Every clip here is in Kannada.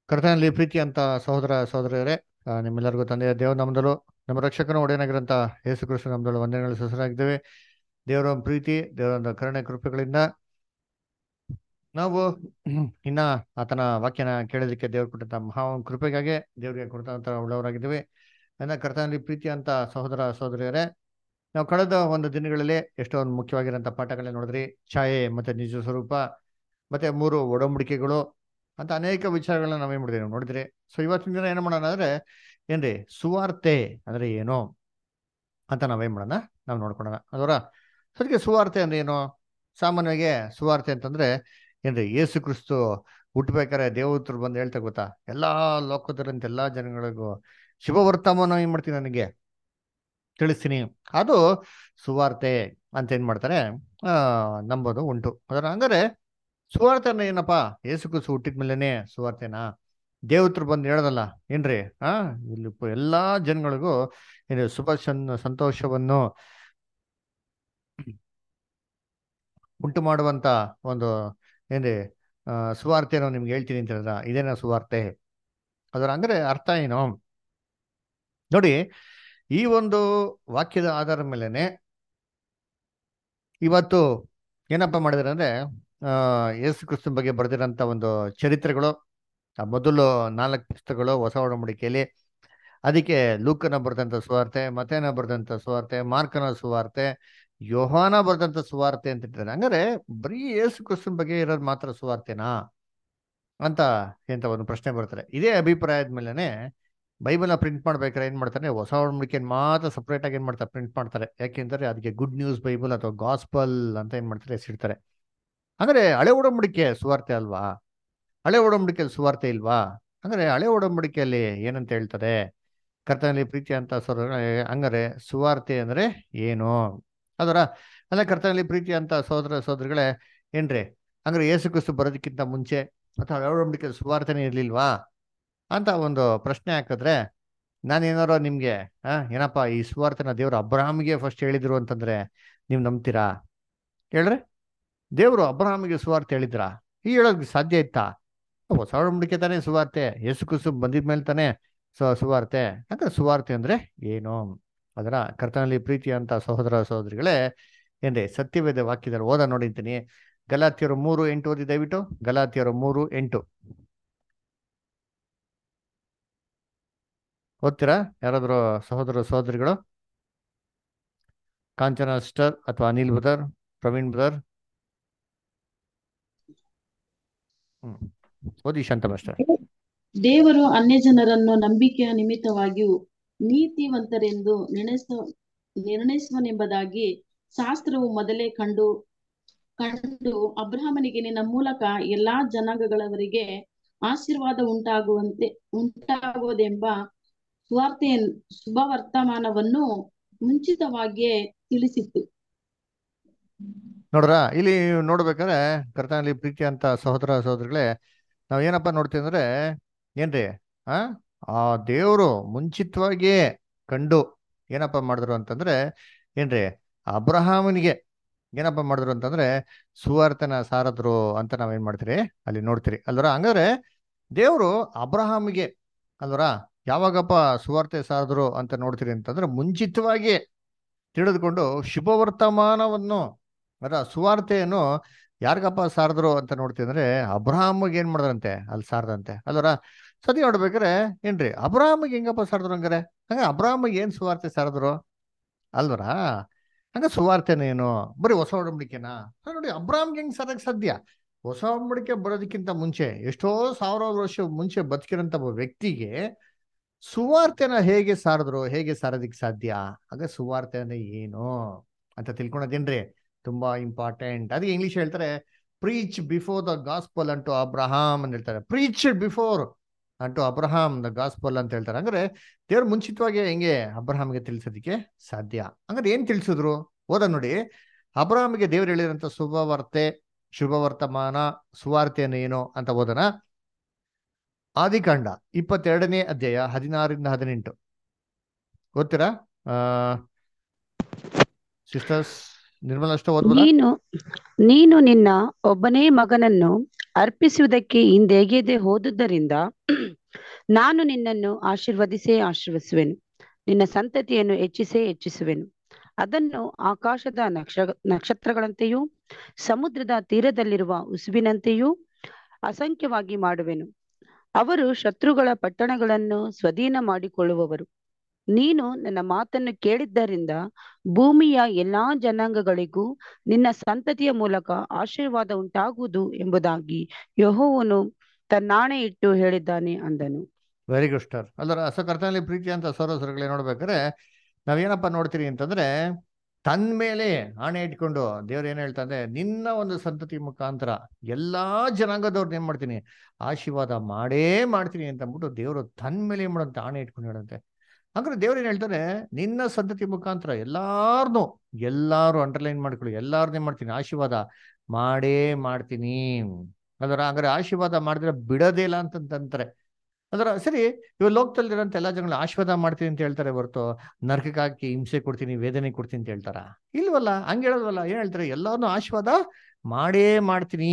ಕರ್ತನಲ್ಲಿ ಪ್ರೀತಿ ಅಂತ ಸಹೋದರ ಸಹೋದರಿಯರೇ ಆ, ನಿಮ್ಮೆಲ್ಲರಿಗೂ ತಂದೆಯ ದೇವ ನಮ್ಮದಲು ನಮ್ಮ ರಕ್ಷಕನ ಒಡೆಯನಾಗಿರಂತ ಯೇಸು ಕೃಷ್ಣ ನಮ್ಮದಲು ವಂದನೆಗಳು ಸಸರಾಗಿದ್ದೇವೆ ದೇವರ ಒಂದು ಪ್ರೀತಿ ದೇವರ ಒಂದು ಕರುಣೆ ಕೃಪೆಗಳಿಂದ ನಾವು ಇನ್ನ ಆತನ ವಾಕ್ಯನ ಕೇಳೋದಕ್ಕೆ ದೇವರು ಕೊಟ್ಟಂತ ಮಹಾ ಒಂದು ಕೃಪೆಗಾಗಿ ದೇವರಿಗೆ ಕೊಡ್ತಂತ ಉಳ್ಳವರಾಗಿದ್ದೇವೆ ನನ್ನ ಕರ್ತನಲ್ಲಿ ಪ್ರೀತಿ ಅಂತ ಸಹೋದರ ಸಹೋದರಿಯರೇ ನಾವು ಕಳೆದ ಒಂದು ದಿನಗಳಲ್ಲಿ ಎಷ್ಟೋ ಒಂದು ಮುಖ್ಯವಾಗಿರೋಂಥ ಪಾಠಗಳನ್ನ ನೋಡಿದ್ರಿ ಛಾಯೆ ಮತ್ತೆ ನಿಜ ಸ್ವರೂಪ ಮತ್ತೆ ಮೂರು ಒಡಂಬಡಿಕೆಗಳು ಅಂತ ಅನೇಕ ವಿಚಾರಗಳನ್ನ ನಾವೇನ್ ಮಾಡಿದ್ವಿ ನಾವು ನೋಡಿದ್ರಿ ಸೊ ಇವತ್ತಿನ ದಿನ ಏನು ಮಾಡೋಣ ಅಂದ್ರೆ ಏನ್ರಿ ಸುವಾರ್ತೆ ಅಂದ್ರೆ ಏನು ಅಂತ ನಾವೇನ್ ಮಾಡೋಣ ನಾವು ನೋಡ್ಕೊಳ್ಳೋಣ ಅದರ ಅದಕ್ಕೆ ಸುವಾರ್ತೆ ಅಂದ್ರೆ ಏನು ಸಾಮಾನ್ಯವಾಗಿ ಸುವಾರ್ತೆ ಅಂತಂದ್ರೆ ಏನ್ರಿ ಯೇಸು ಕ್ರಿಸ್ತು ಹುಟ್ಬೇಕಾರೆ ದೇವತರು ಬಂದು ಹೇಳ್ತಾ ಗೊತ್ತಾ ಎಲ್ಲಾ ಲೋಕದರಂತ ಎಲ್ಲಾ ಜನಗಳಿಗೂ ಶುಭ ವರ್ತಮಾನ ಏನ್ ಮಾಡ್ತೀನಿ ನನಗೆ ತಿಳಿಸ್ತೀನಿ ಅದು ಸುವಾರ್ತೆ ಅಂತ ಏನ್ ಮಾಡ್ತಾರೆ ಆ ನಂಬೋದು ಉಂಟು ಅದರ ಹಂಗಾರೆ ಸುವಾರ್ತೆ ಅಂದ್ರೆ ಏನಪ್ಪಾ ಯೇಸು ಕ್ರಿಸ್ತು ಹುಟ್ಟಿದ ಮೇಲೆನೆ ಸುವಾರ್ತೆನಾ ದೇವತರು ಬಂದು ಹೇಳದಲ್ಲ ಏನ್ರಿ ಆ ಇಲ್ಲಿ ಪ- ಎಲ್ಲಾ ಜನಗಳಿಗೂ ಏನು ಶುಭ ಸನ್- ಸಂತೋಷವನ್ನು ಉಂಟು ಮಾಡುವಂತ ಒಂದು ಏನ್ರಿ ಆ, ಸುವಾರ್ತೆನೋ ನಿಮ್ಗೆ ಹೇಳ್ತೀನಿ ಅಂತ ಹೇಳಿದ್ರ ಇದೇನ ಸುವಾರ್ತೆ ಅದರ ಅಂದ್ರೆ ಅರ್ಥ ಏನು ನೋಡಿ ಈ ಒಂದು ವಾಕ್ಯದ ಆಧಾರದ ಮೇಲೆನೆ ಇವತ್ತು ಏನಪ್ಪ ಮಾಡಿದಾರೆ ಅಂದ್ರೆ ಆ ಯೇಸು ಕ್ರಿಸ್ತನ ಬಗ್ಗೆ ಬರೆದಿರೋಂಥ ಒಂದು ಚರಿತ್ರೆಗಳು ಆ ಮೊದಲು ನಾಲ್ಕು ಪುಸ್ತಕಗಳು ಹೊಸ ಒಡಂಬಡಿಕೆಯಲ್ಲಿ ಅದಕ್ಕೆ ಲೂಕನ ಬರೆದಂಥ ಸುವಾರ್ತೆ ಮತೇನ ಬರೆದಂಥ ಸುವಾರ್ತೆ ಮಾರ್ಕನ ಸುವಾರ್ತೆ ಯೋಹಾನ ಬರೆದಂಥ ಸುವಾರ್ತೆ ಅಂತ ಇಟ್ಟಿದ್ದಾರೆ ಹಂಗಾರೆ ಬರೀ ಯೇಸು ಕ್ರಿಸ್ತನ ಬಗ್ಗೆ ಇರೋದು ಮಾತ್ರ ಸುವಾರ್ತೆನಾ ಅಂತ ಎಂತ ಒಂದು ಪ್ರಶ್ನೆ ಬರ್ತಾರೆ ಇದೇ ಅಭಿಪ್ರಾಯದ ಮೇಲೆನೆ ಬೈಬಲ್ನ ಪ್ರಿಂಟ್ ಮಾಡ್ಬೇಕಾದ್ರೆ ಏನ್ ಮಾಡ್ತಾರೆ ಹೊಸ ಒಡಂಬಡಿಕೆ ಮಾತ್ರ ಸಪ್ರೇಟ್ ಆಗಿ ಏನ್ ಮಾಡ್ತಾರೆ ಪ್ರಿಂಟ್ ಮಾಡ್ತಾರೆ ಯಾಕೆಂದ್ರೆ ಅದಕ್ಕೆ ಗುಡ್ ನ್ಯೂಸ್ ಬೈಬಲ್ ಅಥವಾ ಗಾಸ್ಪಲ್ ಅಂತ ಏನ್ ಮಾಡ್ತಾರೆ ಹೆಸರಿಡ್ತಾರೆ ಅಂದ್ರೆ ಹಳೆ ಒಡಂಬಡಿಕೆ ಸುವಾರ್ತೆ ಅಲ್ವಾ ಹಳೆ ಒಡಂಬಡಿಕೆಯಲ್ಲಿ ಸುವಾರ್ತೆ ಇಲ್ವಾ ಅಂದ್ರೆ ಹಳೆ ಒಡಂಬಡಿಕೆಯಲ್ಲಿ ಏನಂತ ಹೇಳ್ತದೆ ಕರ್ತನಲ್ಲಿ ಪ್ರೀತಿ ಅಂತ ಸ್ವರ ಹಂಗಾರೆ ಸುವಾರ್ತೆ ಅಂದ್ರೆ ಏನು ಅದರ ಅಲ್ಲ ಕರ್ತನಲ್ಲಿ ಪ್ರೀತಿ ಅಂತ ಸಹೋದರ ಸಹೋದರಿಗಳೇ ಏನ್ರಿ ಹಂಗಾರೆ ಯೇಸು ಕ್ರಿಸ್ತು ಬರೋದಕ್ಕಿಂತ ಮುಂಚೆ ಅಥವಾ ಹಳೆ ಒಡಂಬಡಿಕೆಯಲ್ಲಿ ಸುವಾರ್ತೆನೇ ಇರ್ಲಿಲ್ವಾ ಅಂತ ಒಂದು ಪ್ರಶ್ನೆ ಹಾಕಿದ್ರೆ ನಾನೇನಾರೋ ನಿಮ್ಗೆ ಆ ಏನಪ್ಪ ಈ ಸುವಾರ್ತೆನ ದೇವರು ಅಬ್ರಹಾಮಿಗೆ ಫಸ್ಟ್ ಹೇಳಿದ್ರು ಅಂತಂದ್ರೆ ನೀವು ನಂಬ್ತೀರಾ ಹೇಳ್ರಿ ದೇವರು ಅಬ್ರಹಾಮಿಗೆ ಸುವಾರ್ತೆ ಹೇಳಿದ್ರಾ ಈ ಹೇಳೋದಕ್ಕೆ ಸಾಧ್ಯ ಇತ್ತಾ ಹೊಸ ಒಡಂಬಡಿಕೆ ತಾನೇ ಸುವಾರ್ತೆ ಯೇಸು ಕ್ರಿಸ್ತು ಬಂದಿದ ಮೇಲೆ ತಾನೇ ಸು ಸುವಾರ್ತೆ ಅಂದ್ರೆ ಸುವಾರ್ತೆ ಅಂದ್ರೆ ಏನು ಅದರ ಕರ್ತನಲ್ಲಿ ಪ್ರೀತಿ ಅಂತ ಸಹೋದರ ಸಹೋದರಿಗಳೇ ಏನ್ರಿ ಸತ್ಯವೇದ ವಾಕ್ಯದಲ್ಲಿ ಓದ ನೋಡಿದ್ದೀನಿ ಗಲಾತಿಯರು ಮೂರು ಎಂಟು ಓದಿ ದಯವಿಟ್ಟು ಗಲಾತಿಯರು ಮೂರು ಎಂಟು ಓದ್ತೀರಾ ಯಾರಾದರೂ ಸಹೋದರ ಸಹೋದರಿಗಳು ಕಾಂಚನ ಸಿಸ್ಟರ್ ಅಥವಾ ಅನಿಲ್ ಬ್ರದರ್ ಪ್ರವೀಣ್ ಬ್ರದರ್ ಹ್ಮ್ ಓದಿ ಶಾಂತ ಮಾಸ್ಟರ್ ದೇವರು ಅನ್ಯ ಜನರನ್ನು ನಂಬಿಕೆಯ ನಿಮಿತ್ತವಾಗಿಯೂ ನೀತಿವಂತರೆಂದು ನೆನೆಸ ನಿರ್ಣಯಿಸುವನೆಂಬುದಾಗಿ ಶಾಸ್ತ್ರವು ಮೊದಲೇ ಕಂಡು ಕಂಡು ಅಬ್ರಹಾಮನಿಗೆ ನಿನ್ನ ಮೂಲಕ ಎಲ್ಲಾ ಜನಾಂಗಗಳವರಿಗೆ ಆಶೀರ್ವಾದ ಉಂಟಾಗುವಂತೆ ಉಂಟಾಗುವುದೆಂಬ ಸುವಾರ್ತೆಯ ಶುಭ ವರ್ತಮಾನವನ್ನು ಮುಂಚಿತವಾಗಿಯೇ ತಿಳಿಸಿತ್ತು ನೋಡ್ರ ಇಲ್ಲಿ ನೋಡ್ಬೇಕಾದ್ರೆ ಕರ್ತನಲ್ಲಿ ಪ್ರೀತಿ ಅಂತ ಸಹೋದರ ಸಹೋದರಿಗಳೇ ನಾವ್ ಏನಪ್ಪಾ ನೋಡ್ತೀವಿ ಅಂದ್ರೆ ಏನ್ರಿ ಆ ಆ ದೇವರು ಮುಂಚಿತವಾಗಿಯೇ ಕಂಡು ಏನಪ್ಪಾ ಮಾಡಿದ್ರು ಅಂತಂದ್ರೆ ಏನ್ರಿ ಅಬ್ರಹಾಮನಿಗೆ ಏನಪ್ಪಾ ಮಾಡಿದ್ರು ಅಂತಂದ್ರೆ ಸುವಾರ್ತನ ಸಾರದ್ರು ಅಂತ ನಾವೇನ್ ಮಾಡ್ತೀರಿ ಅಲ್ಲಿ ನೋಡ್ತೀರಿ ಅಲ್ವರ ಹಂಗಾದ್ರೆ ದೇವರು ಅಬ್ರಹಾಮಿಗೆ ಅಲ್ವರ ಯಾವಾಗಪ್ಪ ಸುವಾರ್ತೆ ಸಾರದ್ರು ಅಂತ ನೋಡ್ತೀರಿ ಅಂತಂದ್ರೆ ಮುಂಚಿತವಾಗಿ ತಿಳಿದುಕೊಂಡು ಶುಭ ವರ್ತಮಾನವನ್ನು ಅದರ ಸುವಾರ್ತೆಯನ್ನು ಯಾರಿಗಪ್ಪ ಸಾರದ್ರು ಅಂತ ನೋಡ್ತೀವಿ ಅಂದ್ರೆ ಅಬ್ರಹಾಮಿಗೆ ಏನ್ ಮಾಡಿದ್ರಂತೆ ಅಲ್ಲಿ ಸಾರದಂತೆ ಅಲ್ವರ ಸತಿ ನೋಡ್ಬೇಕಾರೆ ಏನ್ರಿ ಅಬ್ರಹಾಮಿಗೆ ಹೆಂಗಪ್ಪ ಸಾರದ್ರು ಹಂಗಾರೆ ಹಂಗ ಅಬ್ರಹಾಮಿಗೆ ಏನ್ ಸುವಾರ್ತೆ ಸಾರದ್ರು ಅಲ್ವರ ಹಂಗ ಸುವಾರ್ತೆನೇನು ಬರೀ ಹೊಸ ಒಡಂಬಡಿಕೆನಾ ಹಾ ನೋಡಿ ಅಬ್ರಾಮ್ಗೆ ಹೆಂಗ್ ಸರಕ್ ಸಾಧ್ಯ ಹೊಸ ಒಡಂಬಡಿಕೆ ಬರೋದಕ್ಕಿಂತ ಮುಂಚೆ ಎಷ್ಟೋ ಸಾವಿರಾರು ವರ್ಷ ಮುಂಚೆ ಬದುಕಿರೋಂಥ ಒಬ್ಬ ವ್ಯಕ್ತಿಗೆ ಸುವಾರ್ತೆನ ಹೇಗೆ ಸಾರಿದ್ರು ಹೇಗೆ ಸಾರೋದಿಕ್ ಸಾಧ್ಯ ಆಗ ಸುವಾರ್ತೆ ಅಂದ್ರೆ ಏನು ಅಂತ ತಿಳ್ಕೊಳೋದೇನ್ರಿ ತುಂಬಾ ಇಂಪಾರ್ಟೆಂಟ್ ಅದಕ್ಕೆ ಇಂಗ್ಲಿಷ್ ಹೇಳ್ತಾರೆ preach before the gospel unto Abraham ಅಂತ ಹೇಳ್ತಾರೆ preach before unto Abraham the gospel ಅಂತ ಹೇಳ್ತಾರೆ ಅಂದ್ರೆ ದೇವ್ರು ಮುಂಚಿತವಾಗಿ ಹೆಂಗೆ ಅಬ್ರಹಾಮ್ಗೆ ತಿಳಿಸೋದಕ್ಕೆ ಸಾಧ್ಯ ಹಂಗಾರೆ ಏನ್ ತಿಳಿಸಿದ್ರು ಓದ ನೋಡಿ ಅಬ್ರಹಾಮಿಗೆ ದೇವ್ರು ಹೇಳಿರಂತ ಶುಭವಾರ್ತೆ ಶುಭ ವರ್ತಮಾನ ಸುವಾರ್ತೆಯನ್ನು ಏನು ಅಂತ ಓದನ ಆದಿಕಾಂಡ ಇಪ್ಪತ್ತೆರಡನೇ ಅಧ್ಯಾಯ ಹದಿನಾರರಿಂದ ಹದಿನೆಂಟು ಓದ್ತೀರಾ ಆ ಸಿಸ್ಟರ್ಸ್ ನಿರ್ಮಲ ಅಷ್ಟು ಓದ್ಬೋದಾ ನೀನು ನೀನು ನಿನ್ನ ಒಬ್ಬನೇ ಮಗನನ್ನು ಅರ್ಪಿಸುವುದಕ್ಕೆ ಹಿಂದೆಗೆದೆ ಹೋದುದರಿಂದ ನಾನು ನಿನ್ನನ್ನು ಆಶೀರ್ವದಿಸೇ ಆಶೀರ್ವದಿಸುವೆನು ನಿನ್ನ ಸಂತತಿಯನ್ನು ಹೆಚ್ಚಿಸೇ ಹೆಚ್ಚಿಸುವೆನು ಅದನ್ನು ಆಕಾಶದ ನಕ್ಷ ನಕ್ಷತ್ರಗಳಂತೆಯೂ ಸಮುದ್ರದ ತೀರದಲ್ಲಿರುವ ಉಸುಬಿನಂತೆಯೂ ಅಸಂಖ್ಯವಾಗಿ ಮಾಡುವೆನು ಅವರು ಶತ್ರುಗಳ ಪಟ್ಟಣಗಳನ್ನು ಸ್ವಾಧೀನ ಮಾಡಿಕೊಳ್ಳುವವರು ನೀನು ನನ್ನ ಮಾತನ್ನು ಕೇಳಿದ್ದರಿಂದ ಭೂಮಿಯ ಎಲ್ಲಾ ಜನಾಂಗಗಳಿಗೂ ನಿನ್ನ ಸಂತತಿಯ ಮೂಲಕ ಆಶೀರ್ವಾದ ಉಂಟಾಗುವುದು ಎಂಬುದಾಗಿ ಯೆಹೋವನು ತನ್ನಾಣೆ ಇಟ್ಟು ಹೇಳಿದ್ದಾನೆ ಅಂದನು ವೆರಿ ಗುಡ್ ಸ್ಟಾರ್ ಅಲ್ಲರ ಸೊ ಕರ್ತನಲ್ಲಿ ಪ್ರೀತಿ ಅಂತ ಸರೋಸರಗಳೇ ನೋಡ್ಬೇಕಾದ್ರೆ ನಾವೇನಪ್ಪ ನೋಡ್ತೀರಿ ಅಂತಂದ್ರೆ ತನ್ನ ಮೇಲೆ ಆಣೆ ಇಟ್ಕೊಂಡು ದೇವ್ರು ಏನ್ ಹೇಳ್ತಂದ್ರೆ ನಿನ್ನ ಒಂದು ಸಂತತಿ ಮುಖಾಂತರ ಎಲ್ಲಾ ಜನಾಂಗದವ್ರನ್ನ ಏನ್ ಮಾಡ್ತೀನಿ ಆಶೀರ್ವಾದ ಮಾಡೇ ಮಾಡ್ತೀನಿ ಅಂತ ಅಂದ್ಬಿಟ್ಟು ದೇವರು ತನ್ನ ಮೇಲೆ ಏನ್ ಮಾಡಂತೆ ಆಣೆ ಇಟ್ಕೊಂಡು ಹೇಳಂತೆ ಹಂಗಾರೆ ದೇವ್ರು ಏನ್ ಹೇಳ್ತಾರೆ ನಿನ್ನ ಸಂತತಿ ಮುಖಾಂತರ ಎಲ್ಲಾರ್ನು ಎಲ್ಲಾರು ಅಂಡರ್ಲೈನ್ ಮಾಡ್ಕೊಳ್ಳಿ ಎಲ್ಲಾರ್ನು ಏನ್ ಮಾಡ್ತೀನಿ ಆಶೀರ್ವಾದ ಮಾಡೇ ಮಾಡ್ತೀನಿ ಅದರ ಹಂಗಾರೆ ಆಶೀರ್ವಾದ ಮಾಡಿದ್ರೆ ಬಿಡೋದೇ ಇಲ್ಲ ಅಂತಂತಾರೆ ಅದರ ಸರಿ ಇವಾಗ ಲೋಕದಲ್ಲಿರೋಂಥ ಎಲ್ಲ ಜನಗಳು ಆಶೀರ್ವಾದ ಮಾಡ್ತೀನಿ ಅಂತ ಹೇಳ್ತಾರೆ ಹೊರತು ನರಕಕ್ಕೆ ಹಾಕಿ ಹಿಂಸೆ ಕೊಡ್ತೀನಿ ವೇದನೆ ಕೊಡ್ತೀನಿ ಅಂತ ಹೇಳ್ತಾರ ಇಲ್ವಲ್ಲ ಹಂಗೆ ಹೇಳಲ್ವಲ್ಲ ಏನ್ ಹೇಳ್ತಾರೆ ಎಲ್ಲಾರನ್ನೂ ಆಶೀರ್ವಾದ ಮಾಡೇ ಮಾಡ್ತೀನಿ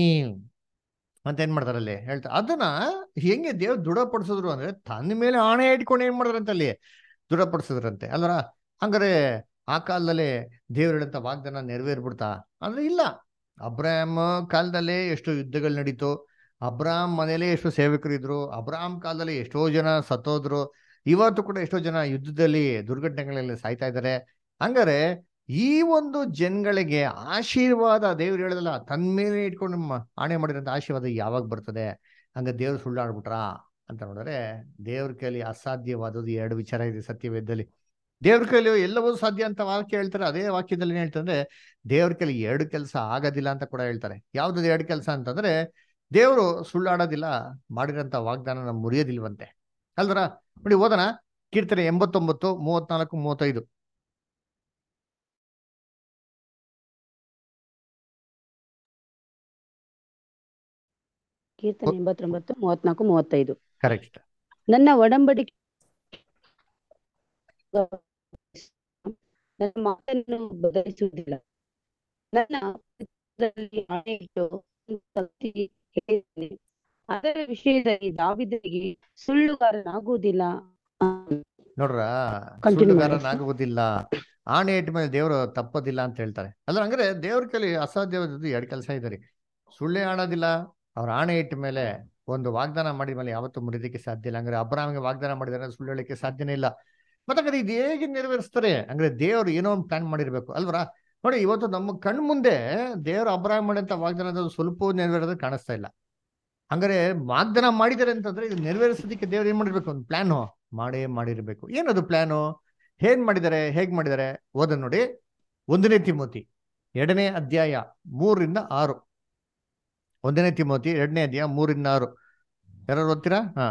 ಅಂತ ಏನ್ ಮಾಡ್ತಾರೆ ಅಲ್ಲಿ ಹೇಳ್ತಾರೆ ಅದನ್ನ ಹೆಂಗೆ ದೇವ್ರು ದೃಢಪಡಿಸಿದ್ರು ಅಂದ್ರೆ ತನ್ನ ಮೇಲೆ ಆಣೆ ಇಟ್ಕೊಂಡು ಏನ್ ಮಾಡಿದ್ರಂತೆ ಅಲ್ಲಿ ದೃಢಪಡಿಸಿದ್ರಂತೆ ಅಲ್ವರ ಹಂಗಾರೆ ಆ ಕಾಲದಲ್ಲಿ ದೇವ್ರು ಹೇಳಂತ ವಾಗ್ದಾನ ನೆರವೇರ್ಬಿಡ್ತಾ ಅಂದ್ರೆ ಇಲ್ಲ ಅಬ್ರಾಹಂ ಕಾಲದಲ್ಲೇ ಎಷ್ಟೋ ಯುದ್ಧಗಳು ನಡೀತು ಅಬ್ರಾಹಂ ಮನೇಲಿ ಎಷ್ಟೋ ಸೇವಕರು ಇದ್ರು ಅಬ್ರಾಹಂ ಕಾಲದಲ್ಲಿ ಎಷ್ಟೋ ಜನ ಸತ್ತೋದ್ರು ಇವತ್ತು ಕೂಡ ಎಷ್ಟೋ ಜನ ಯುದ್ಧದಲ್ಲಿ ದುರ್ಘಟನೆಗಳಲ್ಲಿ ಸಾಯ್ತಾ ಇದ್ದಾರೆ ಹಂಗಾರೆ ಈ ಒಂದು ಜನಗಳಿಗೆ ಆಶೀರ್ವಾದ ದೇವ್ರು ಹೇಳದಲ್ಲ ತನ್ನ ಮೇಲೆ ಇಟ್ಕೊಂಡು ಮ- ಆಣೆ ಮಾಡಿರೋಂಥ ಆಶೀರ್ವಾದ ಯಾವಾಗ ಬರ್ತದೆ ಹಂಗ ದೇವ್ರು ಸುಳ್ಳಾಡ್ಬಿಟ್ರಾ ಅಂತ ನೋಡಿದ್ರೆ ದೇವ್ರ ಕೈಲಿ ಅಸಾಧ್ಯವಾದದ್ದು ಎರಡು ವಿಚಾರ ಇದೆ ಸತ್ಯವೇದದಲ್ಲಿ ದೇವ್ರ ಕೈಲಿ ಎಲ್ಲವೂ ಸಾಧ್ಯ ಅಂತ ವಾಕ್ಯ ಹೇಳ್ತಾರೆ ಅದೇ ವಾಕ್ಯದಲ್ಲಿ ಏನ್ ಹೇಳ್ತಂದ್ರೆ ದೇವ್ರ ಕೈಲಿ ಎರಡು ಕೆಲಸ ಆಗೋದಿಲ್ಲ ಅಂತ ಕೂಡ ಹೇಳ್ತಾರೆ ಯಾವ್ದು ಎರಡು ಕೆಲಸ ಅಂತಂದ್ರೆ ದೇವರು ಸುಳ್ಳಾಡೋದಿಲ್ಲ ಮಾಡಿರೋಂಥ ವಾಗ್ದಾನನ ಮುರಿಯೋದಿಲ್ವಂತೆ ಅಲ್ದರ ನೋಡಿ ಓದೋಣ ಕೀರ್ತನೆ ಎಂಬತ್ತೊಂಬತ್ತು ಮೂವತ್ನಾಲ್ಕು ಮೂವತ್ತೈದು ಕೀರ್ತನೆ ಎಂಬತ್ತೊಂಬತ್ತು ಮೂವತ್ನಾಲ್ಕು ಮೂವತ್ತೈದು ಕರೆಕ್ಟ್ ನನ್ನ ಒಡಂಬಡಿಕೆ ನನ್ನ ಮಾತನ್ನು ಬದಲಿಸುವುದಿಲ್ಲ ನನ್ನ ಚಿತ್ತದಲ್ಲಿ ಆಣೆ ಇಟ್ಟು ಭಕ್ತಿ ಹೇಳಿದ್ದೇನೆ. ಅದರ ವಿಷಯದಲ್ಲಿ ದಾವಿದನಿಗೆ ಸುಳ್ಳುಗಾರನಾಗುವುದಿಲ್ಲ ನೋಡ್ರ Continue ಮಾಡಿ. ಸುಳ್ಳುಗಾರನಾಗುವುದಿಲ್ಲ ಆಣೆ ಇಟ್ಟ ಮೇಲೆ ದೇವರು ತಪ್ಪೋದಿಲ್ಲ ಅಂತ ಹೇಳ್ತಾರೆ ಅಲ್ಲ ಹಂಗಾರೆ ದೇವ್ರ ಕೈಲಿ ಅಸಾಧ್ಯವಾದದ್ದು ಎರಡು ಕೆಲಸ ಇದೆ ರೀ ಸುಳ್ಳೇ ಆಡೋದಿಲ್ಲ ಅವ್ರ ಆಣೆ ಇಟ್ಟ ಮೇಲೆ ಒಂದು ವಾಗ್ದಾನ ಮಾಡಿದ ಮೇಲೆ ಯಾವತ್ತೂ ಮುರಿದಕ್ಕೆ ಸಾಧ್ಯ ಇಲ್ಲ ಹಂಗಾರೆ ಅಬ್ರಾಹ್ಮಿಗೆ ವಾಗ್ದಾನ ಮಾಡಿದ್ರೆ ಸುಳ್ಳು ಹೇಳಕ್ಕೆ ಸಾಧ್ಯನೇ ಇಲ್ಲ ಮತ್ತೆ ಹಂಗಾರೆ ಇದು ಹೇಗೆ ನೆರವೇರಿಸ್ತಾರೆ ಹಂಗಾರೆ ದೇವ್ರು ಏನೋ ಒಂದು ಪ್ಲಾನ್ ಮಾಡಿರ್ಬೇಕು ಅಲ್ವರ ನೋಡಿ ಇವತ್ತು ನಮ್ಮ ಕಣ್ ಮುಂದೆ ದೇವ್ರು ಅಬ್ರಾಹ್ಮ ಮಾಡಿದಂತ ವಾಗ್ದಾನದ ಸ್ವಲ್ಪ ನೆರವೇರೋದು ಕಾಣಿಸ್ತಾ ಇಲ್ಲ ಹಂಗಾರೆ ವಾಗ್ದಾನ ಮಾಡಿದ್ದಾರೆ ಅಂತಂದ್ರೆ ಇದು ನೆರವೇರಿಸೋದಕ್ಕೆ ದೇವ್ರು ಏನ್ ಮಾಡಿರ್ಬೇಕು ಒಂದು ಪ್ಲಾನು ಮಾಡೇ ಮಾಡಿರ್ಬೇಕು ಏನದು ಪ್ಲಾನು ಹೇಗ್ ಮಾಡಿದ್ದಾರೆ ಹೇಗ್ ಮಾಡಿದ್ದಾರೆ ಓದ ನೋಡಿ ಒಂದನೇ ತಿಮೋತಿ ಎರಡನೇ ಅಧ್ಯಾಯ ಮೂರರಿಂದ ಆರು ಒಂದನೇ ತಿಮೋತಿ ಎರಡನೇ ಅಧ್ಯಾಯ ಮೂರಿಂದ ಆರು ಯಾರು ಓದ್ತೀರಾ ಹಾ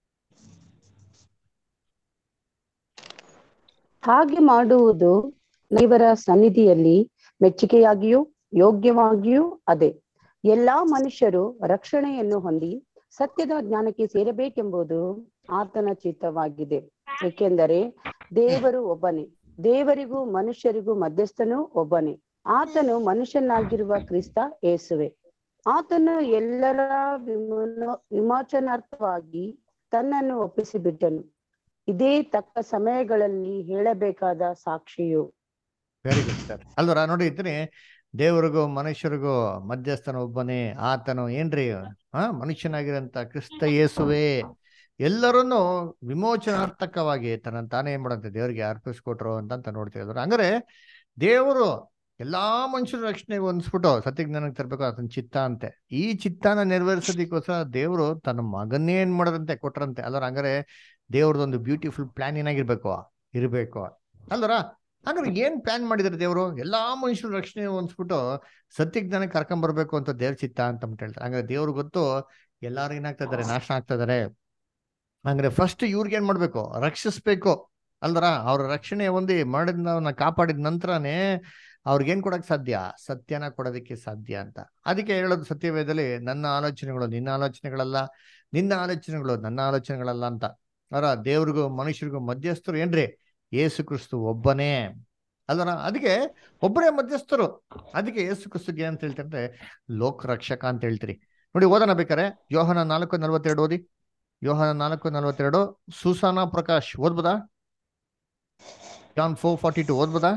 ಹಾಗೆ ಮಾಡುವುದು ದೇವರ ಸನ್ನಿಧಿಯಲ್ಲಿ ಮೆಚ್ಚುಗೆಯಾಗಿಯೂ ಯೋಗ್ಯವಾಗಿಯೂ ಅದೇ ಎಲ್ಲಾ ಮನುಷ್ಯರು ರಕ್ಷಣೆಯನ್ನು ಹೊಂದಿ ಸತ್ಯದ ಜ್ಞಾನಕ್ಕೆ ಸೇರಬೇಕೆಂಬುದು ಆತನ ಚಿತ್ತವಾಗಿದೆ ಏಕೆಂದರೆ ದೇವರು ಒಬ್ಬನೇ ದೇವರಿಗೂ ಮನುಷ್ಯರಿಗೂ ಮಧ್ಯಸ್ಥನೂ ಒಬ್ಬನೇ ಆತನು ಮನುಷ್ಯನಾಗಿರುವ ಕ್ರಿಸ್ತ ಏಸುವೆ ಆತನು ಎಲ್ಲರ ವಿಮೋನ- ವಿಮೋಚನಾರ್ಥವಾಗಿ ತನ್ನನ್ನು ಒಪ್ಪಿಸಿಬಿಟ್ಟನು ಇದೇ ತಕ್ಕ ಸಮಯಗಳಲ್ಲಿ ಹೇಳಬೇಕಾದ ಸಾಕ್ಷಿಯು ವೆರಿ ಗುಡ್ ಸರ್ ಅಲ್ವರ ನೋಡಿ ಇದ್ದೀನಿ ದೇವರಿಗೂ ಮನುಷ್ಯರಿಗೂ ಮಧ್ಯಸ್ಥನ ಒಬ್ಬನೇ ಆತನು ಏನ್ರಿ ಹಾ ಮನುಷ್ಯನಾಗಿರಂತ ಕ್ರಿಸ್ತ ಯೇಸುವೆ ಎಲ್ಲರನ್ನು ವಿಮೋಚನಾರ್ಥಕವಾಗಿ ತನ್ನ ತಾನೇ ಏನ್ ಮಾಡಂತೆ ದೇವರಿಗೆ ಅರ್ಪಿಸ್ಕೊಟ್ರು ಅಂತ ನೋಡ್ತೀವಿ ಅದ್ರ ಹಂಗಾರೆ ದೇವರು ಎಲ್ಲಾ ಮನುಷ್ಯರ ರಕ್ಷಣೆಗೆ ಹೊಂದಿಸ್ಬಿಟ್ಟು ಸತ್ಯಜ್ಞಾನಕ್ಕೆ ತರಬೇಕು ಆತನ ಚಿತ್ತ ಅಂತೆ ಈ ಚಿತ್ತಾನ ನೆರವೇರಿಸೋದಕ್ಕೋಸ್ಕರ ದೇವರು ತನ್ನ ಮಗನ್ನೇ ಏನ್ ಮಾಡೋದಂತೆ ಕೊಟ್ರಂತೆ ಅಲ್ಲರ ಹಂಗಾರೆ ದೇವ್ರದೊಂದು ಬ್ಯೂಟಿಫುಲ್ ಪ್ಲಾನ್ ಏನಾಗಿರ್ಬೇಕು ಇರಬೇಕು ಅಲ್ವರ ಹಾಗಾದ್ರೆ ಏನ್ ಪ್ಲಾನ್ ಮಾಡಿದಾರೆ ದೇವರು ಎಲ್ಲಾ ಮನುಷ್ಯರ ರಕ್ಷಣೆ ಹೊಂದಿಸ್ಬಿಟ್ಟು ಸತ್ಯಜ್ಞಾನಕ್ಕೆ ಕರ್ಕೊಂಡ್ ಬರ್ಬೇಕು ಅಂತ ದೇವ್ರ ಚಿತ್ತ ಅಂತ ಅಂದ್ಬಿಟ್ಟು ಹೇಳ್ತಾರೆ ಹಂಗಾರೆ ದೇವ್ರಿಗೆ ಗೊತ್ತು ಎಲ್ಲಾರು ಏನಾಗ್ತಾ ಇದಾರೆ ನಾಶ ಆಗ್ತಾ ಇದಾರೆ ಹಂಗಾರೆ ಫಸ್ಟ್ ಇವ್ರಿಗೆ ಏನ್ ಮಾಡ್ಬೇಕು ರಕ್ಷಿಸ್ಬೇಕು ಅಲ್ದರ ಅವ್ರ ರಕ್ಷಣೆ ಹೊಂದಿ ಮಾಡಿದ ಕಾಪಾಡಿದ ನಂತರನೇ ಅವ್ರಿಗೆ ಏನ್ ಕೊಡಕ್ ಸಾಧ್ಯ ಸತ್ಯನ ಕೊಡೋದಕ್ಕೆ ಸಾಧ್ಯ ಅಂತ ಅದಕ್ಕೆ ಹೇಳೋದು ಸತ್ಯವೇದದಲ್ಲಿ ನನ್ನ ಆಲೋಚನೆಗಳು ನಿನ್ನ ಆಲೋಚನೆಗಳಲ್ಲ ನಿನ್ನ ಆಲೋಚನೆಗಳು ನನ್ನ ಆಲೋಚನೆಗಳಲ್ಲ ಅಂತ ಅವರ ದೇವ್ರಿಗೂ ಮನುಷ್ಯರಿಗೂ ಮಧ್ಯಸ್ಥರು ಏನ್ರಿ ಯೇಸು ಕ್ರಿಸ್ತು ಒಬ್ಬನೇ ಅಲ್ವರ ಅದಕ್ಕೆ ಒಬ್ಬರೇ ಮಧ್ಯಸ್ಥರು ಅದಕ್ಕೆ ಯೇಸು ಕ್ರಿಸ್ತುಗೆ ಅಂತ ಹೇಳ್ತಾರೆ ಲೋಕ ರಕ್ಷಕ ಅಂತ ಹೇಳ್ತೀರಿ ನೋಡಿ ಓದೋಣ ಬೇಕಾರೆ ಯೋಹನ ನಾಲ್ಕು ನಲ್ವತ್ತೆರಡು ಓದಿ ಯೋಹನ ನಾಲ್ಕು ನಲ್ವತ್ತೆರಡು ಸುಸಾನ ಪ್ರಕಾಶ್ ಓದ್ಬೋದಾ ಜಾನ್ ಫೋರ್ ಫಾರ್ಟಿ ಟು ಓದ್ಬೋದಾ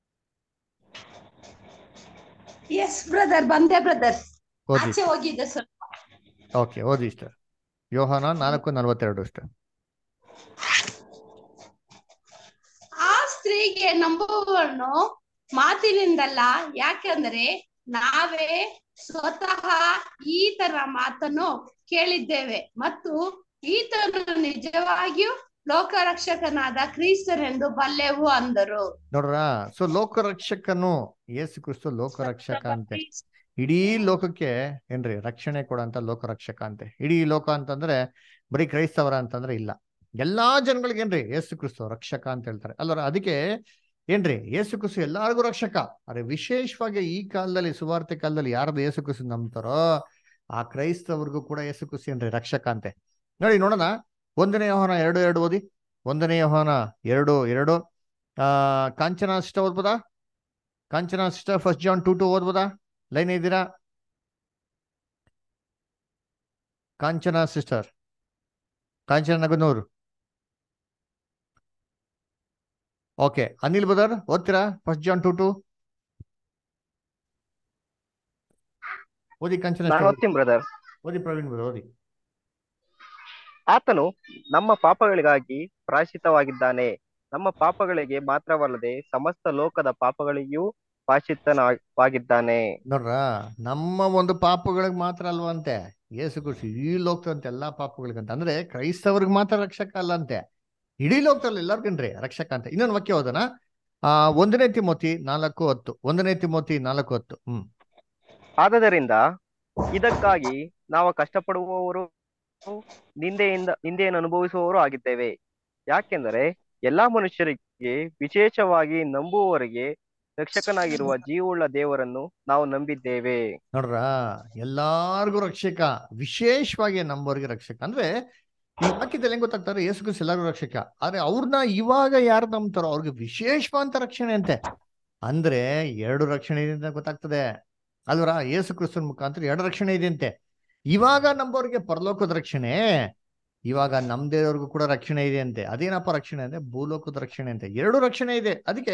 ಎಸ್ ಬ್ರದರ್ ಬಂದೆ ಬ್ರದರ್ ಓದಿ ಆಚೆ ಹೋಗಿದ್ದೆ ಸ್ವಲ್ಪ ಓಕೆ ಓದಿ ಇಷ್ಟ ಯೋಹನ ನಾಲ್ಕು ನಲ್ವತ್ತೆರಡು ಅಷ್ಟೇ ಆ ಸ್ತ್ರೀಗೆ ನಂಬುವವನು ಮಾತಿನಿಂದಲ್ಲ ಯಾಕೆಂದರೆ ನಾವೇ ಸ್ವತಃ ಈ ತರ ಮಾತನ್ನು ಕೇಳಿದ್ದೇವೆ ಮತ್ತು ಈತನು ನಿಜವಾಗಿಯೂ ಲೋಕರಕ್ಷಕನಾದ ಕ್ರಿಸ್ತನೆಂದು ಬಲ್ಲೆವು ಅಂದರು ನೋಡ್ರ ಸೊ ಲೋಕರಕ್ಷಕನು ಯೇಸು ಕ್ರಿಸ್ತು ಲೋಕರಕ್ಷಕ ಅಂತೆ ಇಡೀ ಲೋಕಕ್ಕೆ ಏನ್ರಿ ರಕ್ಷಣೆ ಕೊಡಂತ ಲೋಕರಕ್ಷಕ ಅಂತೆ ಇಡೀ ಲೋಕ ಅಂತಂದ್ರೆ ಬರೀ ಕ್ರೈಸ್ತವರ ಅಂತಂದ್ರೆ ಇಲ್ಲ ಎಲ್ಲಾ ಜನಗಳಿಗೆ ಏನ್ರಿ ಯೇಸು ಕ್ರಿಸ್ತು ರಕ್ಷಕ ಅಂತ ಹೇಳ್ತಾರೆ ಅಲ್ವರ ಅದಕ್ಕೆ ಏನ್ರಿ ಯೇಸು ಕ್ರಿಸ್ತು ಎಲ್ಲಾರ್ಗು ರಕ್ಷಕ ಅರೆ ವಿಶೇಷವಾಗಿ ಈ ಕಾಲದಲ್ಲಿ ಸುವಾರ್ತೆ ಕಾಲದಲ್ಲಿ ಯಾರ್ದು ಯೇಸು ಕ್ರಿಸ್ತು ನಂಬ್ತಾರೋ ಆ ಕ್ರೈಸ್ತವ್ರಿಗೂ ಕೂಡ ಯೇಸು ಕ್ರಿಸ್ತು ಏನ್ರಿ ರಕ್ಷಕ ಅಂತೆ ನೋಡಿ ನೋಡೋಣ ಒಂದನೇ ಯೋಹಾನ ಎರಡು ಎರಡು ಓದಿ ಒಂದನೇ ಯೋಹಾನ ಎರಡು ಎರಡು ಆ ಕಾಂಚನ ಸಿಸ್ಟ ಓದ್ಬೋದಾ Kanchana sister first John two two ಓದ್ಬೋದಾ ಲೈನ್ ಇದ್ದೀರಾ Kanchana sister Kanchana Naganur okay Anil brother ಓದ್ತೀರಾ ಫಸ್ಟ್ ಜಾನ್ ಟು ಟು ಓದಿ ಕಾಂಚನ ನಾನು sister, ಓದ್ತೀನಿ ಬ್ರದರ್ ಓದಿ ಪ್ರವೀಣ್ ಬದರ್ ಓದಿ ಆತನು ನಮ್ಮ ಪಾಪಗಳಿಗಾಗಿ ಪ್ರಾಯಶ್ಚಿತ್ತವಾಗಿದ್ದಾನೆ ನಮ್ಮ ಪಾಪಗಳಿಗೆ ಮಾತ್ರವಲ್ಲದೆ ಸಮಸ್ತ ಲೋಕದ ಪಾಪಗಳಿಗೂ ಪ್ರಾಯಶ್ಚಿತ್ತವಾಗಿದ್ದಾನೆ ನೋಡ್ರ ನಮ್ಮ ಒಂದು ಪಾಪಗಳಿಗೆ ಮಾತ್ರ ಅಲ್ವಂತೆ ಯೇಸು ಕ್ರಿಸ್ತು ಈ ಲೋಕದಂತೆ ಎಲ್ಲಾ ಪಾಪಗಳಿಗಂತ ಅಂದ್ರೆ ಕ್ರೈಸ್ತವ್ರಿಗೆ ಮಾತ್ರ ರಕ್ಷಕ ಅಲ್ಲ ಅಂತೆ ಇಡೀ ಲೋಕದಲ್ಲಿ ಎಲ್ಲರಿಗೇನ್ರಿ ರಕ್ಷಕ ಅಂತ ಇನ್ನೊಂದು ವಾಕ್ಯ ಹೋದನ ಆ ಒಂದನೇ ತಿಮೋತಿ ನಾಲ್ಕು ಹತ್ತು ಒಂದನೇ ತಿಮೋತಿ ನಾಲ್ಕು ಹತ್ತು ಹ್ಮ್ ಆದದರಿಂದ ಇದಕ್ಕಾಗಿ ನಾವು ಕಷ್ಟಪಡುವವರು ನಿಂದೆಯಿಂದ ನಿಂದೆಯನ್ನು ಅನುಭವಿಸುವವರು ಆಗಿದ್ದೇವೆ ಯಾಕೆಂದರೆ ಎಲ್ಲಾ ಮನುಷ್ಯರಿಗೆ ವಿಶೇಷವಾಗಿ ನಂಬುವವರಿಗೆ ರಕ್ಷಕನಾಗಿರುವ ಜೀವವುಳ್ಳ ದೇವರನ್ನು ನಾವು ನಂಬಿದ್ದೇವೆ ನೋಡ್ರ ಎಲ್ಲಾರ್ಗು ರಕ್ಷಕ ವಿಶೇಷವಾಗಿ ನಂಬೋರ್ಗೆ ರಕ್ಷಕ ಅಂದ್ರೆ ಈ ವಾಕ್ಯದಲ್ಲಿ ಹೆಂಗ್ ಗೊತ್ತಾಗ್ತಾರೆ ಯೇಸು ಕ್ರಿಸ್ತು ಎಲ್ಲರಿಗೂ ರಕ್ಷಕ ಆದ್ರೆ ಅವ್ರನ್ನ ಇವಾಗ ಯಾರು ನಂಬ್ತಾರೋ ಅವ್ರಿಗೆ ವಿಶೇಷವಾದಂತ ರಕ್ಷಣೆ ಅಂತೆ ಅಂದ್ರೆ ಎರಡು ರಕ್ಷಣೆ ಇದೆ ಅಂತ ಗೊತ್ತಾಗ್ತದೆ ಅಲ್ವರ ಯೇಸು ಕ್ರಿಸ್ತನ ಮುಖಾಂತರ ಎರಡು ರಕ್ಷಣೆ ಇದೆ ಅಂತೆ ಇವಾಗ ನಂಬೋರ್ಗೆ ಪರಲೋಕದ ರಕ್ಷಣೆ ಇವಾಗ ನಮ್ದೇವ್ರಿಗೂ ಕೂಡ ರಕ್ಷಣೆ ಇದೆ ಅಂತೆ ಅದೇನಪ್ಪ ರಕ್ಷಣೆ ಅಂದ್ರೆ ಭೂಲೋಕದ ರಕ್ಷಣೆ ಅಂತೆ ಎರಡು ರಕ್ಷಣೆ ಇದೆ ಅದಕ್ಕೆ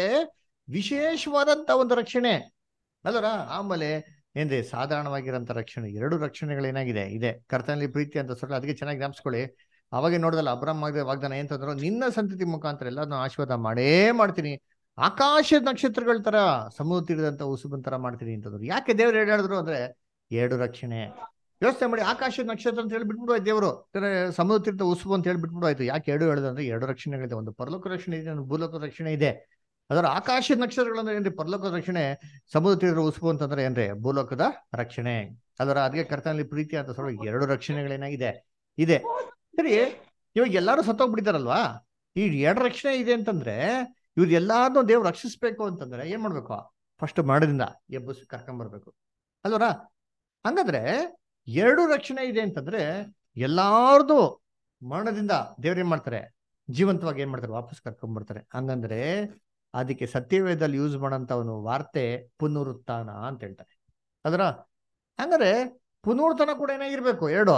ವಿಶೇಷವಾದಂತ ಒಂದು ರಕ್ಷಣೆ ಅಲ್ವರ ಆಮೇಲೆ ಏನ್ರಿ ಸಾಧಾರಣವಾಗಿರೋಂಥ ರಕ್ಷಣೆ ಎರಡು ರಕ್ಷಣೆಗಳೇನಾಗಿದೆ ಇದೆ ಕರ್ತನಲ್ಲಿ ಪ್ರೀತಿ ಅಂತ ಸ್ವಲ್ಪ ಅದಕ್ಕೆ ಚೆನ್ನಾಗಿ ಜ್ಞಾಪಿಸ್ಕೊಳ್ಳಿ ಅವಾಗೆ ನೋಡಿದಲ್ಲ ಅಬ್ರಹ್ಮ ಮಾಡಿದ ವಾಗ್ದಾನ ಏನಂತಂದ್ರು ನಿನ್ನ ಸಂತತಿ ಮುಖಾಂತರ ಎಲ್ಲಾರನ್ನೂ ಆಶೀರ್ವಾದ ಮಾಡೇ ಮಾಡ್ತೀನಿ ಆಕಾಶದ ನಕ್ಷತ್ರಗಳ ತರ ಸಮುದ್ರ ತೀರದಂತ ಉಸುಬನ್ ತರ ಮಾಡ್ತೀನಿ ಅಂತಂದ್ರು ಯಾಕೆ ದೇವ್ರು ಹೇಳಿದ್ರು ಅಂದ್ರೆ ಎರಡು ರಕ್ಷಣೆ ಯೋಚನೆ ಮಾಡಿ ಆಕಾಶದ ನಕ್ಷತ್ರ ಅಂತ ಹೇಳಿ ಬಿಟ್ಬಿಡು ದೇವರು ಸಮುದ್ರ ತೀರ್ಥ ಉಸುಬು ಅಂತ ಹೇಳಿ ಬಿಟ್ಬಿಡು ಆಯ್ತು ಯಾಕೆ ಎರಡು ಹೇಳಿದ್ರು ಅಂದ್ರೆ ಎರಡು ರಕ್ಷಣೆಗಳಿದೆ ಒಂದು ಪರಲೋಕ ರಕ್ಷಣೆ ಇದೆ ಒಂದು ಭೂಲೋಕ ರಕ್ಷಣೆ ಇದೆ ಅದರ ಆಕಾಶದ ನಕ್ಷತ್ರಗಳಂದ್ರೆ ಏನ್ರಿ ಪರಲೋಕದ ರಕ್ಷಣೆ ಸಮುದ್ರ ತೀರದ ಉಸುಬು ಅಂತಂದ್ರೆ ಏನ್ರಿ ಭೂಲೋಕದ ರಕ್ಷಣೆ ಅದರ ಅದಕ್ಕೆ ಕರ್ತನಲ್ಲಿ ಪ್ರೀತಿ ಅಂತ ಸ್ವಲ್ಪ ಎರಡು ರಕ್ಷಣೆಗಳೇನಾಗಿದೆ ಇದೆ ಸರಿ ಇವಾಗ ಎಲ್ಲಾರು ಸತ್ತೋಗ್ಬಿಟ್ಟಿದಾರಲ್ವಾ ಈ ಎರಡು ರಕ್ಷಣೆ ಇದೆ ಅಂತಂದ್ರೆ ಇವ್ರು ಎಲ್ಲಾರನ್ನೂ ದೇವ್ರು ರಕ್ಷಿಸ್ಬೇಕು ಅಂತಂದ್ರೆ ಏನ್ ಮಾಡ್ಬೇಕು ಫಸ್ಟ್ ಮಾಡದಿಂದ ಎಬ್ಬಸ್ ಕರ್ಕೊಂಬರ್ಬೇಕು ಅಲ್ವರ ಹಂಗಾದ್ರೆ ಎರಡು ರಕ್ಷಣೆ ಇದೆ ಅಂತಂದ್ರೆ ಎಲ್ಲಾರ್ದು ಮರಣದಿಂದ ದೇವ್ರು ಏನ್ ಮಾಡ್ತಾರೆ ಜೀವಂತವಾಗಿ ಏನ್ ಮಾಡ್ತಾರೆ ವಾಪಸ್ ಕರ್ಕೊಂಡ್ಬರ್ತಾರೆ ಹಂಗಂದ್ರೆ ಅದಕ್ಕೆ ಸತ್ಯವೇದಲ್ಲಿ ಯೂಸ್ ಮಾಡೋಂಥ ಒಂದು ವಾರ್ತೆ ಪುನರುತ್ಥಾನ ಅಂತ ಹೇಳ್ತಾರೆ ಅದರ ಹಂಗಾರೆ ಪುನರುತ್ಥಾನ ಕೂಡ ಏನಾಗಿರ್ಬೇಕು ಎರಡು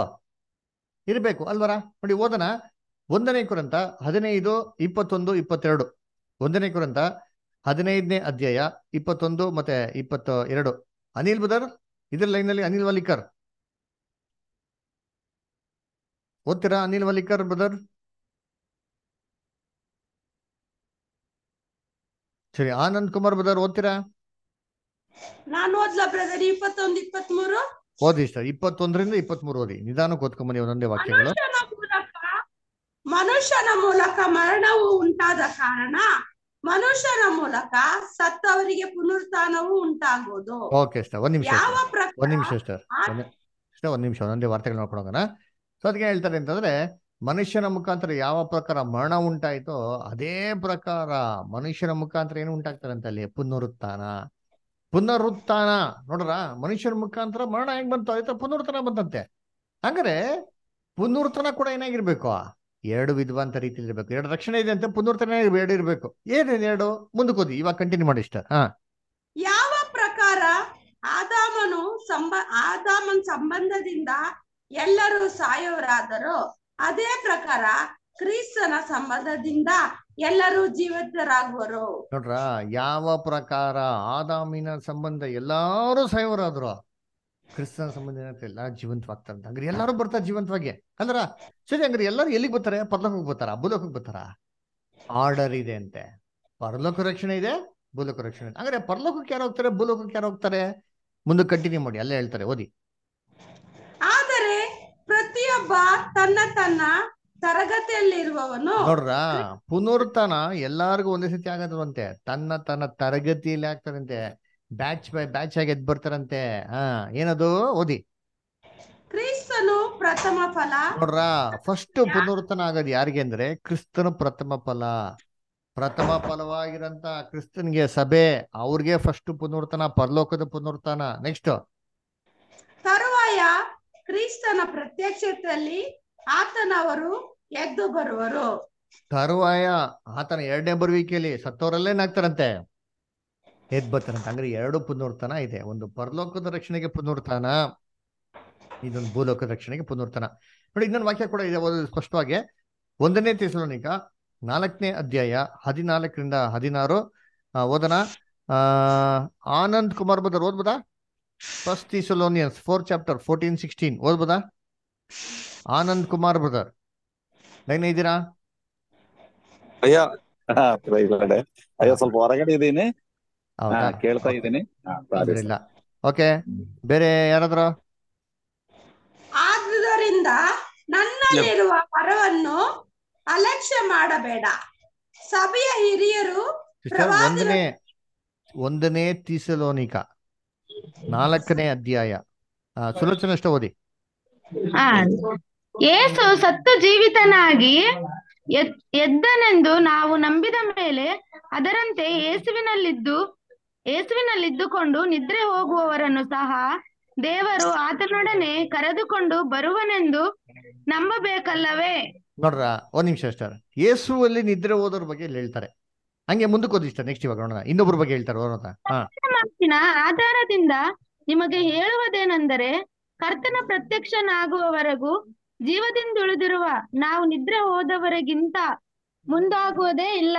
ಇರ್ಬೇಕು ಅಲ್ವರ ನೋಡಿ ಓದನ ಒಂದನೇ ಕುರಂತ ಹದಿನೈದು ಇಪ್ಪತ್ತೊಂದು ಇಪ್ಪತ್ತೆರಡು ಒಂದನೇ ಕುರಂತ ಹದಿನೈದನೇ ಅಧ್ಯಾಯ ಇಪ್ಪತ್ತೊಂದು ಮತ್ತೆ ಇಪ್ಪತ್ತ ಎರಡು ಅನಿಲ್ ಬದರ್ ಇದ್ರ ಲೈನಲ್ಲಿ ಅನಿಲ್ ವಲಿಕರ್ ಓದ್ತೀರಾ ಅನಿಲ್ ವಲಿಕರ್ ಬ್ರದರ್ ಸರಿ ಆನಂದ್ ಕುಮಾರ್ ಬ್ರದರ್ ಓದ್ತೀರಾ ನಾನು ಓದ್ಲಾ ಬ್ರದರ್ ಇಪ್ಪತ್ತೊಂದು ಇಪ್ಪತ್ಮೂರು ಓದಿ ಸರ್ ಇಪ್ಪತ್ತೊಂದರಿಂದ ಇಪ್ಪತ್ಮೂರು ಓದಿ ನಿಧಾನಕ್ಕೆ ಓದ್ಕೊಂಬನ್ನಿ ಒಂದೊಂದೇ ವಾಕ್ಯಗಳು ಮನುಷ್ಯನ ಮೂಲಕ ಮನುಷ್ಯನ ಮೂಲಕ ಮರಣವು ಉಂಟಾದ ಕಾರಣ ಮನುಷ್ಯನ ಮೂಲಕ ಸತ್ತವರಿಗೆ ಪುನರುತ್ಥಾನವು ಉಂಟಾಗುವುದು ಓಕೆ ಸರ್ ಒಂದ್ ನಿಮಿಷ ಯಾವ ಒಂದ್ ಪ್ರಕಾರ ನಿಮಿಷ ಸರ್ ಒಂದ್ ಅಷ್ಟೇ ಒಂದ್ ನಿಮಿಷ ಒಂದೊಂದೇ ವಾರ್ತೆಗಳು ನೋಡ್ಕೊಳೋಣ ಸೊ ಅದಕ್ಕೆ ಹೇಳ್ತಾರೆ ಅಂತಂದ್ರೆ ಮನುಷ್ಯನ ಮುಖಾಂತರ ಯಾವ ಪ್ರಕಾರ ಮರಣ ಉಂಟಾಯ್ತೋ ಅದೇ ಪ್ರಕಾರ ಮನುಷ್ಯನ ಮುಖಾಂತರ ಏನು ಉಂಟಾಗ್ತಾರೆ ಅಂತ ಅಲ್ಲಿ ಪುನರುತ್ಥಾನ ಪುನರುತ್ಥಾನ ನೋಡ್ರ ಮನುಷ್ಯನ ಮುಖಾಂತರ ಮರಣ ಹೆಂಗ್ ಬಂತು ಆಯ್ತಾ ಪುನರುತ್ಥಾನ ಬಂತಂತೆ ಹಂಗಾರೆ ಪುನರುತ್ಥಾನ ಕೂಡ ಏನಾಗಿರ್ಬೇಕು ಎರಡು ವಿಧವಾಂತ ರೀತಿಲಿ ಇರ್ಬೇಕು ಎರಡು ರಕ್ಷಣೆ ಇದೆ ಅಂತ ಪುನರುತ್ಥಾನ ಎರಡು ಇರ್ಬೇಕು ಏನೇನು ಎರಡು ಮುಂದಕ್ಕೆ ಓದಿ ಇವಾಗ ಕಂಟಿನ್ಯೂ ಮಾಡಿ ಇಷ್ಟ ಹಾ ಯಾವ ಪ್ರಕಾರ ಆದಾಮನು ಸಂಬ ಆದಾಮನ್ ಸಂಬಂಧದಿಂದ ಎಲ್ಲರೂ ಸಾಯೋರಾದರೂ ಅದೇ ಪ್ರಕಾರ ಕ್ರಿಸ್ತನ ಸಂಬಂಧದಿಂದ ಎಲ್ಲರೂ ಜೀವಿತರಾಗುವರು ನೋಡ್ರ ಯಾವ ಪ್ರಕಾರ ಆದಾಮಿನ ಸಂಬಂಧ ಎಲ್ಲಾರು ಸಾಯೋರಾದ್ರು ಕ್ರಿಸ್ತನ ಸಂಬಂಧ ಏನಾಗ್ತದೆ ಎಲ್ಲ ಜೀವಂತವಾಗ್ತಾರೆ ಅಂತ ಹಂಗಾರೆ ಎಲ್ಲಾರು ಬರ್ತಾರೆ ಜೀವಂತವಾಗಿ ಅಂದ್ರ ಸರಿ ಹಂಗಾರೆ ಎಲ್ಲರೂ ಎಲ್ಲಿಗೆ ಬರ್ತಾರೆ ಪರಲೋಕಕ್ಕೆ ಬರ್ತಾರ ಭೂಲೋಕಕ್ಕೆ ಬರ್ತಾರ ಆರ್ಡರ್ ಇದೆ ಅಂತೆ ಪರಲೋಕ ರಕ್ಷಣೆ ಇದೆ ಭೂಲೋಕ ರಕ್ಷಣೆ ಇದೆ ಹಂಗಾರೆ ಪರಲೋಕಕ್ಕೆ ಯಾರು ಹೋಗ್ತಾರೆ ಭೂಲೋಕಕ್ಕೆ ಯಾರು ಹೋಗ್ತಾರೆ ಮುಂದೆ ಕಂಟಿನ್ಯೂ ಮಾಡಿ ಅಲ್ಲೇ ಹೇಳ್ತಾರೆ ಓದಿ ಆದರೆ ಪ್ರತಿಯೊಬ್ಬ ತನ್ನ ತನ್ನ ತರಗತಿಯಲ್ಲಿರುವವನು ನೋಡ್ರ ಪುನರುತ್ಥಾನ ಎಲ್ಲಾರ್ಗು ಒಂದೇ ಸತಿ ಆಗದಂತೆ ತನ್ನ ತನ್ನ ತರಗತಿಯಲ್ಲಿ ಆಗ್ತಾರಂತೆ ಬ್ಯಾಚ್ ಬೈ ಬ್ಯಾಚ್ ಆಗಿ ಎದ್ ಬರ್ತಾರಂತೆ ಹಾ ಏನದು ಓದಿ ಕ್ರಿಸ್ತನು ಪ್ರಥಮ ಫಲ ನೋಡ್ರ ಫಸ್ಟ್ ಪುನರುತ್ಥಾನ ಆಗೋದು ಯಾರಿಗೆ ಅಂದ್ರೆ ಕ್ರಿಸ್ತನ ಪ್ರಥಮ ಫಲ ಪ್ರಥಮ ಫಲವಾಗಿರಂತ ಕ್ರಿಸ್ತನ್ಗೆ ಸಭೆ ಅವ್ರಿಗೆ ಫಸ್ಟ್ ಪುನರುತ್ಥಾನ ಪರಲೋಕದ ಪುನರುತ್ಥಾನ ನೆಕ್ಸ್ಟ್ ತರುವಾಯ ಕ್ರಿಸ್ತನ ಪ್ರತ್ಯಕ್ಷತೆಯಲ್ಲಿ ಆತನವರು ಎದ್ದು ಬರುವರು ತರುವಾಯ ಆತನ ಎರಡನೇ ಬರುವಿಕೆಯಲ್ಲಿ ಸತ್ತವರಲ್ಲೇ ಏನಾಗ್ತಾರಂತೆ ಎದ್ ಬರ್ತಾರಂತೆ ಹಂಗಾರೆ ಎರಡು ಪುನರುತ್ಥಾನ ಇದೆ ಒಂದು ಪರಲೋಕದ ರಕ್ಷಣೆಗೆ ಪುನರುತ್ಥಾನ ಇದೊಂದು ಭೂಲೋಕದ ರಕ್ಷಣೆಗೆ ಪುನರುತ್ಥಾನ ನೋಡಿ ಇನ್ನೊಂದು ವಾಕ್ಯ ಕೂಡ ಇದೆ ಓದೋದು ಸ್ಪಷ್ಟವಾಗಿ ಒಂದನೇ ತಿಸಲೋನಿಕ ನಾಲ್ಕನೇ ಅಧ್ಯಾಯ ಹದಿನಾಲ್ಕರಿಂದ ಹದಿನಾರು ಆ, ಓದನ ಆ ಆನಂದ್ ಕುಮಾರ್ ಬದರ್ ಓದ್ಬೋದಾ first Thessalonians four chapter fourteen sixteen ಓದ್ಬೋದಾ ಆನಂದ್ ಕುಮಾರ್ ಬ್ರದರ್ ಲೈನ್ ಇದ್ದೀರಾ ಅಯ್ಯ ಹಾ, praise Lord. ಅಯ್ಯೋ ಸ್ವಲ್ಪ ಹೊರಗಡೆ ಇದ್ದೀನಿ ಹಾ, ಹೌದಾ ಕೇಳ್ತಾ ಇದ್ದೀನಿ ಹಾ, ಪ್ರಾರ್ಥಿಸಿ. ಇಲ್ಲ ಓಕೆ ಬೇರೆ ಯಾರಾದ್ರು ಆದುದರಿಂದ ನನ್ನಲ್ಲಿರುವ ವರವನ್ನು ಅಲಕ್ಷ್ಯ ಮಾಡಬೇಡ ಸಭೆಯ ಹಿರಿಯರು ಸಿಸ್ಟರ್ ಪ್ರವಾದಿಗಳ- ಒಂದನೇ ಒಂದನೇ ತೀಸಲೋನಿಕ ನಾಲ್ಕನೇ ಅಧ್ಯಾಯ ಆ, ಸುಲೋಚನ ಅಷ್ಟ ಓದಿ ಆ ಯೇಸು ಸತ್ತು ಜೀವಿತನಾಗಿ ಎದ್- ಎದ್ದನೆಂದು ನಾವು ನಂಬಿದ ಮೇಲೆ ಅದರಂತೆ ಯೇಸುವಿನಲ್ಲಿದ್ದು ಯೇಸುವಿನಲ್ಲಿದ್ದುಕೊಂಡು ನಿದ್ರೆ ಹೋಗುವವರನ್ನು ಸಹ ದೇವರು ಆತನೊಡನೆ ಕರೆದುಕೊಂಡು ಬರುವನೆಂದು ನಂಬಬೇಕಲ್ಲವೇ ನೋಡ್ರ ಒಂದ್ ನಿಮಿಷ ಅಷ್ಟರ್ ಯೇಸುವಲ್ಲಿ ನಿದ್ರೆ ಹೋದವ್ರ ಬಗ್ಗೆ ಇಲ್ಲಿ ಹೇಳ್ತಾರೆ ಹಂಗೆ ಮುಂದಕ್ಕೆ ಓದಿ ಇಷ್ಟ ನೆಕ್ಸ್ಟ್ ಇವಾಗ ನೋಡೋಣ ಇನ್ನೊಬ್ರ ಬಗ್ಗೆ ಹೇಳ್ತಾರೆ ಓದೋಣ ಹಾ ಮಾತಿನ ಆಧಾರದಿಂದ ನಿಮಗೆ ಹೇಳುವುದೇನೆಂದರೆ ಕರ್ತನ ಪ್ರತ್ಯಕ್ಷನಾಗುವವರೆಗೂ ಜೀವದಿಂದ ಉಳಿದಿರುವ ನಾವು ನಿದ್ರೆ ಹೋದವರಿಗಿಂತ ಮುಂದಾಗುವುದೇ ಇಲ್ಲ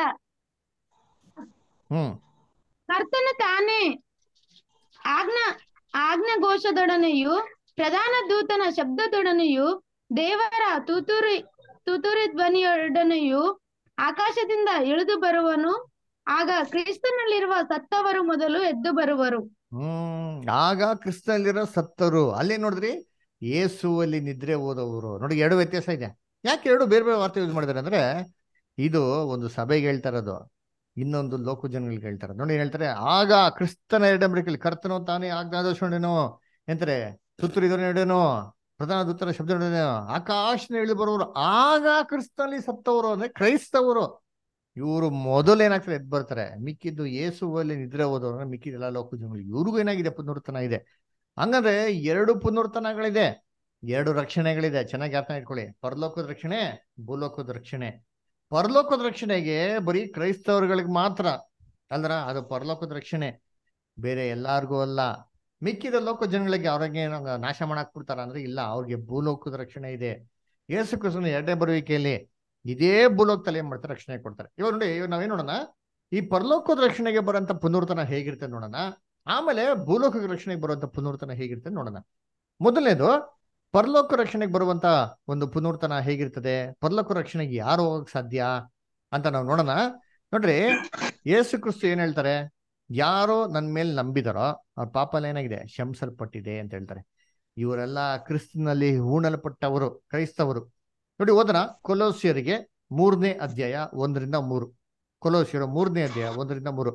ಹ್ಮ್ ಕರ್ತನು ತಾನೇ ಆಜ್ಞಾ ಆಜ್ಞಾಘೋಷದೊಡನೆಯೂ ಪ್ರಧಾನ ದೂತನ ಶಬ್ದದೊಡನೆಯೂ ದೇವರ ತುತುರಿ ತುತುರಿ ಧ್ವನಿಯೊಡನೆಯೂ ಆಕಾಶದಿಂದ ಇಳಿದು ಬರುವನು ಆಗ ಕ್ರಿಸ್ತನಲ್ಲಿರುವ ಸತ್ತವರು ಮೊದಲು ಎದ್ದು ಬರುವರು ಹ್ಮ್ ಆಗ ಕ್ರಿಸ್ತನಲ್ಲಿರೋ ಸತ್ತರು ಅಲ್ಲೇ ನೋಡಿದ್ರಿ ಯೇಸುವಲ್ಲಿ ನಿದ್ರೆ ಹೋದವರು ನೋಡಿ ಎರಡು ವ್ಯತ್ಯಾಸ ಇದೆ ಯಾಕೆ ಎರಡು ಬೇರೆ ಬೇರೆ ವಾರ್ತೆ ಯೂಸ್ ಮಾಡಿದಾರೆ ಅಂದ್ರೆ ಇದು ಒಂದು ಸಭೆಗೆ ಹೇಳ್ತಾ ಇರೋದು ಇನ್ನೊಂದು ಲೋಕ ಜನಗಳಿಗೆ ಹೇಳ್ತಾರೆ ನೋಡಿ ಏನ್ ಹೇಳ್ತಾರೆ ಆಗ ಕ್ರಿಸ್ತನ ಎರಡಂಬರಿಕೆಯಲ್ಲಿ ಕರ್ತನು ತಾನೇ ಆಜ್ಞಾದೋಷಣೇನೋ ಎಂತಾರೆ ಸುತ್ತರಿದನೇನೋ ಪ್ರಧಾನ ದೂತರ ಶಬ್ದ ಆಕಾಶನ ಇಳಿ ಬರುವರು ಆಗ ಕ್ರಿಸ್ತನಲ್ಲಿ ಸತ್ತವರು ಅಂದ್ರೆ ಕ್ರೈಸ್ತವರು ಇವರು ಮೊದಲು ಏನಾಗ್ತದೆ ಎದ್ದು ಬರ್ತಾರೆ ಮಿಕ್ಕಿದ್ದು ಯೇಸುವಲ್ಲಿ ನಿದ್ರೆ ಹೋದವರು ಮಿಕ್ಕಿದೆಲ್ಲ ಲೋಕ ಜನಗಳು ಇವ್ರಿಗೂ ಏನಾಗಿದೆ ಪುನರುತ್ಥಾನ ಇದೆ ಹಂಗಂದ್ರೆ ಎರಡು ಪುನರುತ್ಥಾನಗಳಿದೆ ಎರಡು ರಕ್ಷಣೆಗಳಿದೆ ಚೆನ್ನಾಗಿ ಅರ್ಥ ಇಟ್ಕೊಳ್ಳಿ ಪರಲೋಕದ ರಕ್ಷಣೆ ಭೂಲೋಕದ ರಕ್ಷಣೆ ಪರಲೋಕದ ರಕ್ಷಣೆಗೆ ಬರೀ ಕ್ರೈಸ್ತವರುಗಳಿಗೆ ಮಾತ್ರ ಅಲ್ದ್ರ ಅದು ಪರಲೋಕದ ರಕ್ಷಣೆ ಬೇರೆ ಎಲ್ಲಾರ್ಗೂ ಅಲ್ಲ ಮಿಕ್ಕಿದ ಲೋಕ ಜನಗಳಿಗೆ ಅವ್ರಿಗೆ ಏನೋ ನಾಶ ಮಾಡಕ್ ಬಿಡ್ತಾರ ಅಂದ್ರೆ ಇಲ್ಲ ಅವ್ರಿಗೆ ಭೂಲೋಕದ ರಕ್ಷಣೆ ಇದೆ ಯೇಸು ಕ್ರಿಸ್ತನ ಎರಡನೇ ಬರುವಿಕೆಯಲ್ಲಿ ಇದೇ ಭೂಲೋಕದಲ್ಲಿ ಏನ್ ಮಾಡ್ತಾರೆ ರಕ್ಷಣೆ ಕೊಡ್ತಾರೆ ಇವಾಗ ನೋಡಿ ಇವಾಗ ನಾವೇನ್ ನೋಡೋಣ ಈ ಪರಲೋಕದ ರಕ್ಷಣೆಗೆ ಬರೋಂಥ ಪುನರ್ತನ ಹೇಗಿರುತ್ತೆ ನೋಡೋಣ ಆಮೇಲೆ ಭೂಲೋಕದ ರಕ್ಷಣೆಗೆ ಬರುವಂತ ಪುನರ್ತನ ಹೇಗಿರುತ್ತೆ ನೋಡೋಣ ಮೊದಲನೇದು ಪರಲೋಕ ರಕ್ಷಣೆಗೆ ಬರುವಂತ ಒಂದು ಪುನರ್ತನ ಹೇಗಿರ್ತದೆ ಪರಲೋಕ ರಕ್ಷಣೆಗೆ ಯಾರು ಹೋಗಕ್ ಸಾಧ್ಯ ಅಂತ ನಾವು ನೋಡೋಣ ನೋಡ್ರಿ ಯೇಸು ಕ್ರಿಸ್ತು ಏನ್ ಹೇಳ್ತಾರೆ ಯಾರು ನನ್ನ ಮೇಲೆ ನಂಬಿದಾರೋ ಅವ್ರ ಪಾಪ ಎಲ್ಲ ಏನಾಗಿದೆ ಶಂಸಲ್ಪಟ್ಟಿದೆ ಅಂತ ಹೇಳ್ತಾರೆ ಇವರೆಲ್ಲ ಕ್ರಿಸ್ತನಲ್ಲಿ ಹೂಣಲ್ಪಟ್ಟವರು ಕ್ರೈಸ್ತವರು ನೋಡಿ ಓದನ ಕೊಲೋಸಿಯರಿಗೆ ಮೂರನೇ ಅಧ್ಯಾಯ ಒಂದರಿಂದ ಮೂರು ಕೊಲೋಸಿಯರ ಮೂರನೇ ಅಧ್ಯಾಯ ಒಂದರಿಂದ ಮೂರು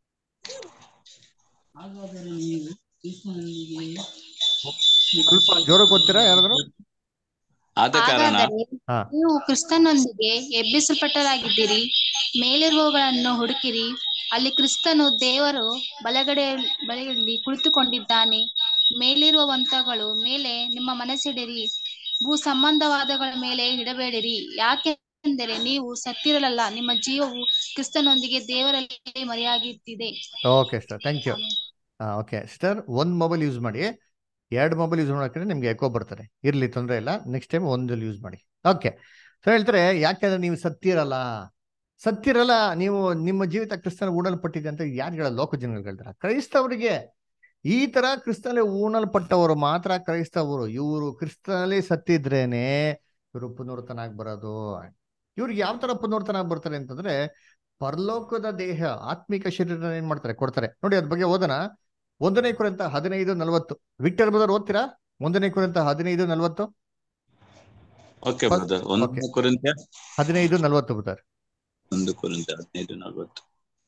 ಹಾಗಾದರೆ ನೀವು ಕ್ರಿಸ್ತನೊಂದಿಗೆ ಸ್ವಲ್ಪ ಜೋರಕ್ಕೆ ಓದ್ತೀರಾ ಯಾರಾದ್ರು ಆದ ಕಾರಣ ಹಾಗಾದರೆ ಹಾ. ನೀವು ಕ್ರಿಸ್ತನೊಂದಿಗೆ ಎಬ್ಬಿಸಲ್ಪಟ್ಟರಾಗಿದ್ದೀರಿ ಮೇಲಿರುವವುಗಳನ್ನು ಹುಡುಕಿರಿ ಅಲ್ಲಿ ಕ್ರಿಸ್ತನು ದೇವರು ಬಲಗಡೆ ಬಲಗಡೆಯಲ್ಲಿ ಕುಳಿತುಕೊಂಡಿದ್ದಾನೆ ಮೇಲಿರುವಂತಗಳು ಮೇಲೆ ನಿಮ್ಮ ಮನಸ್ಸಿಡಿರಿ ಭೂ ಸಂಬಂಧವಾದಗಳ ಮೇಲೆ ಇಡಬೇಡಿರಿ ಯಾಕೆಂದರೆ ನೀವು ಸತ್ತಿರಲಲ್ಲ ನಿಮ್ಮ ಜೀವವು ಕ್ರಿಸ್ತನೊಂದಿಗೆ ದೇವರಲ್ಲಿ ಮರೆಯಾಗಿತ್ತಿದೆ ಓಕೆ ಸರ್ ಥ್ಯಾಂಕ್ ಯು ಹಾ ಓಕೆ ಸಿಸ್ಟರ್ ಒಂದ್ ಮೊಬೈಲ್ ಯೂಸ್ ಮಾಡಿ ಎರಡು ಮೊಬೈಲ್ ಯೂಸ್ ಮಾಡೋಕೆ ನಿಮ್ಗೆ ಎಕೋ ಬರ್ತಾರೆ ಇರ್ಲಿ ತೊಂದರೆ ಇಲ್ಲ ನೆಕ್ಸ್ಟ್ ಟೈಮ್ ಒಂದಲ್ಲಿ ಯೂಸ್ ಮಾಡಿ ಓಕೆ ಸೊ ಹೇಳ್ತಾರೆ ಯಾಕೆಂದ್ರೆ ನೀವು ಸತ್ತಿರಲ್ಲ ಸತ್ತಿರಲ್ಲ ನೀವು ನಿಮ್ಮ ಜೀವಿತ ಕ್ರಿಸ್ತನ ಉಣಲ್ಪಟ್ಟಿದೆ ಅಂತ ಯಾರು ಹೇಳಲ್ಲ ಲೋಕ ಜನಗಳು ಹೇಳ್ತಾರೆ ಕ್ರೈಸ್ತವರಿಗೆ ಈ ತರ ಕ್ರಿಸ್ತನಲ್ಲಿ ಉಣಲ್ಪಟ್ಟವರು ಮಾತ್ರ ಕ್ರೈಸ್ತವರು ಇವರು ಕ್ರಿಸ್ತನಲ್ಲಿ ಸತ್ತಿದ್ರೇನೆ ಇವರು ಪುನರ್ತನಾಗಿ ಬರೋದು ಇವ್ರಿಗೆ ಯಾವ ತರ ಪುನರ್ತನಾಗಿ ಬರ್ತಾರೆ ಅಂತಂದ್ರೆ ಪರಲೋಕದ ದೇಹ ಆತ್ಮಿಕ ಶರೀರ ಏನ್ ಮಾಡ್ತಾರೆ ಕೊಡ್ತಾರೆ ನೋಡಿ ಅದ್ರ ಬಗ್ಗೆ ಓದೋಣ ಒಂದನೇ ಕುರಿತ ಹದಿನೈದು ನಲವತ್ತು ವಿಕ್ಟರ್ ಬದರ್ ಓದ್ತೀರಾ ಒಂದನೇ ಕುರಿತ ಹದಿನೈದು ನಲವತ್ತು ಓಕೆ ಹೌದು. ಬ್ರದರ್ ಒಂದು Okay. ಕುರಿತ ಹದಿನೈದು ನಲವತ್ತು ಬದರ್ ಒಂದು ಕುರಿತ ಹದಿನೈದು ನಲ್ವತ್ತು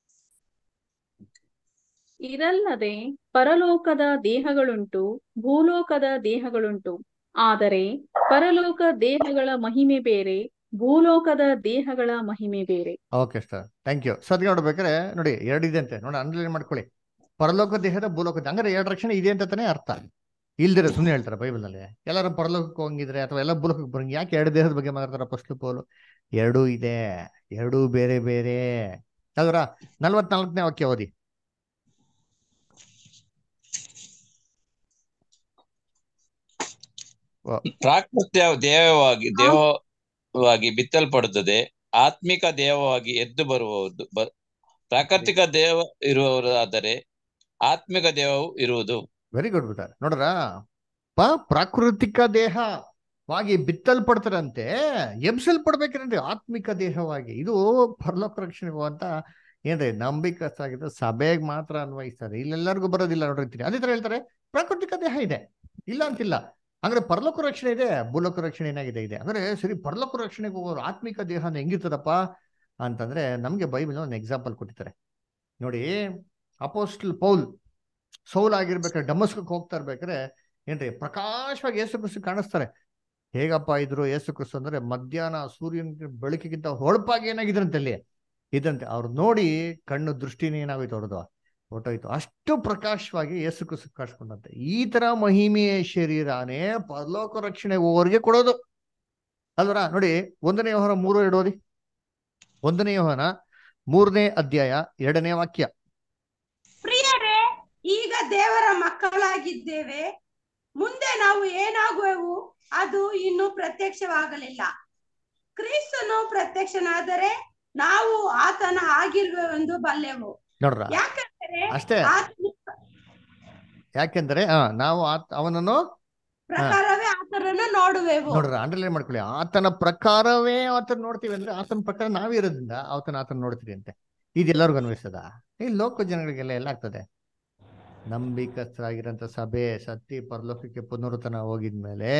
ಇದಲ್ಲದೆ ಪರಲೋಕದ ದೇಹಗಳುಂಟು ಭೂಲೋಕದ ದೇಹಗಳುಂಟು ಆದರೆ ಪರಲೋಕ ದೇಹಗಳ ಮಹಿಮೆ ಬೇರೆ ಭೂಲೋಕದ ದೇಹಗಳ ಮಹಿಮೆ ಬೇರೆ ಓಕೆ ಸರ್ ಥ್ಯಾಂಕ್ ಯು ಸದ್ಯ ನೋಡ್ಬೇಕಾದ್ರೆ ನೋಡಿ ಎರಡಿದೆ ಅಂತೆ ನೋಡಿ ಅಂಡರ್ಲೈನ್ ಮಾಡ್ಕೊಳ್ಳಿ ಪರಲೋಕ ದೇಹದ ಭೂಲೋಕ ದೇಹ. ಹಂಗಾರೆ ಎರಡು ರಕ್ಷಣೆ ಇದೆ ಅಂತ ತಾನೇ ಅರ್ಥ ಇಲ್ದಿರ ಸುಮ್ಮನೆ ಹೇಳ್ತಾರೆ ಬೈಬಲ್ ನಲ್ಲಿ ಎಲ್ಲರೂ ಪರಲೋಕಕ್ಕೆ ಹೋಗಿದ್ರೆ ಅಥವಾ ಎಲ್ಲ ಭೂಲೋಕಕ್ಕೆ ಬರಂಗ್ ಯಾಕೆ ಎರಡು ದೇಹದ ಬಗ್ಗೆ ಮಾತಾಡ್ತಾರ ಫಸ್ಟ್ ಪೋಲು ಎರಡೂ ಇದೆ ಎರಡೂ ಬೇರೆ ಬೇರೆ ಅದರ ನಲ್ವತ್ನಾಲ್ಕನೇ ವಾಕ್ಯ ಓದಿ ಪ್ರಾಕೃತ್ಯ ದೇವವಾಗಿ ದೇವವಾಗಿ ಬಿತ್ತಲ್ಪಡುತ್ತದೆ ಆತ್ಮಿಕ ದೇವವಾಗಿ ಎದ್ದು ಬರುವುದು ಬ- ಪ್ರಾಕೃತಿಕ ದೇವ ಇರುವವರಾದರೆ ಆತ್ಮಿಕ ದೇವವು ಇರುವುದು ವೆರಿ ಗುಡ್ ಬಿಟ್ಟಾರೆ ನೋಡ್ರ ಪ ಪ್ರಾಕೃತಿಕ ದೇಹವಾಗಿ ಬಿತ್ತಲ್ಪಡ್ತಾರಂತೆ ಎಬ್ಸಲ್ಪಡ್ಬೇಕೇನ್ರಿ ಆತ್ಮಿಕ ದೇಹವಾಗಿ ಇದು ಪರಲೋಕ ರಕ್ಷಣೆ ಅಂತ ಏನ್ರಿ ನಂಬಿಕಸ್ತಾಗಿದ್ದು ಸಭೆಗೆ ಮಾತ್ರ ಅನ್ವಯಿಸ್ತಾರೆ ಇಲ್ಲೆಲ್ಲರಿಗೂ ಬರೋದಿಲ್ಲ ನೋಡಿರ್ತೀನಿ ಅದೇ ತರ ಹೇಳ್ತಾರೆ ಪ್ರಾಕೃತಿಕ ದೇಹ ಇದೆ ಇಲ್ಲ ಅಂತಿಲ್ಲ ಅಂದ್ರೆ ಪರಲೋಕ ರಕ್ಷಣೆ ಇದೆ ಭೂಲೋಕ ರಕ್ಷಣೆ ಏನಾಗಿದೆ ಇದೆ ಅಂದ್ರೆ ಸರಿ ಪರಲೋಕ ರಕ್ಷಣೆಗೆ ಹೋಗೋರು ಆತ್ಮಿಕ ದೇಹ ಹೆಂಗಿರ್ತದಪ್ಪ ಅಂತಂದ್ರೆ ನಮ್ಗೆ ಬೈಬಲ್ ಒಂದು ಎಕ್ಸಾಂಪಲ್ ಕೊಟ್ಟಿದ್ದಾರೆ ನೋಡಿ ಅಪೋಸ್ಟಲ್ ಪೌಲ್ ಸೌಲ್ ಆಗಿರ್ಬೇಕಾದ್ರೆ ಡಮಸ್ಕಕ್ಕೆ ಹೋಗ್ತಾ ಇರ್ಬೇಕಾದ್ರೆ ಏನ್ರಿ ಪ್ರಕಾಶವಾಗಿ ಯೇಸು ಕ್ರಿಸ್ತು ಕಾಣಿಸ್ತಾರೆ ಹೇಗಪ್ಪ ಇದ್ರು ಯೇಸು ಕ್ರಿಸ್ತು ಅಂದ್ರೆ ಮಧ್ಯಾಹ್ನ ಸೂರ್ಯನ ಬೆಳಕಿಗಿಂತ ಹೊಳಪಾಗಿ ಏನಾಗಿದ್ರಂತೆ ಅಲ್ಲಿ ಇದಂತೆ ಅವ್ರು ನೋಡಿ ಕಣ್ಣು ದೃಷ್ಟಿನೇ ಏನಾಗೋಯ್ತು ಅವ್ರದ್ದು ಹೊಟ್ಟೋಯ್ತು ಅಷ್ಟು ಪ್ರಕಾಶವಾಗಿ ಯೇಸು ಕ್ರಿಸ್ತು ಕಾಣಿಸ್ಕೊಂಡಂತೆ ಈ ತರ ಮಹಿಮೆಯ ಶರೀರನೇ ಪರಲೋಕ ರಕ್ಷಣೆ ಹೋಗೋರಿಗೆ ಕೊಡೋದು ಅಲ್ವರ ನೋಡಿ ಒಂದನೇ ಯೋಹನ ಮೂರು ಎರಡು ಓದಿ ಒಂದನೇ ಯೋಹನ ಮೂರನೇ ಅಧ್ಯಾಯ ಎರಡನೇ ವಾಕ್ಯ ಪ್ರಿಯರೇ ಈಗ ದೇವರ ಮಕ್ಕಳಾಗಿದ್ದೇವೆ ಮುಂದೆ ನಾವು ಏನಾಗುವೆವು ಅದು ಇನ್ನೂ ಪ್ರತ್ಯಕ್ಷವಾಗಲಿಲ್ಲ ಕ್ರಿಸ್ತನು ಪ್ರತ್ಯಕ್ಷನಾದರೆ ನಾವು ಆತನ ಆಗಿರುವೆವೆಂದು ಬಲ್ಲೆವು ನೋಡ್ರ ಯಾಕಂದರೆ ಅಷ್ಟೇ ಆತನ ಯಾಕೆಂದ್ರೆ ಆ ನಾವು ಆತ ಅವನನ್ನು ಪ್ರಕಾರವೇ ಆತನನ್ನು ನೋಡುವೆವು ನೋಡ್ರ ಅಂಡರ್ಲೈನ್ ಮಾಡ್ಕೊಳ್ಳಿ ಆತನ ಪ್ರಕಾರವೇ ಆತನ ನೋಡ್ತೀವಿ ಅಂದ್ರೆ ಆತನ ಪ್ರಕಾರ ನಾವೇ ಇರೋದ್ರಿಂದ ಆತನ ಆತನ ನೋಡ್ತೀವಿ ಅಂತೆ ಇದೆಲ್ಲರಿಗೂ ಅನ್ವಯಿಸ್ತದ ಈ ಲೋಕ ಜನಗಳಿಗೆಲ್ಲ ಎಲ್ಲ ಆಗ್ತದೆ ನಂಬಿಕಸ್ಥರಾಗಿರಂತ ಸಭೆ ಸತ್ತಿ ಪರಲೋಕಕ್ಕೆ ಪುನರುತನ ಹೋಗಿದ್ಮೇಲೆ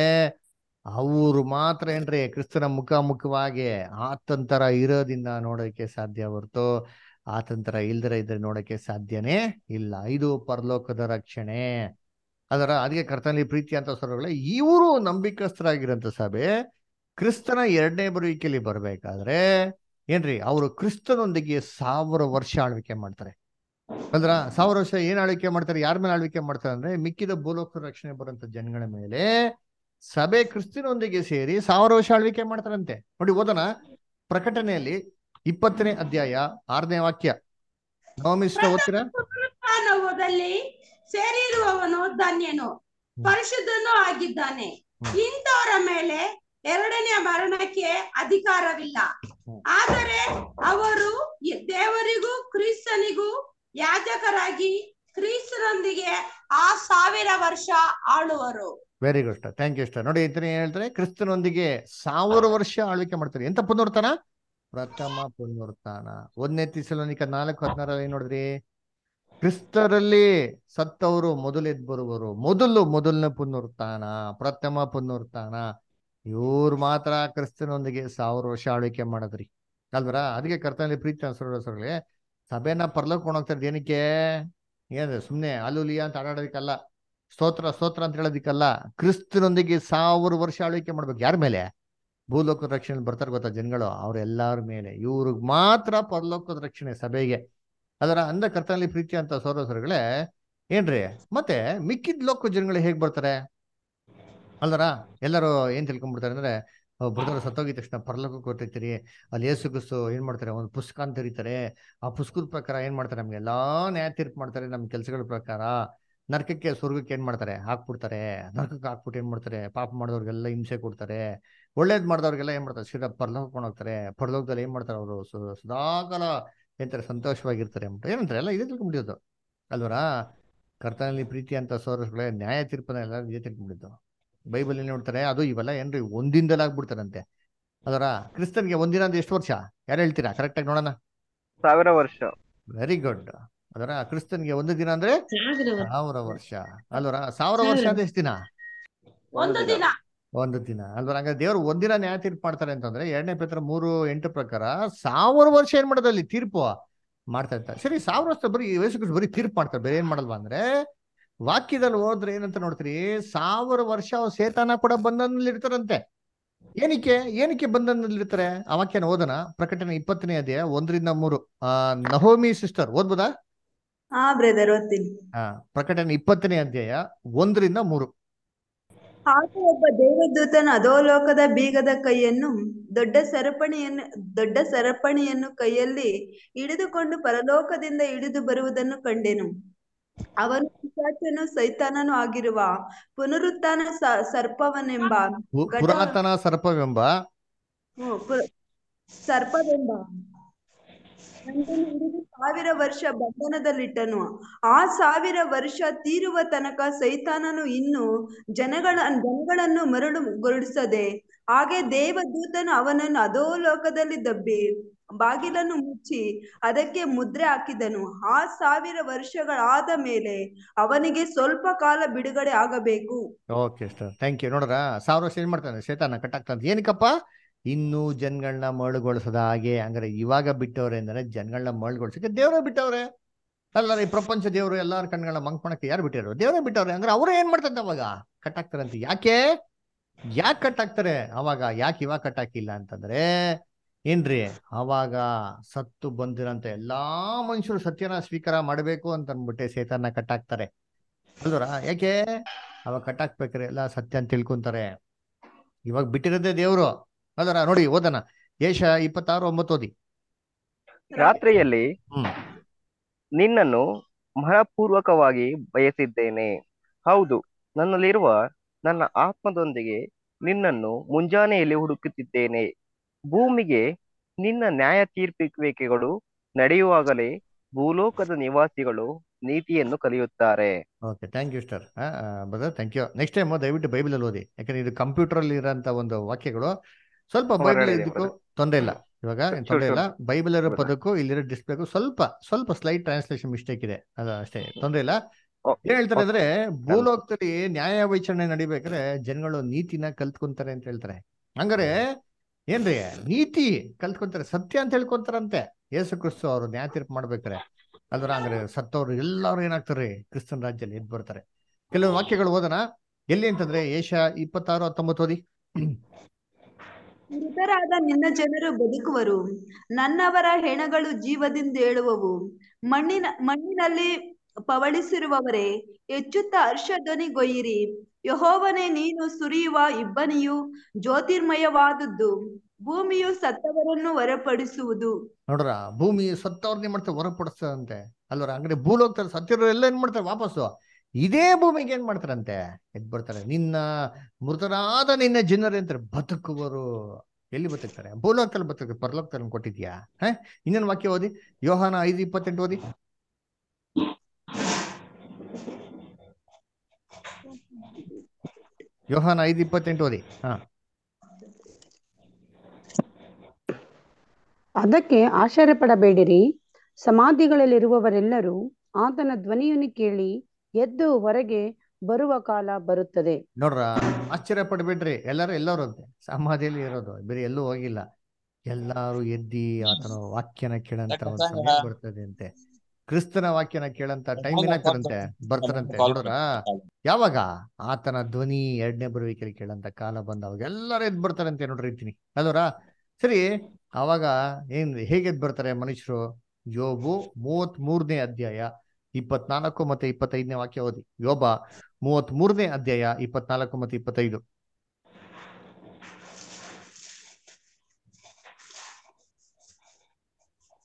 ಅವರು ಮಾತ್ರ ಏನ್ರಿ ಕ್ರಿಸ್ತನ ಮುಖಾಮುಖವಾಗಿ ಆತನ ತರ ಇರೋದಿಂದ ನೋಡೋಕೆ ಸಾಧ್ಯ ಹೊರತು ಆತನ ತರ ಇಲ್ದಿರ ಇದ್ರೆ ನೋಡೋಕೆ ಸಾಧ್ಯನೇ ಇಲ್ಲ ಇದು ಪರಲೋಕದ ರಕ್ಷಣೆ ಅದರ ಅದಕ್ಕೆ ಕರ್ತನಲ್ಲಿ ಪ್ರೀತಿ ಅಂತ ಸ್ವರಗಳೇ ಇವರು ನಂಬಿಕಸ್ಥರಾಗಿರೋಂಥ ಸಭೆ ಕ್ರಿಸ್ತನ ಎರಡನೇ ಬರುವಿಕೆಯಲ್ಲಿ ಬರ್ಬೇಕಾದ್ರೆ ಏನ್ರಿ ಅವರು ಕ್ರಿಸ್ತನೊಂದಿಗೆ ಸಾವಿರ ವರ್ಷ ಆಳ್ವಿಕೆ ಮಾಡ್ತಾರೆ ಅಂದ್ರ ಸಾವಿರ ವರ್ಷ ಏನ್ ಆಳ್ವಿಕೆ ಮಾಡ್ತಾರೆ ಯಾರ ಮೇಲೆ ಆಳ್ವಿಕೆ ಮಾಡ್ತಾರೆ ಅಂದ್ರೆ ಮಿಕ್ಕಿದ ಭೂಲೋಕ ರಕ್ಷಣೆ ಬರುವಂತ ಜನಗಳ ಮೇಲೆ ಸಭೆ ಕ್ರಿಸ್ತನೊಂದಿಗೆ ಸೇರಿ ಸಾವಿರ ವರ್ಷ ಆಳ್ವಿಕೆ ಮಾಡ್ತಾರಂತೆ ನೋಡಿ ಓದೋಣ ಪ್ರಕಟಣೆಯಲ್ಲಿ ಇಪ್ಪತ್ತನೇ ಅಧ್ಯಾಯ ಆರನೇ ವಾಕ್ಯ ನವಮಿಷ್ಟ ಓದ್ತೀರಾ ಪುನರುತ್ಥಾನದಲ್ಲಿ ಸೇರಿರುವವನು ಧನ್ಯನು ಪರಿಶುದ್ಧನೂ ಆಗಿದ್ದಾನೆ ಇಂಥವರ ಮೇಲೆ ಎರಡನೆಯ ಮರಣಕ್ಕೆ ಅಧಿಕಾರವಿಲ್ಲ ಆದರೆ ಅವರು ಈ ದೇವರಿಗೂ ಕ್ರಿಸ್ತನಿಗೂ ಯಾಜಕರಾಗಿ ಕ್ರಿಸ್ತನೊಂದಿಗೆ ಆ ಸಾವಿರ ವರ್ಷ ಆಳುವರು very good sister thank you sister ನೋಡಿ ಇತರ ಏನ್ ಹೇಳ್ತಾರೆ ಕ್ರಿಸ್ತನೊಂದಿಗೆ ಸಾವಿರ ವರ್ಷ ಆಳ್ವಿಕೆ ಮಾಡ್ತಾರೆ ಎಂತ ಪುನರುತ್ಥಾನ ಪ್ರಥಮ ಪುನರುತ್ಥಾನ ಒಂದನೇ ತಿಸಲೋನಿಕ ನಾಲ್ಕು ಹದಿನಾರಲ್ಲಿ ಏನ್ ನೋಡಿದ್ರಿ ಕ್ರಿಸ್ತರಲ್ಲಿ ಸತ್ತವರು ಮೊದಲೆದ್ ಬರುವರು ಮೊದಲು ಮೊದಲನೇ ಪುನರುತ್ಥಾನ ಪ್ರಥಮ ಪುನರುತ್ಥಾನ ಇವ್ರು ಮಾತ್ರ ಕ್ರಿಸ್ತನೊಂದಿಗೆ ಸಾವಿರ ವರ್ಷ ಆಳ್ವಿಕೆ ಮಾಡದ್ರಿ ಅಲ್ವರ ಅದಕ್ಕೆ ಕರ್ತನಲ್ಲಿ ಪ್ರೀತಿ ಅನ್ಸೋಗಳಿಗೆ ಸಭೆನ ಪರ್ಲೋಕ್ ಹೋಗ್ತಾ ಇರೋದು ಏನಕ್ಕೆ ಏನ್ ಸುಮ್ನೆ ಅಲ್ಲುಲಿಯ ಅಂತ ಆಡೋದಕ್ಕಲ್ಲ ಸ್ತೋತ್ರ ಸ್ತೋತ್ರ ಅಂತ ಹೇಳೋದಿಕ್ಕಲ್ಲ ಕ್ರಿಸ್ತನೊಂದಿಗೆ ಸಾವಿರ ವರ್ಷ ಆಳ್ವಿಕೆ ಮಾಡ್ಬೇಕು ಯಾರ ಮೇಲೆ ಭೂಲೋಕದ ರಕ್ಷಣೆ ಬರ್ತಾರೆ ಗೊತ್ತಾ ಜನಗಳು ಅವ್ರೆಲ್ಲಾರ ಮೇಲೆ ಇವ್ರಿಗೆ ಮಾತ್ರ ಪರಲೋಕದ ರಕ್ಷಣೆ ಸಭೆಗೆ ಅದರ ಅಂದ ಕರ್ತನಲ್ಲಿ ಪ್ರೀತಿ ಅಂತ ಸೋದರಗಳೇ ಏನ್ರಿ ಮತ್ತೆ ಮಿಕ್ಕಿದ ಲೋಕ ಜನಗಳು ಹೇಗ್ ಬರ್ತಾರೆ ಅಲ್ದರ ಎಲ್ಲರೂ ಏನ್ ತಿಳ್ಕೊಂಡ್ಬಿಡ್ತಾರೆ ಅಂದ್ರೆ ಬ್ರದರ್ ಸತ್ತೋಗಿದ ತಕ್ಷಣ ಪರಲೋಕಕ್ಕೆ ಕೊಟ್ಟಿರ್ತೀರಿ ಅಲ್ಲಿ ಏಸು ಕ್ರಿಸ್ತು ಏನ್ ಮಾಡ್ತಾರೆ ಒಂದು ಪುಸ್ತಕ ಅಂತ ತೆರೀತಾರೆ ಆ ಪುಸ್ತಕದ ಪ್ರಕಾರ ಏನ್ ಮಾಡ್ತಾರೆ ನಮ್ಗೆ ಎಲ್ಲಾ ನ್ಯಾಯ ತೀರ್ಪು ಮಾಡ್ತಾರೆ ನಮ್ ಕೆಲ್ಸಗಳ ಪ್ರಕಾರ ನರಕಕ್ಕೆ ಸ್ವರ್ಗಕ್ಕೆ ಏನ್ ಮಾಡ್ತಾರೆ ಹಾಕ್ಬಿಡ್ತಾರೆ ನರಕಕ್ಕೆ ಹಾಕ್ಬಿಟ್ಟು ಏನ್ ಮಾಡ್ತಾರೆ ಪಾಪ ಮಾಡಿದವ್ರಿಗೆಲ್ಲ ಹಿಂಸೆ ಕೊಡ್ತಾರೆ ಒಳ್ಳೇದ್ ಮಾಡಿದವ್ರಿಗೆಲ್ಲ ಏನ್ ಮಾಡ್ತಾರೆ ಸೀದಾ ಪರಲೋಕ ಹೋಗ್ತಾರೆ ಪರಲೋಕದಲ್ಲಿ ಏನ್ ಮಾಡ್ತಾರೆ ಅವರು ಸದಾಕಾಲ ಏನಂತಾರೆ ಸಂತೋಷವಾಗಿರ್ತಾರೆ ಅಂದ್ಬಿಟ್ಟು ಏನಂತಾರೆ ಎಲ್ಲ ಇದೇ ತಿಳ್ಕೊಂಡ್ಬಿಟ್ಟಿದ್ದು ಅಲ್ವರ ಕರ್ತನಲ್ಲಿ ಪ್ರೀತಿ ಅಂತ ಸೋರಸ್ಗಳೇ ನ್ಯಾಯ ತೀರ್ಪನ್ನ ಎಲ್ಲ ಇದೇ ತಿಳ್ಕೊಂಡ್ಬಿಟ್ಟಿದ್ದು ಬೈಬಲ್ ಏನ್ ನೋಡ್ತಾರೆ ಅದು ಇವೆಲ್ಲ ಏನ್ರಿ ಒಂದಿಂದಲೇ ಆಗ್ಬಿಡ್ತಾರಂತೆ ಅದರ ಕ್ರಿಸ್ತನ್ಗೆ ಒಂದಿನ ಅಂದ್ರೆ ಎಷ್ಟು ವರ್ಷ ಯಾರು ಹೇಳ್ತೀರಾ ಕರೆಕ್ಟಾಗಿ ನೋಡೋಣ ಸಾವಿರ ವರ್ಷ ವೆರಿ ಗುಡ್ ಅದರ ಕ್ರಿಸ್ತನ್ಗೆ ಒಂದು ದಿನ ಅಂದ್ರೆ ಸಾವಿರ ವರ್ಷ. ಸಾವಿರ ವರ್ಷ ಅಲ್ವರ ಸಾವಿರ ವರ್ಷ ಅಂದ್ರೆ ಎಷ್ಟು ದಿನ ಒಂದು ದಿನ ಒಂದು ದಿನ ಅಲ್ವರ ಹಂಗಾರೆ ದೇವ್ರು ಒಂದಿನ ನ್ಯಾಯ ತೀರ್ಪು ಮಾಡ್ತಾರೆ ಅಂತಂದ್ರೆ ಎರಡನೇ ಪೇತ್ರ ಮೂರು ಎಂಟು ಪ್ರಕಾರ ಸಾವಿರ ವರ್ಷ ಏನ್ ಮಾಡೋದು ಅಲ್ಲಿ ತೀರ್ಪು ಮಾಡ್ತಾ ಇರ್ತಾರೆ ಸರಿ ಸಾವಿರ ವರ್ಷ ಬರೀ ಯೇಸು ಕ್ರಿಸ್ತ ಬರೀ ತೀರ್ಪು ಮಾಡ್ತಾರೆ ಬೇರೆ ಏನ್ ಮಾಡಲ್ವಾ ಅಂದ್ರೆ ವಾಕ್ಯದಲ್ಲಿ ಹೋದ್ರೆ ಏನಂತ ನೋಡ್ತೀರಿ ಸಾವಿರ ವರ್ಷ ಅವ್ರು ಸೇತಾನ ಕೂಡ ಬಂಧನದಲ್ಲಿ ಇರ್ತಾರಂತೆ ಏನಕ್ಕೆ ಏನಕ್ಕೆ ಬಂಧನದಲ್ಲಿ ಇರ್ತಾರೆ ಆ ವಾಕ್ಯನ ಓದನ ಪ್ರಕಟಣೆ ಇಪ್ಪತ್ತನೇ ಅಧ್ಯಾಯ ಒಂದರಿಂದ ಮೂರು ಆ ನಹೋಮಿ ಸಿಸ್ಟರ್ ಓದ್ಬೋದಾ ಹಾ ಬ್ರದರ್ ಓದ್ತೀನಿ ಆ ಪ್ರಕಟಣೆ ಇಪ್ಪತ್ತನೇ ಅಧ್ಯಾಯ ಒಂದರಿಂದ ಮೂರು ಆಗ ಒಬ್ಬ ದೇವದೂತನ ಅಧೋಲೋಕದ ಬೀಗದ ಕೈಯನ್ನು ದೊಡ್ಡ ಸರಪಣಿಯನ್ನು ದೊಡ್ಡ ಸರಪಣಿಯನ್ನು ಕೈಯಲ್ಲಿ ಹಿಡಿದುಕೊಂಡು ಪರಲೋಕದಿಂದ ಇಳಿದು ಬರುವುದನ್ನು ಕಂಡೆನು ಅವನು ಪಿಶಾಚನು ಸೈತಾನನು ಆಗಿರುವ ಪುನರುತ್ಥಾನ ಸ- ಸರ್ಪವನೆಂಬ ಪು- ಘಟ ಪುರಾತನ ಸರ್ಪವೆಂಬ ಹ್ಮ್, ಪು- ಸರ್ಪವೆಂಬ ಗಂಡನು ಹಿಡಿದು ಸಾವಿರ ವರ್ಷ ಬಂಧನದಲ್ಲಿಟ್ಟನು ಆ ಸಾವಿರ ವರ್ಷ ತೀರುವ ತನಕ ಸೈತಾನನು ಇನ್ನು ಜನಗಳ ಜನಗಳನ್ನು ಮರಳುಗೊಳಿಸದೆ ಹಾಗೆ ದೇವದೂತನು ಅವನನ್ನು ಅಧೋಲೋಕದಲ್ಲಿ ದಬ್ಬಿ ಬಾಗಿಲನ್ನು ಮುಚ್ಚಿ ಅದಕ್ಕೆ ಮುದ್ರೆ ಹಾಕಿದನು ಆ ಸಾವಿರ ವರ್ಷಗಳಾದ ಮೇಲೆ ಅವನಿಗೆ ಸ್ವಲ್ಪ ಕಾಲ ಬಿಡುಗಡೆ ಆಗಬೇಕು ಓಕೆ ಸರ್ ಥ್ಯಾಂಕ್ ಯು ನೋಡ್ರ ಸಾವಿರ ವರ್ಷ ಏನ್ ಮಾಡ್ತಾನೆ ಶೇತಾನ ಕಟ್ಟಾಗ್ತಾನೆ ಏನಕ್ಕಪ್ಪ ಇನ್ನೂ ಜನಗಳನ್ನ ಮರಳುಗೊಳಿಸದ ಹಾಗೆ ಹಂಗಾರೆ ಇವಾಗ ಬಿಟ್ಟವ್ರೆ ಅಂದ್ರೆ ಜನಗಳನ್ನ ಮರಳುಗೊಳಿಸಕ್ಕೆ ದೇವರೇ ಬಿಟ್ಟವ್ರೆ ಅಲ್ಲ ಈ ಪ್ರಪಂಚ ದೇವರು ಎಲ್ಲಾರ ಕಣ್ಗಳನ್ನ ಮಂಕ್ ಮಾಡಕ್ಕೆ ಯಾರು ಬಿಟ್ಟಿರೋ ದೇವರೇ ಬಿಟ್ಟವ್ರೆ ಹಂಗಾರೆ ಅವರೇ ಏನ್ ಮಾಡ್ತಾರೆ ಅವಾಗ ಕಟ್ಟಾಗ್ತಾರಂತೆ ಯಾಕೆ ಯಾಕೆ ಕಟ್ಟಾಗ್ತಾರೆ ಅವಾಗ ಯಾಕೆ ಇವಾಗ ಕಟ್ಟಾಕಿಲ್ಲ ಅಂತಂದ್ರೆ ಏನ್ರಿ ಅವಾಗ ಸತ್ತು ಬಂದಿರಂತ ಎಲ್ಲಾ ಮನುಷ್ಯರು ಸತ್ಯನ ಸ್ವೀಕಾರ ಮಾಡಬೇಕು ಅಂತ ಅಂದ್ಬಿಟ್ಟೆ ಸೇತನ ಕಟ್ಟಾಕ್ತಾರೆ ಅಲ್ವರ ಯಾಕೆ ಅವಾಗ ಕಟ್ಟಾಕ್ಬೇಕ್ರೆ ಎಲ್ಲ ಸತ್ಯ ಅಂತ ತಿಳ್ಕೊಂತಾರೆ ಇವಾಗ ಬಿಟ್ಟಿರೋದೇ ದೇವ್ರು ಅಲ್ವರ ನೋಡಿ ಓದನ ಏಷ ಇಪ್ಪತ್ತಾರು ಒಂಬತ್ತು ಓದಿ ರಾತ್ರಿಯಲ್ಲಿ ಹ್ಮ್ ನಿನ್ನನ್ನು ಮನಪೂರ್ವಕವಾಗಿ ಬಯಸಿದ್ದೇನೆ ಹೌದು ನನ್ನಲ್ಲಿರುವ ನನ್ನ ಆತ್ಮದೊಂದಿಗೆ ನಿನ್ನನ್ನು ಮುಂಜಾನೆಯಲ್ಲಿ ಹುಡುಕುತ್ತಿದ್ದೇನೆ ಭೂಮಿಗೆ ನಿನ್ನ ನ್ಯಾಯ ತೀರ್ಪುವಿಕೆಗಳು ನಡೆಯುವಾಗಲೇ ಭೂಲೋಕದ ನಿವಾಸಿಗಳು ನೀತಿಯನ್ನು ಕಲಿಯುತ್ತಾರೆ okay thank you sister brother thank you next time ದಯವಿಟ್ಟು ಬೈಬಲ್ ಅಲ್ಲಿ ಓದಿ ಯಾಕಂದ್ರೆ ಇದು ಕಂಪ್ಯೂಟರ್ ಅಲ್ಲಿ ಇರೋಂಥ ಒಂದು ವಾಕ್ಯಗಳು ಸ್ವಲ್ಪ ಬೈಬಲ್ ಹೊರಗಡೆ ಇದೆ ಇದ್ದಕ್ಕೂ brother. ತೊಂದರೆ ಇಲ್ಲ ಇವಾಗ ಏನ್ Sure, ತೊಂದರೆ ಇಲ್ಲ sure. ಬೈಬಲ್ ಇರೋ Brother. ಪದಕ್ಕೂ ಇಲ್ಲಿರೋ ಡಿಸ್ಪ್ಲೇಗೂ ಸ್ವಲ್ಪ ಸ್ವಲ್ಪ ಸ್ಲೈಟ್ ಟ್ರಾನ್ಸ್ಲೇಷನ್ ಮಿಸ್ಟೇಕ್ ಇದೆ ಅದು ಅಷ್ಟೇ ತೊಂದರೆ ಇಲ್ಲ ಓ- ಏನ್ ಹೇಳ್ತಾರೆ ಓಕೆ. ಅಂದ್ರೆ ಭೂಲೋಕದಲ್ಲಿ ನ್ಯಾಯ ವಿಚಾರಣೆ ನಡಿಬೇಕಾದ್ರೆ ಜನಗಳು ನೀತಿನ ಕಲ್ತ್ಕೊಂತಾರೆ ಅಂತ ಹೇಳ್ತಾರೆ ಹಂಗಾರೆ ಏನ್ರಿ ನೀತಿ ಕಲ್ತ್ಕೊಂತಾರೆ ಸತ್ಯ ಅಂತ ಹೇಳ್ಕೊಂತಾರಂತೆ ಯೇಸು ಕ್ರಿಸ್ತು ಅವರು ನ್ಯಾಯ ತೀರ್ಪು ಮಾಡ್ಬೇಕಾರೆ ಅಲ್ದ್ರ ಹಂಗಾರೆ ಸತ್ತವ್ರು ಎಲ್ಲಾರು ಏನಾಗ್ತಾರೆ ಕ್ರಿಸ್ತನ್ ರಾಜ್ಯದಲ್ಲಿ ಎದ್ದು ಬರ್ತಾರೆ ಕೆಲವು ವಾಕ್ಯಗಳು ಓದೋಣ ಎಲ್ಲಿ ಅಂತಂದ್ರೆ ಏಷ ಇಪ್ಪತ್ತಾರು ಹತ್ತೊಂಬತ್ತು ಓದಿ ಮೃತರಾದ ನಿನ್ನ ಜನರು ಬದುಕುವರು ನನ್ನವರ ಹೆಣಗಳು ಜೀವದಿಂದ ಏಳುವವು ಮಣ್ಣಿನ ಮಣ್ಣಿನಲ್ಲಿ ಪವಳಿಸಿರುವವರೇ ಎಚ್ಚುತ್ತಾ ಹರ್ಷಧ್ವನಿಗೊಯ್ಯಿರಿ ಯಹೋವನೇ ನೀನು ಸುರಿಯುವ ಇಬ್ಬನಿಯು ಜ್ಯೋತಿರ್ಮಯವಾದದ್ದು ಭೂಮಿಯು ಸತ್ತವರನ್ನು ಹೊರಪಡಿಸುವುದು ನೋಡ್ರ ಭೂಮಿ ಸತ್ತವ್ರನ್ನ ಏನ್ ಮಾಡ್ತಾರೆ ಹೊರಪಡಿಸ್ತದಂತೆ ಅಲ್ವರ ಹಂಗಾರೆ ಭೂಲೋಕದಲ್ಲಿ ಸತ್ತಿರೋ ಎಲ್ಲ ಏನ್ ಮಾಡ್ತಾರೆ ವಾಪಸ್ಸು ಇದೇ ಭೂಮಿಗೆ ಏನ್ ಮಾಡ್ತಾರಂತೆ ಎದ್ ಬರ್ತಾರೆ ನಿನ್ನ ಮೃತರಾದ ನಿನ್ನ ಜನರು ಅಂತಾರೆ ಬದುಕುವರು ಎಲ್ಲಿ ಬದುಕ್ತಾರೆ ಭೂಲೋಕದಲ್ಲಿ ಬದುಕ ಪರಲೋಕದಲ್ಲಿ ಕೊಟ್ಟಿದ್ಯಾ ಹ ಇನ್ನೊಂದು ವಾಕ್ಯ ಓದಿ ಯೋಹಾನ ಐದು ಇಪ್ಪತ್ತೆಂಟು ಓದಿ ಯೋಹಾನ ಐದು ಇಪ್ಪತ್ತೆಂಟು ಓದಿ ಹಾ ಅದಕ್ಕೆ ಆಶ್ಚರ್ಯಪಡಬೇಡಿರಿ ಸಮಾಧಿಗಳಲ್ಲಿರುವವರೆಲ್ಲರೂ ಆತನ ಧ್ವನಿಯನ್ನು ಕೇಳಿ ಎದ್ದು ಹೊರಗೆ ಬರುವ ಕಾಲ ಬರುತ್ತದೆ ನೋಡ್ರ ಆಶ್ಚರ್ಯ ಪಡ್ಬೇಡ್ರಿ ಎಲ್ಲರೂ ಎಲ್ಲರೂ ಅಂತೆ ಸಮಾಧಿಯಲ್ಲಿ ಇರೋದು ಬೇರೆ ಎಲ್ಲೂ ಹೋಗಿಲ್ಲ ಎಲ್ಲಾರು ಎದ್ದಿ ಆತನ ವಾಕ್ಯನ ಕೇಳಂತ ಒಂದು ಸಮಯ ಬರ್ತದೆ ಅಂತೆ ಕ್ರಿಸ್ತನ ವಾಕ್ಯನ ಕೇಳಂತ ಟೈಮ್ ಏನಾಗ್ತಾರಂತೆ ಬರ್ತಾರಂತೆ ನೋಡ್ರ ಯಾವಾಗ ಆತನ ಧ್ವನಿ ಎರಡನೇ ಬರುವಿಕೆಯಲ್ಲಿ ಕೇಳಂತ ಕಾಲ ಬಂದವಾಗ ಎಲ್ಲರೂ ಎದ್ ಬರ್ತಾರಂತೆ ನೋಡ್ರಿ ಇರ್ತೀನಿ ಅಲ್ವರ ಸರಿ ಅವಾಗ ಏನ್ ಹೇಗೆ ಎದ್ ಬರ್ತಾರೆ ಮನುಷ್ಯರು ಯೋಬು ಮೂವತ್ ಮೂರನೇ ಅಧ್ಯಾಯ ಇಪ್ಪತ್ನಾಲ್ಕು ಮತ್ತೆ ಇಪ್ಪತ್ತೈದನೇ ವಾಕ್ಯ ಓದಿ ಯೋಬ ಮೂವತ್ ಮೂರನೇ ಅಧ್ಯಾಯ ಇಪ್ಪತ್ನಾಲ್ಕು ಮತ್ತೆ ಇಪ್ಪತ್ತೈದು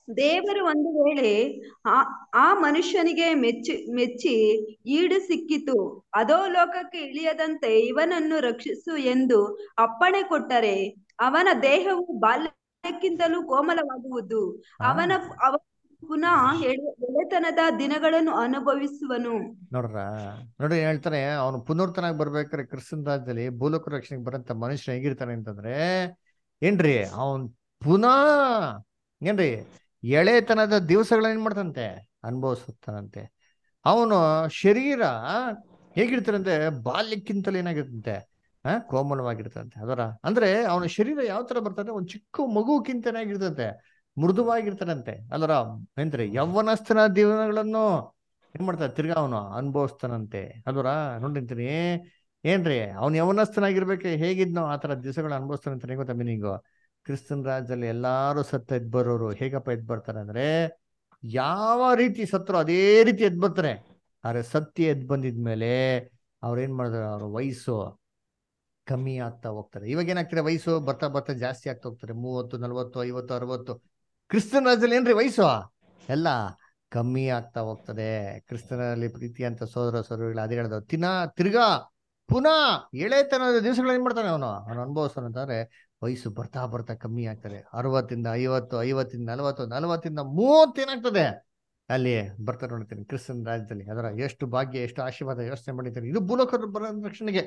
ದೇವರು ಒಂದು ವೇಳೆ ಆ ಆ ಮನುಷ್ಯನಿಗೆ ಮೆಚ್ಚಿ ಮೆಚ್ಚಿ ಈಡು ಸಿಕ್ಕಿತು ಅದೋ ಲೋಕಕ್ಕೆ ಇಳಿಯದಂತೆ ಇವನನ್ನು ರಕ್ಷಿಸು ಎಂದು ಅಪ್ಪಣೆ ಕೊಟ್ಟರೆ ಅವನ ದೇಹವು ಬಾಲ್ಯಕ್ಕಿಂತಲೂ ಕೋಮಲವಾಗುವುದು ಅವನ ಅವ ಪುನಃ ಎಳೆ- ಎಳೆತನದ ದಿನಗಳನ್ನು ಅನುಭವಿಸುವನು ನೋಡ್ರ ನೋಡಿ ಹೇಳ್ತಾರೆ ಅವನು ಪುನರ್ತನಾಗಿ ಬರ್ಬೇಕಾದ್ರೆ ಕ್ರಿಸ್ತನ ರಾಜ್ಯದಲ್ಲಿ ಭೂಲೋಕ ರಕ್ಷಣೆಗೆ ಬರಂತ ಮನುಷ್ಯ ಹೇಗಿರ್ತಾನೆ ಅಂತಂದ್ರೆ ಏನ್ರಿ ಅವನ್ ಪುನಃ ಏನ್ರಿ ಎಳೆತನದ ದಿವಸಗಳನ್ನ ಏನ್ ಮಾಡ್ತಂತೆ ಅನುಭವಿಸುತ್ತಾನಂತೆ ಅವನು ಶರೀರ ಹೇಗಿರ್ತಾರಂತೆ ಬಾಲ್ಯಕ್ಕಿಂತಲೂ ಏನಾಗಿರ್ತಂತೆ ಆ ಕೋಮಲವಾಗಿರ್ತಂತೆ ಅದರ ಅಂದ್ರೆ ಅವನ ಶರೀರ ಯಾವ ತರ ಬರ್ತದೆ ಒಂದ್ ಚಿಕ್ಕ ಮಗುಕ್ಕಿಂತ ಏನಾಗಿರ್ತಂತೆ ಮೃದುವಾಗಿರ್ತಾನಂತೆ ಅಲ್ಲರ ಏನ್ರಿ ಯವ್ವನಸ್ಥನ ದಿನಗಳನ್ನು ಏನ್ ಮಾಡ್ತಾನೆ ತಿರ್ಗಾ ಅವನು ಅನುಭವಿಸ್ತಾನಂತೆ ಅಲ್ವರ ನೋಡಿರ್ತೀನಿ ಏನ್ರಿ ಅವ್ನು ಯವನಸ್ಥನಾಗಿರ್ಬೇಕು ಹೇಗಿದ್ನೋ ಆ ತರ ದಿವಸಗಳು ಅನುಭವಿಸ್ತಾನಂತ ಗೊತ್ತಾ ಮೀನಿಂಗು ಕ್ರಿಸ್ತನ್ ರಾಜ್ಯದಲ್ಲಿ ಎಲ್ಲಾರು ಸತ್ತ ಎದ್ ಬರೋರು ಹೇಗಪ್ಪ ಎದ್ ಬರ್ತಾರೆ ಅಂದ್ರೆ ಯಾವ ರೀತಿ ಸತ್ರು ಅದೇ ರೀತಿ ಎದ್ ಬರ್ತಾರೆ ಆದ್ರೆ ಸತ್ಯ ಎದ್ ಬಂದಿದ್ಮೇಲೆ ಅವ್ರು ಏನ್ ಮಾಡಿದಾರೆ ಅವ್ರ ವಯಸ್ಸು ಕಮ್ಮಿ ಆಗ್ತಾ ಹೋಗ್ತಾರೆ ಇವಾಗ ಏನಾಗ್ತಾರೆ ವಯಸ್ಸು ಬರ್ತಾ ಬರ್ತಾ ಜಾಸ್ತಿ ಆಗ್ತಾ ಹೋಗ್ತಾರೆ ಮೂವತ್ತು ನಲ್ವತ್ತು ಐವತ್ತು ಅರವತ್ತು ಕ್ರಿಸ್ತನ್ ರಾಜ್ಯದಲ್ಲಿ ಏನ್ರಿ ವಯಸ್ಸು ಎಲ್ಲ ಕಮ್ಮಿ ಆಗ್ತಾ ಹೋಗ್ತದೆ ಕ್ರಿಸ್ತನಲ್ಲಿ ಪ್ರೀತಿ ಅಂತ ಸೋದರ ಸೋದರಿಗಳು ಅದೇ ಹೇಳ್ದ ತಿನ್ನ ತಿರ್ಗಾ ಪುನಃ ಎಳೆತನದ ದಿವಸಗಳು ಏನ್ ಮಾಡ್ತಾನೆ ಅವನು ಅವನು ಅನುಭವಿಸ್ತಾನಂತಂದ್ರೆ ವಯಸ್ಸು ಬರ್ತಾ ಬರ್ತಾ ಕಮ್ಮಿ ಆಗ್ತದೆ ಅರವತ್ತಿಂದ ಐವತ್ತು ಐವತ್ತಿಂದ ನಲವತ್ತು ನಲವತ್ತಿಂದ ಮೂವತ್ತು ಏನಾಗ್ತದೆ ಅಲ್ಲಿ ಬರ್ತಾರೆ ನೋಡ್ತೀನಿ ಕ್ರಿಸ್ತನ್ ರಾಜ್ಯದಲ್ಲಿ ಅದರ ಎಷ್ಟು ಭಾಗ್ಯ ಎಷ್ಟು ಆಶೀರ್ವಾದ ಯೋಚನೆ ಮಾಡಿದ್ದಾರೆ ಇದು ಭೂಲೋಕ ಬರೋ ರಕ್ಷಣೆಗೆ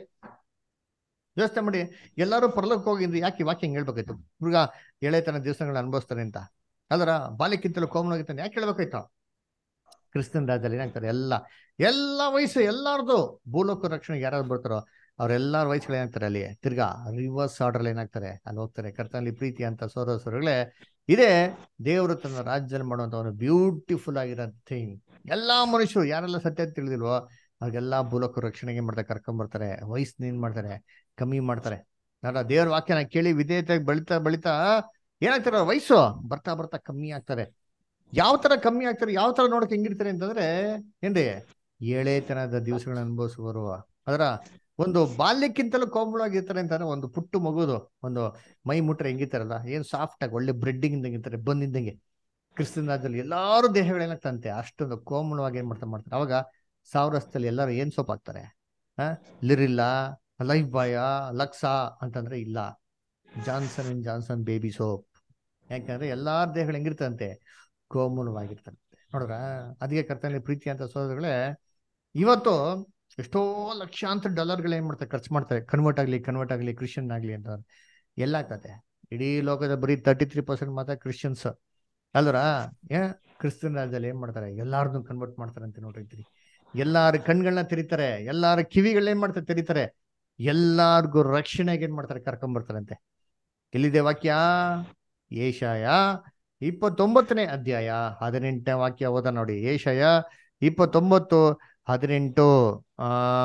ಯೋಚನೆ ಮಾಡಿ ಎಲ್ಲರೂ ಪರಲೋಕ ಹೋಗಿದ್ರೆ ಯಾಕೆ ವಾಕ್ಯ ಹಿಂಗ್ ಹೇಳ್ಬೇಕಾಯ್ತು ಹುಡುಗ ಎಳೆತನ ದಿವಸಗಳನ್ನ ಅನುಭವಿಸ್ತಾರೆ ಅಂತ ಅದರ ಬಾಲ್ಯಕ್ಕಿಂತಲೂ ಕೋಮಲಾಗಿರ್ತಾನೆ ಯಾಕೆ ಹೇಳ್ಬೇಕಾಯ್ತು ಕ್ರಿಸ್ತನ್ ರಾಜ್ಯದಲ್ಲಿ ಏನಾಗ್ತಾರೆ ಎಲ್ಲ ಎಲ್ಲ ವಯಸ್ಸು ಎಲ್ಲಾರ್ದು ಭೂಲೋಕ ರಕ್ಷಣೆಗೆ ಯಾರು ಬರ್ತಾರೋ ಅವ್ರೆಲ್ಲಾರ ವಯಸ್ಸುಗಳು ಏನಾಗ್ತಾರೆ ಅಲ್ಲಿ ತಿರ್ಗಾ ರಿವರ್ಸ್ ಆರ್ಡರ್ ಏನಾಗ್ತಾರೆ ಅಲ್ಲಿ ಹೋಗ್ತಾರೆ ಕರ್ತನಲ್ಲಿ ಪ್ರೀತಿ ಅಂತ ಸೋದರ ಸೋದರಗಳೇ ಇದೇ ದೇವರು ತನ್ನ ರಾಜ್ಯದಲ್ಲಿ ಮಾಡುವಂತ ಒಂದು ಬ್ಯೂಟಿಫುಲ್ ಆಗಿರೋ ಥಿಂಗ್ ಎಲ್ಲಾ ಮನುಷ್ಯರು ಯಾರೆಲ್ಲ ಸತ್ಯ ತಿಳಿದಿಲ್ವೋ ಅವ್ರಿಗೆಲ್ಲಾ ಭೂಲೋಕ ರಕ್ಷಣೆಗೆ ಮಾಡ್ತಾರೆ ಕರ್ಕೊಂಡ್ ಬರ್ತಾರೆ ವಯಸ್ಸನ್ನ ಏನ್ ಮಾಡ್ತಾರೆ ಕಮ್ಮಿ ಮಾಡ್ತಾರೆ ನೋಡ ದೇವ್ರ ವಾಕ್ಯನ ಕೇಳಿ ವಿಧೇಯತೆಯಾಗಿ ಬೆಳಿತಾ ಬೆಳಿತಾ ಏನಾಗ್ತಾರೆ ಅವ್ರ ವಯಸ್ಸು ಬರ್ತಾ ಬರ್ತಾ ಕಮ್ಮಿ ಆಗ್ತಾರೆ ಯಾವ ತರ ಕಮ್ಮಿ ಆಗ್ತಾರೆ ಯಾವ ತರ ನೋಡಕ್ ಹೆಂಗಿರ್ತಾರೆ ಅಂತಂದ್ರೆ ಏನ್ರಿ ಏಳೇತನದ ದಿವಸಗಳನ್ನ ಅನುಭವಿಸುವರು ಅದರ ಒಂದು ಬಾಲ್ಯಕ್ಕಿಂತಲೂ ಕೋಮಳವಾಗಿರ್ತಾರೆ ಅಂತಂದ್ರೆ ಒಂದು ಪುಟ್ಟು ಮಗುದು ಒಂದು ಮೈ ಮುಟ್ರೆ ಹೆಂಗಿರ್ತಾರಲ್ಲ ಏನ್ ಸಾಫ್ಟ್ ಆಗಿ ಒಳ್ಳೆ ಬ್ರೆಡ್ಡಿಂಗ್ ಇದ್ದಂಗೆ ಬಂದಿದ್ದಂಗೆ ಕ್ರಿಸ್ತನ ರಾಜ್ಯದಲ್ಲಿ ಎಲ್ಲಾರು ದೇಹಗಳೇನಾಗ್ತಂತೆ ಅಷ್ಟೊಂದು ಕೋಮಳವಾಗಿ ಏನ್ ಮಾಡ್ತಾ ಮಾಡ್ತಾರೆ ಅವಾಗ ಸಾವಿರಸ್ಥಲ್ಲಿ ಎಲ್ಲರೂ ಏನ್ ಸೋಪ್ ಹಾಕ್ತಾರೆ ಹ ಲಿರಿಲ್ಲ ಲೈಫ್ ಬಾಯ ಲಕ್ಸಾ ಅಂತಂದ್ರೆ ಇಲ್ಲ Johnson and Johnson baby soap ಯಾಕಂದ್ರೆ ಎಲ್ಲಾರ ದೇಹಗಳು ಹೆಂಗಿರ್ತಂತೆ ಕೋಮಲವಾಗಿರ್ತಂತೆ ನೋಡ್ರ ಅದಕ್ಕೆ ಕರ್ತನಲ್ಲಿ ಪ್ರೀತಿ ಅಂತ ಸೋದರಗಳೇ ಇವತ್ತು ಎಷ್ಟೋ ಲಕ್ಷಾಂತರ ಡಾಲರ್ಗಳು ಏನ್ ಮಾಡ್ತಾರೆ ಖರ್ಚು ಮಾಡ್ತಾರೆ ಕನ್ವರ್ಟ್ ಆಗ್ಲಿ ಕನ್ವರ್ಟ್ ಆಗ್ಲಿ ಕ್ರಿಶ್ಚಿಯನ್ ಆಗ್ಲಿ ಅಂತ ಎಲ್ಲ ಆಗ್ತದೆ ಇಡೀ ಲೋಕದ ಬರೀ ತರ್ಟಿ ತ್ರೀ ಪರ್ಸೆಂಟ್ ಮಾತ್ರ ಕ್ರಿಶ್ಚಿಯನ್ಸ್ ಅಲ್ವರ ಏ ಕ್ರಿಸ್ತನ್ ರಾಜ್ಯದಲ್ಲಿ ಏನ್ ಮಾಡ್ತಾರೆ ಎಲ್ಲಾರನ್ನೂ ಕನ್ವರ್ಟ್ ಮಾಡ್ತಾರೆ ಅಂತ ನೋಡಿರ್ತೀರಿ ಎಲ್ಲಾರ ಕಣ್ಗಳನ್ನ ತೆರಿತಾರೆ ಎಲ್ಲಾರ ಕಿವಿಗಳನ್ನ ಏನ್ ಮಾಡ್ತಾರೆ ತೆರಿತಾರೆ ಎಲ್ಲಾರ್ಗು ರಕ್ಷಣೆಗೆ ಏನ್ ಮಾಡ್ತಾರೆ ಕರ್ಕೊಂಡ್ ಬರ್ತಾರಂತೆ ಎಲ್ಲಿದೆ ವಾಕ್ಯ ಏಷಾಯ ಇಪ್ಪತ್ತೊಂಬತ್ತನೇ ಅಧ್ಯಾಯ ಹದಿನೆಂಟನೇ ವಾಕ್ಯ ಓದ ನೋಡಿ ಏಷಾಯ ಇಪ್ಪತ್ತೊಂಬತ್ತು ಹದಿನೆಂಟು ಆ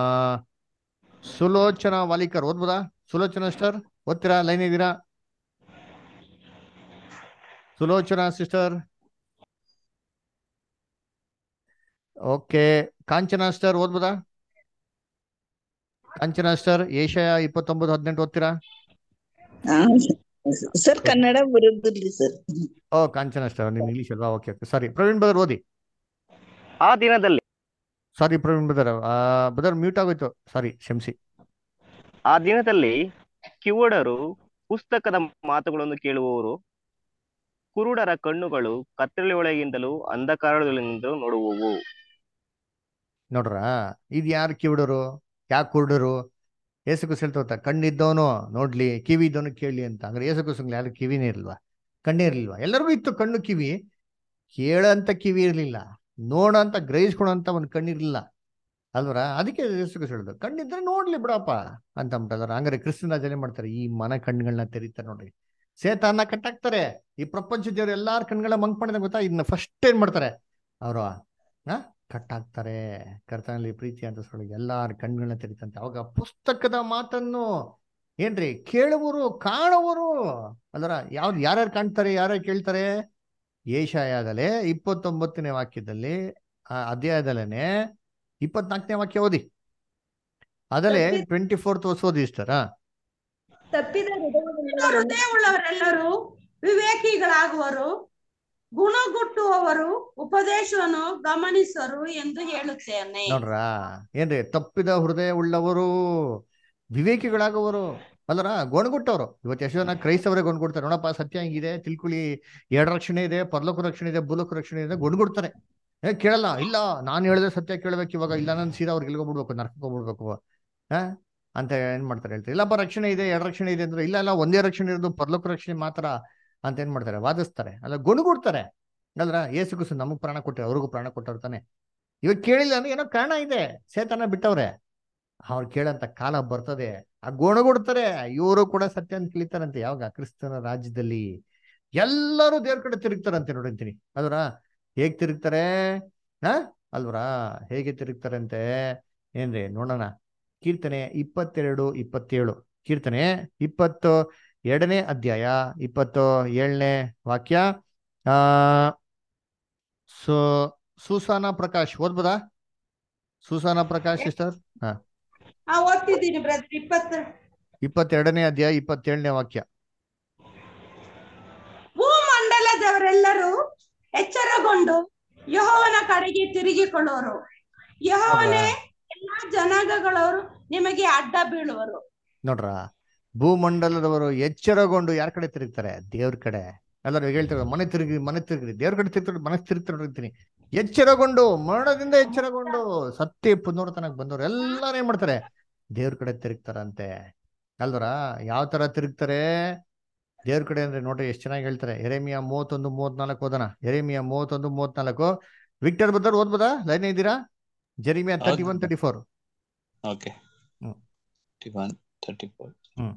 ಸುಲೋಚನಾ ವಾಲಿಕರ್ ಓದ್ಬೋದಾ ಸುಲೋಚನಾ ಸ್ಟರ್ ಓದ್ತೀರಾ ಲೈನ್ ಇದ್ದೀರಾ Sulochana sister okay Kanchana sister ಓದ್ಬೋದಾ ಕಾಂಚನಾ ಸ್ಟರ್ ಏಷಯ ಇಪ್ಪತ್ತೊಂಬತ್ತು ಹದಿನೆಂಟು ಓದ್ತೀರಾ ಸರ್ ಕನ್ನಡ ಬರೋದಿಲ್ರಿ ಸರ್ ಓ ಕಾಂಚನಾ ಸ್ಟರ್ ನಿಮ್ ಇಂಗ್ಲಿಷ್ ಅಲ್ವಾ okay okay sorry Praveen brother ಓದಿ ಆ ದಿನದಲ್ಲಿ ಸಾರಿ ಪ್ರವೀಣ್ ಬದರ್ ಬದರ್ ಮ್ಯೂಟ್ ಆಗೋಯ್ತು ಸಾರಿ ಕ್ಷಮಿಸಿ ಆ ದಿನದಲ್ಲಿ ಕಿವುಡರು ಪುಸ್ತಕದ ಮಾತುಗಳನ್ನು ಕೇಳುವವರು ಕುರುಡರ ಕಣ್ಣುಗಳು ಕತ್ತಲೆಯೊಳಗಿಂದಲೂ ಅಂಧಕಾರದೊಳಗಿಂದಲೂ ನೋಡುವವು ನೋಡ್ರ ಇದು ಯಾರು ಕಿವಿಡರು ಯಾಕೆ ಕುರುಡರು ಏಸು ಕುಸ್ ಹೇಳ್ತಾ ಕಣ್ಣಿದ್ದವನು ನೋಡ್ಲಿ ಕಿವಿ ಇದ್ದವನು ಕೇಳಲಿ ಅಂತ ಅಂದ್ರೆ ಏಸು ಕುಸಂಗ್ಲಿ ಯಾರು ಕಿವಿನೇ ಇರಲ್ವಾ ಕಣ್ಣೇ ಇರ್ಲಿಲ್ವಾ ಎಲ್ಲರಿಗೂ ಇತ್ತು ಕಣ್ಣು ಕಿವಿ ಕೇಳಂತ ಕಿವಿ ಇರ್ಲಿಲ್ಲ ನೋಡಂತ ಗ್ರಹಿಸ್ಕೊಳಂತ ಒಂದು ಕಣ್ಣಿರ್ಲಿಲ್ಲ ಅಲ್ವರ ಅದಕ್ಕೆ ಏಸು ಕುಸ್ ಹೇಳುದು ಕಣ್ಣಿದ್ರೆ ನೋಡ್ಲಿ ಬಿಡಪ್ಪ ಅಂತ ಅಂಬಿಟ್ಟಲ್ಲ ಹಂಗಾರೆ ಕ್ರಿಸ್ತನ ರಾಜನೇ ಮಾಡ್ತಾರೆ ಈ ಮನ ಕಣ್ಗಳನ್ನ ತೆರೀತಾರೆ ನೋಡ್ರಿ ಸೇತಾನ ಕಟ್ಟಾಕ್ತಾರೆ ಈ ಪ್ರಪಂಚ ದೇವ್ರು ಎಲ್ಲಾರ ಕಣ್ಗಳ ಮಂಕ್ ಮಾಡಿದ ಗೊತ್ತಾ ಇದನ್ನ ಫಸ್ಟ್ ಏನ್ ಮಾಡ್ತಾರೆ ಅವರು ಆ ಕಟ್ಟಾಕ್ತಾರೆ ಕರ್ತನಲ್ಲಿ ಪ್ರೀತಿ ಅಂತ சொல்லி ಎಲ್ಲಾರ ಕಣ್ಗಳನ್ನ ತೆರಿತಂತೆ ಅವಾಗ ಪುಸ್ತಕದ ಮಾತನ್ನು ಏನ್ರಿ ಕೇಳುವರು ಕಾಣುವರು ಅಲ್ಲರ ಯಾವ್ದು ಯಾರ್ಯಾರು ಕಾಣ್ತಾರೆ ಯಾರ್ಯಾರು ಕೇಳ್ತಾರೆ ಏಷಾಯದಲ್ಲೇ ಇಪ್ಪತ್ತೊಂಬತ್ತನೇ ವಾಕ್ಯದಲ್ಲಿ ಆ ಅಧ್ಯಾಯದಲ್ಲೇನೆ ಇಪ್ಪತ್ನಾಲ್ಕನೇ ವಾಕ್ಯ ಓದಿ ಅದಲ್ಲೇ ಟ್ವೆಂಟಿ ಫೋರ್ತ್ ಓದಿ ಇಷ್ಟರ ತಪ್ಪಿದ ಹೃದಯವುಳ್ಳವರೆಲ್ಲರೂ ವಿವೇಕಿಗಳಾಗುವರು ಗುಣಗುಟ್ಟುವವರು ಉಪದೇಶವನ್ನು ಗಮನಿಸರು ಎಂದು ಹೇಳುತ್ತೇನೆ ನೋಡ್ರ ಏನ್ರಿ ತಪ್ಪಿದ ಹೃದಯ ಉಳ್ಳವರು ವಿವೇಕಿಗಳಾಗುವರು ಅಲ್ಲರ ಗೊಣಗುಟ್ಟವ್ರು ಇವತ್ತು ಎಷ್ಟು ಜನ ಕ್ರೈಸ್ತವರೇ ಗೊಣಗುಡ್ತಾರೆ ನೋಡಪ್ಪ ಸತ್ಯ ಹಿಂಗಿದೆ ತಿಳ್ಕೊಳ್ಳಿ ಎರಡು ರಕ್ಷಣೆ ಇದೆ ಪರಲೋಕ ರಕ್ಷಣೆ ಇದೆ ಭೂಲೋಕ ರಕ್ಷಣೆ ಇದೆ ಗೊಣಗುಡ್ತಾರೆ ಏ ಕೇಳಲ್ಲ ಇಲ್ಲ ನಾನು ಹೇಳಿದ್ರೆ ಸತ್ಯ ಕೇಳ್ಬೇಕು ಇವಾಗ ಇಲ್ಲ ನಾನು ಸೀದಾ ಅವ್ರಿಗೆ ಇಲ್ಗೋಗ್ಬಿಡ್ಬೇಕು ನರ್ಕಕ್ಕೆ ಹೋಗ್ಬಿಡ್ಬೇಕು ಹಾ ಅಂತ ಏನ್ ಮಾಡ್ತಾರೆ ಹೇಳ್ತಾರೆ ಇಲ್ಲಪ್ಪ ರಕ್ಷಣೆ ಇದೆ ಎರಡು ರಕ್ಷಣೆ ಇದೆ ಅಂದ್ರೆ ಇಲ್ಲ ಇಲ್ಲ ಒಂದೇ ರಕ್ಷಣೆ ಇರೋದು ಪರಲೋಕ ರಕ್ಷಣೆ ಮಾತ್ರ ಅಂತ ಏನ್ ಮಾಡ್ತಾರೆ ವಾದಿಸ್ತಾರೆ ಅಲ್ಲ ಗೊಣಗುಡ್ತಾರೆ ಅಲ್ರ ಏಸು ಕುಸು ನಮಗ್ ಪ್ರಾಣ ಕೊಟ್ಟರೆ ಅವ್ರಿಗೂ ಪ್ರಾಣ ಕೊಟ್ಟವ್ರು ತಾನೆ ಇವಾಗ ಕೇಳಿಲ್ಲ ಅಂದ್ರೆ ಏನೋ ಕಾರಣ ಇದೆ ಸೇತನ ಬಿಟ್ಟವ್ರೆ ಅವ್ರು ಕೇಳಂತ ಕಾಲ ಬರ್ತದೆ ಆ ಗೊಣಗುಡ್ತಾರೆ ಇವರು ಕೂಡ ಸತ್ಯ ಅಂತ ತಿಳಿತಾರಂತೆ ಯಾವಾಗ ಕ್ರಿಸ್ತನ ರಾಜ್ಯದಲ್ಲಿ ಎಲ್ಲರೂ ದೇವ್ರ ಕಡೆ ತಿರುಗ್ತಾರಂತೆ ನೋಡಿರ್ತೀನಿ ಅಲ್ವರ ಹೇಗ್ ತಿರುಗ್ತಾರೆ ಹಾ ಅಲ್ವರಾ ಹೇಗೆ ತಿರುಗ್ತಾರಂತೆ ಏನ್ರಿ ನೋಡೋಣ ಕೀರ್ತನೆ ಇಪ್ಪತ್ತೆರಡು ಇಪ್ಪತ್ತೇಳು ಕೀರ್ತನೆ ಇಪ್ಪತ್ತು ಎರಡನೇ ಅಧ್ಯಾಯ ಇಪ್ಪತ್ತು ಏಳನೇ ವಾಕ್ಯ ಆ ಸೊ ಸುಸಾನ ಪ್ರಕಾಶ್ ಓದ್ಬೋದಾ ಸುಸಾನ ಪ್ರಕಾಶ್ ಸಿಸ್ಟರ್ ಹಾ ಆ ಓದ್ತಿದ್ದೀನಿ ಬ್ರದರ್ ಇಪ್ಪತ್ತ ಇಪ್ಪತ್ತೆರಡನೇ ಅಧ್ಯಾಯ ಇಪ್ಪತ್ತೇಳನೇ ವಾಕ್ಯ ಭೂಮಂಡಲದವರೆಲ್ಲರೂ ಎಚ್ಚರಗೊಂಡು ಯಹೋವನ ಕಡೆಗೆ ತಿರುಗಿಕೊಳ್ಳುವರು ಯಹೋವನೇ ಎಲ್ಲಾ ಜನಾಂಗಗಳವರು ನಿಮಗೆ ಅಡ್ಡ ಬೀಳುವರು ನೋಡ್ರ ಭೂಮಂಡಲದವರು ಎಚ್ಚರಗೊಂಡು ಯಾರ ಕಡೆ ತಿರುಗ್ತಾರೆ ದೇವ್ರ ಕಡೆ ಎಲ್ಲರೂ ಹೇಳ್ತಾರೆ ಮನೆ ತಿರುಗಿ ಮನೆ ತಿರುಗಿ ದೇವ್ರ ಕಡೆ ತಿರುಗ್ತಾರೆ ಮನೆ ತಿರುಗ್ತಾರೆ ನೋಡಿರ್ತೀನಿ ಎಚ್ಚರಗೊಂಡು ಮರಣದಿಂದ ಎಚ್ಚರಗೊಂಡು ಸತ್ಯ ಪುನರ್ತನಕ್ ಬಂದವರು ಎಲ್ಲರೂ ಏನ್ ಮಾಡ್ತಾರೆ ದೇವ್ರ ಕಡೆ ತಿರುಗ್ತಾರಂತೆ ಅಲ್ವರ ಯಾವ ತರ ತಿರುಗ್ತಾರೆ ದೇವ್ರ ಕಡೆ ಅಂದ್ರೆ ನೋಡ್ರಿ ಎಷ್ಟು ಚೆನ್ನಾಗಿ ಹೇಳ್ತಾರೆ ಎರೆಮಿಯಾ ಮೂವತ್ತೊಂದು ಮೂವತ್ನಾಲ್ಕು ಓದನ ಎರೆಮಿಯಾ ಮೂವತ್ತೊಂದು ಮೂವತ್ನಾಲ್ಕು ವಿಕ್ಟರ್ ಬದರ್ ಓದ್ಬೋದಾ ಲೈನ್ ಇದ್ದೀರಾ Jeremiah thirty one thirty four okay ಹ್ಮ್. ತರ್ಟಿ ಒನ್ ತರ್ಟಿ ಫೋರ್ ಹ್ಮ್.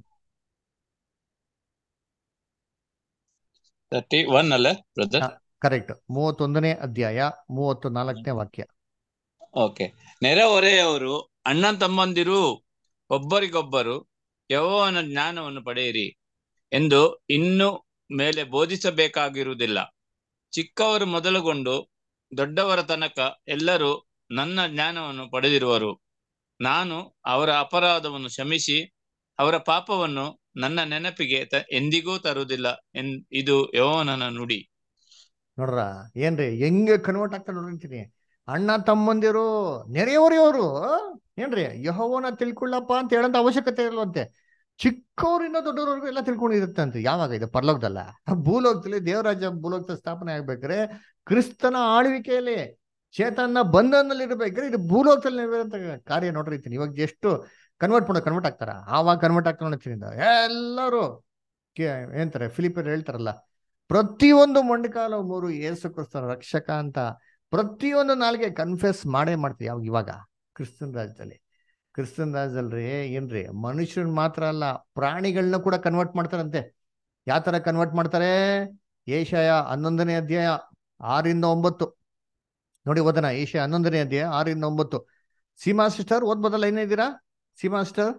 ತರ್ಟಿ ಒನ್ ಅಲ್ಲ ಬ್ರದರ್ ಕರೆಕ್ಟ್ ಮೂವತ್ತೊಂದನೇ ಅಧ್ಯಾಯ ಮೂವತ್ತು ನಾಲ್ಕನೇ ವಾಕ್ಯ ಓಕೆ ನೆರೆಹೊರೆಯವರು ಅಣ್ಣ ತಮ್ಮಂದಿರು ಒಬ್ಬರಿಗೊಬ್ಬರು ಯಹೋವನ ಜ್ಞಾನವನ್ನು ಪಡೆಯಿರಿ ಎಂದು ಇನ್ನು ಮೇಲೆ ಬೋಧಿಸಬೇಕಾಗಿರುವುದಿಲ್ಲ ಚಿಕ್ಕವರು ಮೊದಲುಗೊಂಡು ದೊಡ್ಡವರ ತನಕ ಎಲ್ಲರೂ ನನ್ನ ಜ್ಞಾನವನ್ನು ಪಡೆದಿರುವರು ನಾನು ಅವರ ಅಪರಾಧವನ್ನು ಕ್ಷಮಿಸಿ ಅವರ ಪಾಪವನ್ನು ನನ್ನ ನೆನಪಿಗೆ ತ ಎಂದಿಗೂ ತರುವುದಿಲ್ಲ ಎನ್ ಇದು ಯಹೋವನನ ನುಡಿ ನೋಡ್ರ ಏನ್ರಿ ಹೆಂಗೆ ಕನ್ವರ್ಟ್ ಆಗ್ತಾರೆ ನೋಡಿರ್ತೀನಿ ಅಣ್ಣ ತಮ್ಮಂದಿರು ನೆರೆಯವರೆಯವರು ಏನ್ರಿ ಯಹೋವನ ತಿಳ್ಕೊಳ್ಳಪ್ಪ ಅಂತ ಹೇಳಂತ ಅವಶ್ಯಕತೆ ಇಲ್ವಂತೆ ಚಿಕ್ಕವರಿಂದ ದೊಡ್ಡವರೆಗೂ ಎಲ್ಲ ತಿಳ್ಕೊಂಡಿರುತ್ತೆ ಅಂತ ಯಾವಾಗ ಇದು ಪರಲೋಕದಲ್ಲ ಭೂಲೋಕದಲ್ಲಿ ದೇವರಾಜ್ಯ ಭೂಲೋಕದ ಸ್ಥಾಪನೆ ಆಗ್ಬೇಕಾದ್ರೆ ಕ್ರಿಸ್ತನ ಆಳ್ವಿಕೆಯಲ್ಲಿ ಚೇತನ ಬಂಧನಲ್ಲಿ ಇರ್ಬೇಕಾದ್ರೆ ಇದು ಭೂಲೋಕದಲ್ಲಿ ನೆರವೇರಂತ ಕಾರ್ಯ ನೋಡಿರ್ತೀನಿ ಇವಾಗ ಎಷ್ಟು ಕನ್ವರ್ಟ್ ಮಾಡೋ ಕನ್ವರ್ಟ್ ಆಗ್ತಾರ ಆವಾಗ ಕನ್ವರ್ಟ್ ಆಗ್ತಾ ನೋಡ್ತೀನಿ ಎಲ್ಲರೂ ಕೇ- ಏನಂತಾರೆ ಫಿಲಿಪರ್ ಹೇಳ್ತಾರಲ್ಲ ಪ್ರತಿಯೊಂದು ಮೊಂಡಿಕಾಲ ಮೂರು ಯೇಸು ಕ್ರಿಸ್ತನ ರಕ್ಷಕ ಅಂತ ಪ್ರತಿಯೊಂದು ನಾಲ್ಗೆ ಕನ್ಫೆಸ್ ಮಾಡೇ ಮಾಡ್ತೀವಿ ಯಾವಾಗ ಇವಾಗ ಕ್ರಿಸ್ತನ್ ರಾಜ್ಯದಲ್ಲಿ ಕ್ರಿಸ್ತನ್ ರಾಜ್ಯದಲ್ಲಿ ಏನ್ರಿ ಮನುಷ್ಯನ್ ಮಾತ್ರ ಅಲ್ಲ ಪ್ರಾಣಿಗಳನ್ನ ಕೂಡ ಕನ್ವರ್ಟ್ ಮಾಡ್ತಾರಂತೆ ಯಾವ ತರ ಕನ್ವರ್ಟ್ ಮಾಡ್ತಾರೆ ಏಷಯ ಹನ್ನೊಂದನೇ ಅಧ್ಯಾಯ ಆರಿಂದ ಒಂಬತ್ತು ನೋಡಿ ಓದನ ಏಷ್ಯಾ ಹನ್ನೊಂದನೇ ಅಧ್ಯಾಯ ಆರಿಂದ ಒಂಬತ್ತು ಸೀಮಾ ಸಿಸ್ಟರ್ ಓದ್ಬೋದಲ್ಲ ಏನಿದ್ದೀರಾ ಸೀಮಾ ಸಿಸ್ಟರ್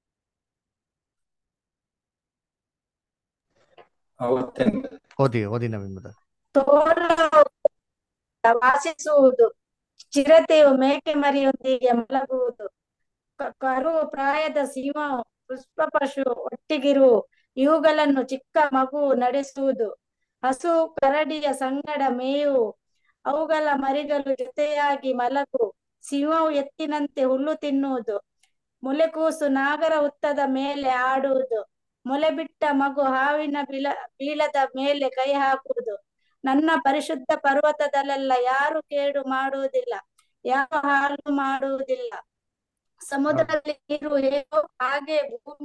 ಓದಿ ಓದಿ ನವೀನ್ ತೋಳ ವಾಸಿಸುವುದು ಚಿರತೆಯು ಮೇಕೆ ಮರಿಯೊಂದಿಗೆ ಮಲಗುವುದು ಕ- ಕರು ಪ್ರಾಯದ ಸಿಂಹ ಪುಷ್ಪ ಪಶು ಒಟ್ಟಿಗಿರು ಇವುಗಳನ್ನು ಚಿಕ್ಕ ಮಗು ನಡೆಸುವುದು ಹಸು ಕರಡಿಯ ಸಂಗಡ ಮೇವು ಅವುಗಳ ಮರಿಗಳು ಜೊತೆಯಾಗಿ ಮಲಗು ಸಿಂಹವು ಎತ್ತಿನಂತೆ ಹುಲ್ಲು ತಿನ್ನುವುದು ಮೊಲೆಕೂಸು ನಾಗರ ಹುತ್ತದ ಮೇಲೆ ಆಡುವುದು ಮೊಲೆ ಬಿಟ್ಟ ಮಗು ಹಾವಿನ ಬಿಲ ಬೀಳದ ಮೇಲೆ ಕೈ ಹಾಕುವುದು ನನ್ನ ಪರಿಶುದ್ಧ ಪರ್ವತದಲ್ಲೆಲ್ಲ ಯಾರು ಕೇಡು ಮಾಡುವುದಿಲ್ಲ ಯಾವ ಹಾಳು ಮಾಡುವುದಿಲ್ಲ ಸಮುದ್ರದಲ್ಲಿ ನೀರು ಹೇಗೋ ಹಾಗೆ ಭೂಮಿ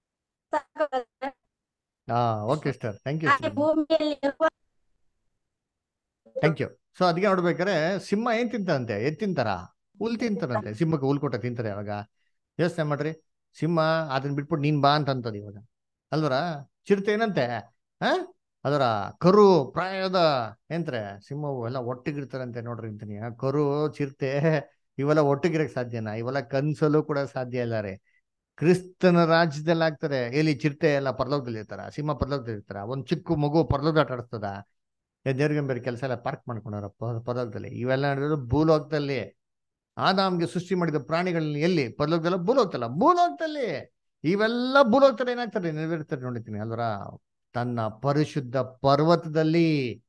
ಹಾ ಓಕೆ ಸರ್ ಥ್ಯಾಂಕ್ ಯು ಹಾಗೆ ಭೂಮಿಯಲ್ಲಿ ಇರುವ ಥ್ಯಾಂಕ್ ಯು ಸೊ ಅದಕ್ಕೆ ನೋಡ್ಬೇಕಾದ್ರೆ ಸಿಂಹ ಏನ್ ತಿಂತಾರಂತೆ ಎತ್ ತಿಂತಾರ ಹುಲ್ ತಿಂತಾರಂತೆ ಸಿಂಹಕ್ಕೆ ಹುಲ್ ಕೊಟ್ಟ ತಿಂತಾರೆ ಅವಾಗ ಯೋಚನೆ ಮಾಡ್ರಿ ಸಿಂಹ ಅದನ್ನ ಬಿಟ್ಬಿಟ್ಟು ನೀನ್ ಬಾ ಅಂತ ಅಂತದ ಇವಾಗ ಅಲ್ವರ ಚಿರತೆ ಏನಂತೆ ಹ ಅದರ ಕರು ಪ್ರಾಯದ ಏನ್ತಾರೆ ಸಿಂಹವು ಎಲ್ಲ ಒಟ್ಟಿಗಿರ್ತಾರಂತೆ ನೋಡ್ರಿ ಅಂತೀನಿ ಆ ಕರು ಚಿರತೆ ಇವೆಲ್ಲ ಒಟ್ಟಿಗಿರಕ್ ಸಾಧ್ಯನಾ ಇವೆಲ್ಲ ಕನ್ಸಲ್ಲೂ ಕೂಡ ಸಾಧ್ಯ ಇಲ್ಲ ರೀ ಕ್ರಿಸ್ತನ ರಾಜ್ಯದಲ್ಲಿ ಆಗ್ತಾರೆ ಎಲ್ಲಿ ಚಿರತೆ ಎಲ್ಲ ಪರಲೋಕದಲ್ಲಿ ಇರ್ತಾರ ಸಿಂಹ ಪರಲೋಕದಲ್ಲಿ ಇರ್ತಾರ ಒಂದ್ ಚಿಕ್ಕ ಮಗು ಪರಲೋಕ ಆಟ ಆಡಿಸ್ತದ ದೇವ್ರಿಗೆ ಬೇರೆ ಕೆಲಸ ಎಲ್ಲ ಪಾರ್ಕ್ ಮಾಡ್ಕೊಂಡವ್ರ ಪರಲೋಕದಲ್ಲಿ ಇವೆಲ್ಲ ನಡೆಯೋದು ಭೂಲೋಕದಲ್ಲಿ ಆದಾಮ್ಗೆ ಸೃಷ್ಟಿ ಮಾಡಿದ ಪ್ರಾಣಿಗಳನ್ನ ಎಲ್ಲಿ ಪರಲೋಕದಲ್ಲ ಭೂಲೋಕದಲ್ಲ ಭೂಲೋಕದಲ್ಲಿ ಇವೆಲ್ಲ ಭೂಲೋಕದಲ್ಲಿ ಏನಾಗ್ತಾರೆ ನೆರವೇರ್ತಾರೆ ನೋಡಿದ್ದೀನಿ ಅಲ್ವರ ತನ್ನ ಪರಿಶುದ್ಧ ಪರ್ವತದಲ್ಲಿ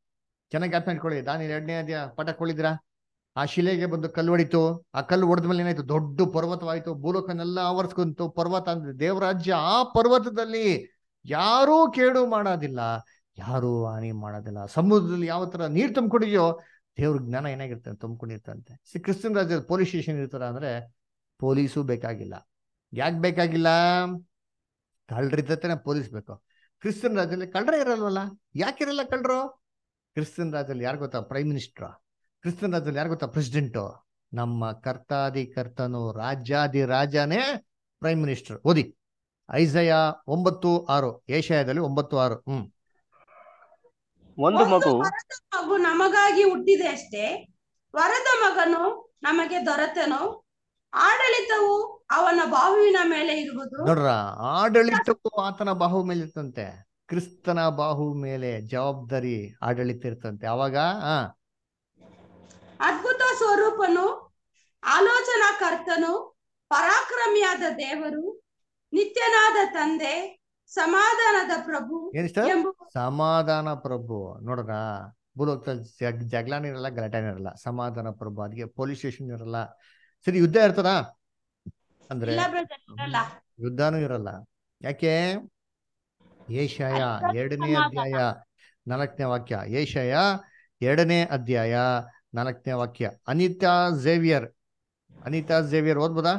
ಚೆನ್ನಾಗಿ ಜ್ಞಾಪನ ಇಟ್ಕೊಳ್ಳಿ ದಾನಿ ಎರಡನೇ ಅಧ್ಯಾಯ ಪಾಠ ಕೊಳ್ಳಿದ್ರಾ ಆ ಶಿಲೆಗೆ ಬಂದು ಕಲ್ಲು ಹೊಡಿತು ಆ ಕಲ್ಲು ಹೊಡೆದ್ಮೇಲೆ ಏನಾಯ್ತು ದೊಡ್ಡ ಪರ್ವತವಾಯ್ತು ಭೂಲೋಕನೆಲ್ಲ ಆವರಿಸ್ಕೊಂತು ಪರ್ವತ ಅಂದ್ರೆ ದೇವರಾಜ್ಯ ಆ ಪರ್ವತದಲ್ಲಿ ಯಾರೂ ಕೇಡು ಮಾಡೋದಿಲ್ಲ ಯಾರೂ ಹಾನಿ ಮಾಡೋದಿಲ್ಲ ಸಮುದ್ರದಲ್ಲಿ ಯಾವ ತರ ನೀರು ತುಂಬಿಕೊಂಡಿದೆಯೋ ದೇವ್ರ ಜ್ಞಾನ ಏನಾಗಿರ್ತದೆ ತುಂಬಿಕೊಂಡಿರ್ತಂತೆ ಸಿ ಕ್ರಿಸ್ತನ್ ರಾಜ್ಯದ ಪೊಲೀಸ್ ಸ್ಟೇಷನ್ ಇರ್ತಾರ ಅಂದ್ರೆ ಪೊಲೀಸು ಬೇಕಾಗಿಲ್ಲ ಯಾಕೆ ಬೇಕಾಗಿಲ್ಲ ಕಳ್ರಿದ್ದತೇನೆ ಪೊಲೀಸ್ ಬೇಕು ಕ್ರಿಸ್ತನ್ ರಾಜ್ಯದಲ್ಲಿ ಕಳ್ರೆ ಇರಲ್ವಲ್ಲ ಯಾಕಿರಲ್ಲ ಕಳ್ರು ಕ್ರಿಸ್ತನ್ ರಾಜ್ಯದಲ್ಲಿ ಯಾರು ಗೊತ್ತಾ ಪ್ರೈಮ್ ಮಿನಿಸ್ಟರ್ ಕ್ರಿಸ್ತನ್ ರಾಜ್ಯದಲ್ಲಿ ಯಾರು ಗೊತ್ತಾ ಪ್ರೆಸಿಡೆಂಟು ನಮ್ಮ ಕರ್ತಾದಿ ಕರ್ತನು ರಾಜ್ಯಾದಿ ರಾಜನೇ ಪ್ರೈಮ್ ಮಿನಿಸ್ಟರ್ ಓದಿ ಐಸಯ ಒಂಬತ್ತು ಆರು ಏಷಯದಲ್ಲಿ ಒಂಬತ್ತು ಆರು ಹ್ಮ್ ಒಂದು ಮಗು ವರದ ಮಗು ನಮಗಾಗಿ ಹುಟ್ಟಿದೆ ಅಷ್ಟೇ ವರದ ಮಗನು ನಮಗೆ ದೊರೆತನು ಆಡಳಿತವು ಅವನ ಬಾಹುವಿನ ಮೇಲೆ ಇರುವುದು ನೋಡ್ರ ಆಡಳಿತಕ್ಕೂ ಆತನ ಬಾಹು ಮೇಲೆ ಇರ್ತಂತೆ ಕ್ರಿಸ್ತನ ಬಾಹು ಮೇಲೆ ಜವಾಬ್ದಾರಿ ಆಡಳಿತ ಇರ್ತಂತೆ ಅವಾಗ ಆ ಅದ್ಭುತ ಸ್ವರೂಪನು ಆಲೋಚನಾ ಕರ್ತನು ಪರಾಕ್ರಮಿಯಾದ ದೇವರು ನಿತ್ಯನಾದ ತಂದೆ ಸಮಾಧಾನದ ಪ್ರಭು ಏನಿಷ್ಟ ಎಂಬ ಸಮಾಧಾನ ಪ್ರಭು ನೋಡ್ರ ಭೂಲೋಕದಲ್ಲಿ ಜಗ್ ಜಗಳಾನು ಇರಲ್ಲ ಗಲಾಟೆನೂ ಇರಲ್ಲ ಸಮಾಧಾನ ಪ್ರಭು ಅದಕ್ಕೆ ಪೊಲೀಸ್ ಸ್ಟೇಷನ್ ಇರಲ್ಲ ಸರಿ ಯುದ್ಧ ಇರ್ತದ ಅಂದ್ರೆ ಇಲ್ಲ ಬ್ರದರ್ ಇರಲ್ಲ ಯುದ್ಧನೂ ಇರಲ್ಲ ಯಾಕೆ ಏಷಯ ಎರಡನೇ ಅಧ್ಯಾಯ ನಾಲ್ಕನೇ ವಾಕ್ಯ ಏಷಯ ಎರಡನೇ ಅಧ್ಯಾಯ ನಾಲ್ಕನೇ ವಾಕ್ಯ ಅನಿತಾ ಝೇವಿಯರ್ ಅನಿತಾ ಝೇವಿಯರ್ ಓದ್ಬೋದಾ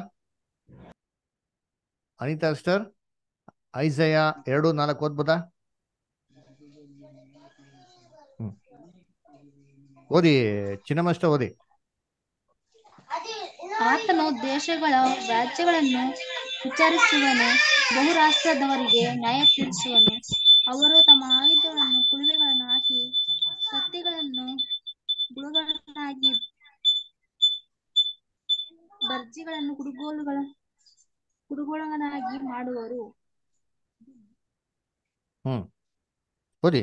ಅನಿತಾ ಸ್ಟರ್ ಐಸಯ ಎರಡು ನಾಲ್ಕು ಓದ್ಬೋದಾ ಹ್ಮ್ ಓದಿ ಚಿನ್ನಮಷ್ಟ ಓದಿ ಆತನು ದೇಶಗಳ ರಾಜ್ಯಗಳನ್ನು ವಿಚಾರಿಸುವನು ಬಹುರಾಷ್ಟ್ರದವರಿಗೆ ನ್ಯಾಯ ತೀರಿಸುವನು ಅವರು ತಮ್ಮ ಆಯುಧಗಳನ್ನು ಕುದುರೆಗಳನ್ನು ಹಾಕಿ ಕತ್ತಿಗಳನ್ನು ಗುಳುಗಳನ್ನಾಗಿ ಬರ್ಜಿಗಳನ್ನು ಕುಡುಗೋಲುಗಳ ಕುಡುಗೋಲಗಳನ್ನಾಗಿ ಮಾಡುವರು ಹ್ಮ್ ಓದಿ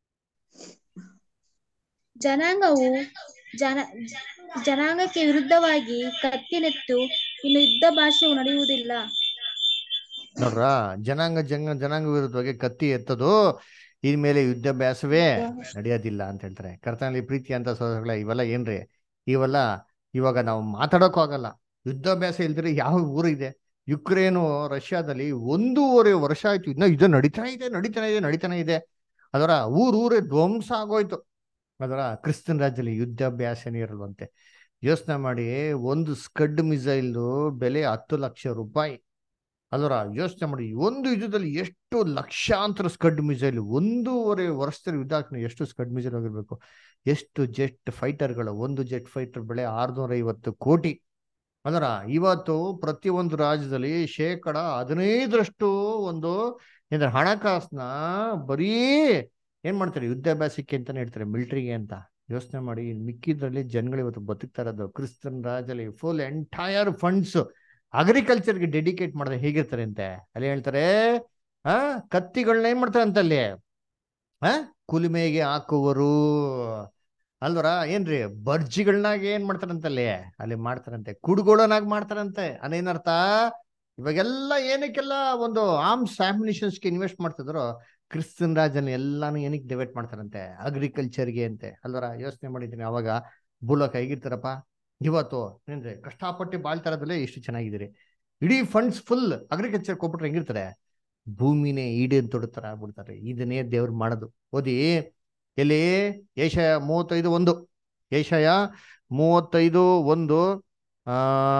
ಜನಾಂಗವು ಜನ ಜನಾಂಗಕ್ಕೆ ವಿರುದ್ಧವಾಗಿ ಕತ್ತಿನೆತ್ತು ಇನ್ನು ಯುದ್ಧ ಭಾಷೆಯು ನಡೆಯುವುದಿಲ್ಲ ನೋಡ್ರ ಜನಾಂಗ ಜಂಗ ಜನಾಂಗ ವಿರುದ್ಧವಾಗಿ ಕತ್ತಿ ಎತ್ತದು ಇನ್ಮೇಲೆ ಯುದ್ಧಾಭ್ಯಾಸವೇ ನಡೆಯೋದಿಲ್ಲ ಅಂತ ಹೇಳ್ತಾರೆ ಕರ್ತನಲ್ಲಿ ಪ್ರೀತಿ ಅಂತ ಸೋದರಗಳ ಇವೆಲ್ಲ ಏನ್ರಿ ಇವೆಲ್ಲ ಇವಾಗ ನಾವು ಮಾತಾಡೋಕ್ಕೂ ಆಗಲ್ಲ ಯುದ್ಧಾಭ್ಯಾಸ ಇಲ್ದಿರೆ ಯಾವ ಊರು ಇದೆ ಯುಕ್ರೇನು ರಷ್ಯಾದಲ್ಲಿ ಒಂದೂವರೆ ವರ್ಷ ಆಯ್ತು ಇನ್ನ ಯುದ್ಧ ನಡೀತಾನೆ ಇದೆ ನಡೀತಾನೆ ಇದೆ ನಡೀತಾನೆ ಇದೆ ಅದರ ಊರೂರೇ ಧ್ವಂಸ ಆಗೋಯ್ತು ಅದರ ಕ್ರಿಸ್ತನ್ ರಾಜ್ಯದಲ್ಲಿ ಯುದ್ಧಾಭ್ಯಾಸನೇ ಇರಲ್ವಂತೆ ಯೋಚನೆ ಮಾಡಿ ಒಂದು ಸ್ಕಡ್ ಮಿಸೈಲ್ದು ಬೆಲೆ ಹತ್ತು ಲಕ್ಷ ರೂಪಾಯಿ ಅಲ್ವರ ಯೋಚನೆ ಮಾಡಿ ಒಂದು ಯುದ್ಧದಲ್ಲಿ ಎಷ್ಟು ಲಕ್ಷಾಂತರ ಸ್ಕಡ್ ಮಿಸೈಲ್ ಒಂದೂವರೆ ವರ್ಷದಲ್ಲಿ ಯುದ್ಧ ಹಾಕ್ನ ಎಷ್ಟು ಸ್ಕಡ್ ಮಿಸೈಲ್ ಹೋಗಿರ್ಬೇಕು ಎಷ್ಟು ಜೆಟ್ ಫೈಟರ್ಗಳು ಒಂದು ಜೆಟ್ ಫೈಟರ್ ಬೆಲೆ ಆರ್ನೂರ ಐವತ್ತು ಕೋಟಿ ಅದರ ಇವತ್ತು ಪ್ರತಿಯೊಂದು ರಾಜ್ಯದಲ್ಲಿ ಶೇಕಡ ಹದಿನೈದರಷ್ಟು ಒಂದು ಏನಾದ್ರೆ ಹಣಕಾಸನ್ನ ಬರೀ ಏನ್ ಮಾಡ್ತಾರೆ ಯುದ್ಧಾಭ್ಯಾಸಕ್ಕೆ ಅಂತಾನೆ ಹೇಳ್ತಾರೆ ಮಿಲಿಟರಿಗೆ ಅಂತ ಯೋಚನೆ ಮಾಡಿ ಮಿಕ್ಕಿದ್ರಲ್ಲಿ ಜನಗಳು ಇವತ್ತು ಬದುಕ್ತಾ ಇರೋದು ಕ್ರಿಸ್ತನ್ ರಾಜಲ್ಲಿ ಫುಲ್ ಎಂಟೈರ್ ಫಂಡ್ಸ್ ಅಗ್ರಿಕಲ್ಚರ್ಗೆ ಡೆಡಿಕೇಟ್ ಮಾಡಿದ್ರೆ ಹೇಗಿರ್ತಾರೆ ಅಂತೆ ಅಲ್ಲಿ ಹೇಳ್ತಾರೆ ಆ ಕತ್ತಿಗಳನ್ನ ಏನ್ ಮಾಡ್ತಾರೆ ಅಂತ ಅಲ್ಲಿ ಆ ಕುಲುಮೆಗೆ ಹಾಕುವರು ಅಲ್ವರ ಏನ್ರಿ ಬರ್ಜಿಗಳನ್ನಾಗ ಏನ್ ಮಾಡ್ತಾರಂತಲ್ಲಿ ಅಲ್ಲಿ ಮಾಡ್ತಾರಂತೆ ಕುಡುಗೋಳನಾಗ ಮಾಡ್ತಾರಂತೆ ಅದೇನರ್ಥ ಇವಾಗೆಲ್ಲ ಏನಕ್ಕೆಲ್ಲ ಒಂದು ಆರ್ಮ್ಸ್ ಆಮ್ಯುನಿಷನ್ಸ್ಗೆ ಇನ್ವೆಸ್ಟ್ ಮಾಡ್ತಿದ್ರು ಕ್ರಿಸ್ತನ್ ರಾಜನ ಎಲ್ಲಾನು ಏನಕ್ಕೆ ಡಿವೈಡ್ ಮಾಡ್ತಾರಂತೆ ಅಗ್ರಿಕಲ್ಚರ್ಗೆ ಅಂತೆ ಅಲ್ವರ ಯೋಚನೆ ಮಾಡಿದ್ದೀನಿ ಅವಾಗ ಭೂಲೋಕ ಹೇಗಿರ್ತಾರಪ್ಪ ಇವತ್ತು ಏನ್ರಿ ಕಷ್ಟಪಟ್ಟು ಬಾಳ್ತಾ ಇರೋದಲ್ಲೇ ಇಷ್ಟು ಚೆನ್ನಾಗಿದ್ದೀರಿ ಇಡೀ ಫಂಡ್ಸ್ ಫುಲ್ ಅಗ್ರಿಕಲ್ಚರ್ ಕೊಟ್ಬಿಟ್ರೆ ಹೆಂಗಿರ್ತಾರೆ ಭೂಮಿನೇ ಈಡೇನ್ ತೊಡುತ್ತರ ಆಗ್ಬಿಡ್ತಾರೆ ಇದನ್ನೇ ದೇವ್ರು ಮಾಡೋದು ಓದಿ ಎಲ್ಲಿ ಏಷಯ ಮೂವತ್ತೈದು ಒಂದು ಏಷಯ ಮೂವತ್ತೈದು ಒಂದು ಆ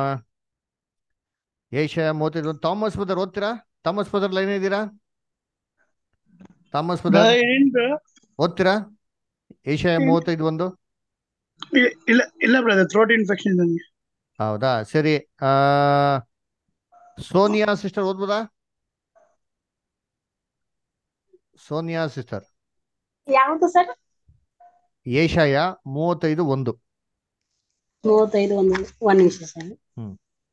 ಏಷಯ ಮೂವತ್ತೈದು ಒಂದು ಥಾಮಸ್ ಬದರ್ ಓದ್ತೀರಾ ಥಾಮಸ್ ಬದರ್ ಲೈನ್ ಇದ್ದೀರಾ ಥಾಮಸ್ ಬದರ್ ಓದ್ತೀರಾ ಏಷಯ ಮೂವತ್ತೈದು ಒಂದು ಇಲ್ಲ ಇಲ್ಲ ಬ್ರದರ್ ಥ್ರೋಟ್ ಇನ್ಫೆಕ್ಷನ್ ಇದೆ ನನಗೆ ಹೌದಾ ಸರಿ ಆ ಸೋನಿಯಾ ಸಿಸ್ಟರ್ ಓದ್ಬೋದಾ ಸೋನಿಯಾ ಸಿಸ್ಟರ್ ಯಾವುದು ಸರ್ ಏಷಯ ಮೂವತ್ತೈದು ಒಂದು ಮೂವತ್ತೈದು ಒಂದು ಒಂದ್ ನಿಮಿಷ ಸರ್ ಹ್ಮ್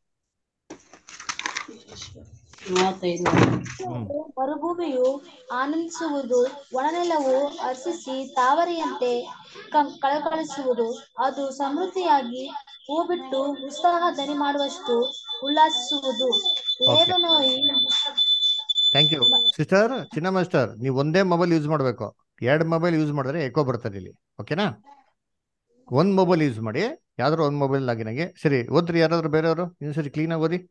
ಮೂವತ್ತೈದು ಮರುಭೂಮಿಯು ಆನಂದಿಸುವುದು ಒಣನೆಲವು ಹರ್ಷಿಸಿ ತಾವರೆಯಂತೆ ಕ- ಕಳಕಳಿಸುವುದು ಅದು ಸಮೃದ್ಧಿಯಾಗಿ ಹೂ ಬಿಟ್ಟು ಉತ್ಸಾಹ ದನಿ ಮಾಡುವಷ್ಟು ಉಲ್ಲಾಸಿಸುವುದು ಲೇಬನೋಯಿ thank you sister Chinna master ನೀವು ಒಂದೇ ಮೊಬೈಲ್ ಯೂಸ್ ಮಾಡಬೇಕು ಎರಡು ಮೊಬೈಲ್ ಯೂಸ್ ಮಾಡಿದ್ರೆ ಎಕೋ ಬರ್ತದೆ ಇಲ್ಲಿ ಓಕೆನಾ ಒಂದು ಮೊಬೈಲ್ ಯೂಸ್ ಮಾಡಿ ಯಾವ್ದಾದ್ರು ಒಂದು ಮೊಬೈಲ್ ಆಗಿನಾಗೆ ಸರಿ ಓದ್ರಿ ಯಾರಾದ್ರೂ ಬೇರೆಯವರು ಇನ್ನೊಂದ್ಸರಿ ಕ್ಲೀನಾಗಿ ಓದಿ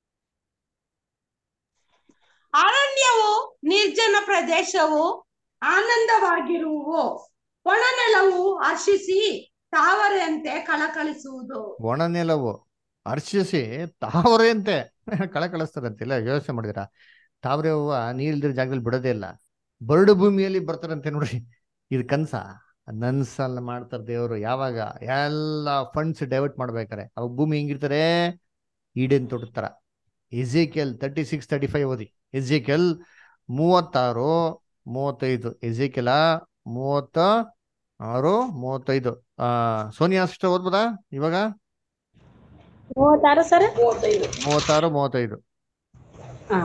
ಅರಣ್ಯವು ನಿರ್ಜನ ಪ್ರದೇಶವು ಆನಂದವಾಗಿರುವು ಒಣನೆಲವು ಹರ್ಷಿಸಿ ತಾವರೆಯಂತೆ ಕಳಕಳಿಸುವುದು ಒಣ ನೆಲವು ಹರ್ಷಿಸಿ ತಾವರೆ ಅಂತೆ ಕಳಕಳಿಸ್ತಾರಂತೆ ಇಲ್ಲ ಯೋಚನೆ ಮಾಡಿದಿರಾ ತಾವರೆ ಹೂವ ನೀರಿಲ್ದಿರೋ ಜಾಗದಲ್ಲಿ ಬಿಡೋದೇ ಇಲ್ಲ ಬರಡು ಭೂಮಿಯಲ್ಲಿ ಬರ್ತಾರಂತೆ ನೋಡ್ರಿ ಇದು ಕನ್ಸ ನನ್ಸಲ್ಲ ಮಾಡ್ತಾರೆ ದೇವರು ಯಾವಾಗ ಎಲ್ಲ ಫಂಡ್ಸ್ ಡೈವರ್ಟ್ ಮಾಡ್ಬೇಕಾರೆ ಅವಾಗ ಭೂಮಿ ಹೆಂಗಿರ್ತಾರೆ ಈಡೇನ್ ತೊಡತಾರ Ezekiel thirty six thirty five ಓದಿ ಎಜಿಕೆಲ್ ಮೂವತ್ತಾರು ಮೂವತ್ತೈದು ಎಜಿಕೆಲ ಮೂವತ್ತ ಆರು ಮೂವತ್ತೈದು ಆ ಸೋನಿಯಾ ಅಷ್ಟು ಓದ್ಬೋದಾ ಇವಾಗ ಮೂವತ್ತಾರು ಸರ್ ಮೂವತ್ತೈದು ಮೂವತ್ತಾರು ಮೂವತ್ತೈದು ಹಾ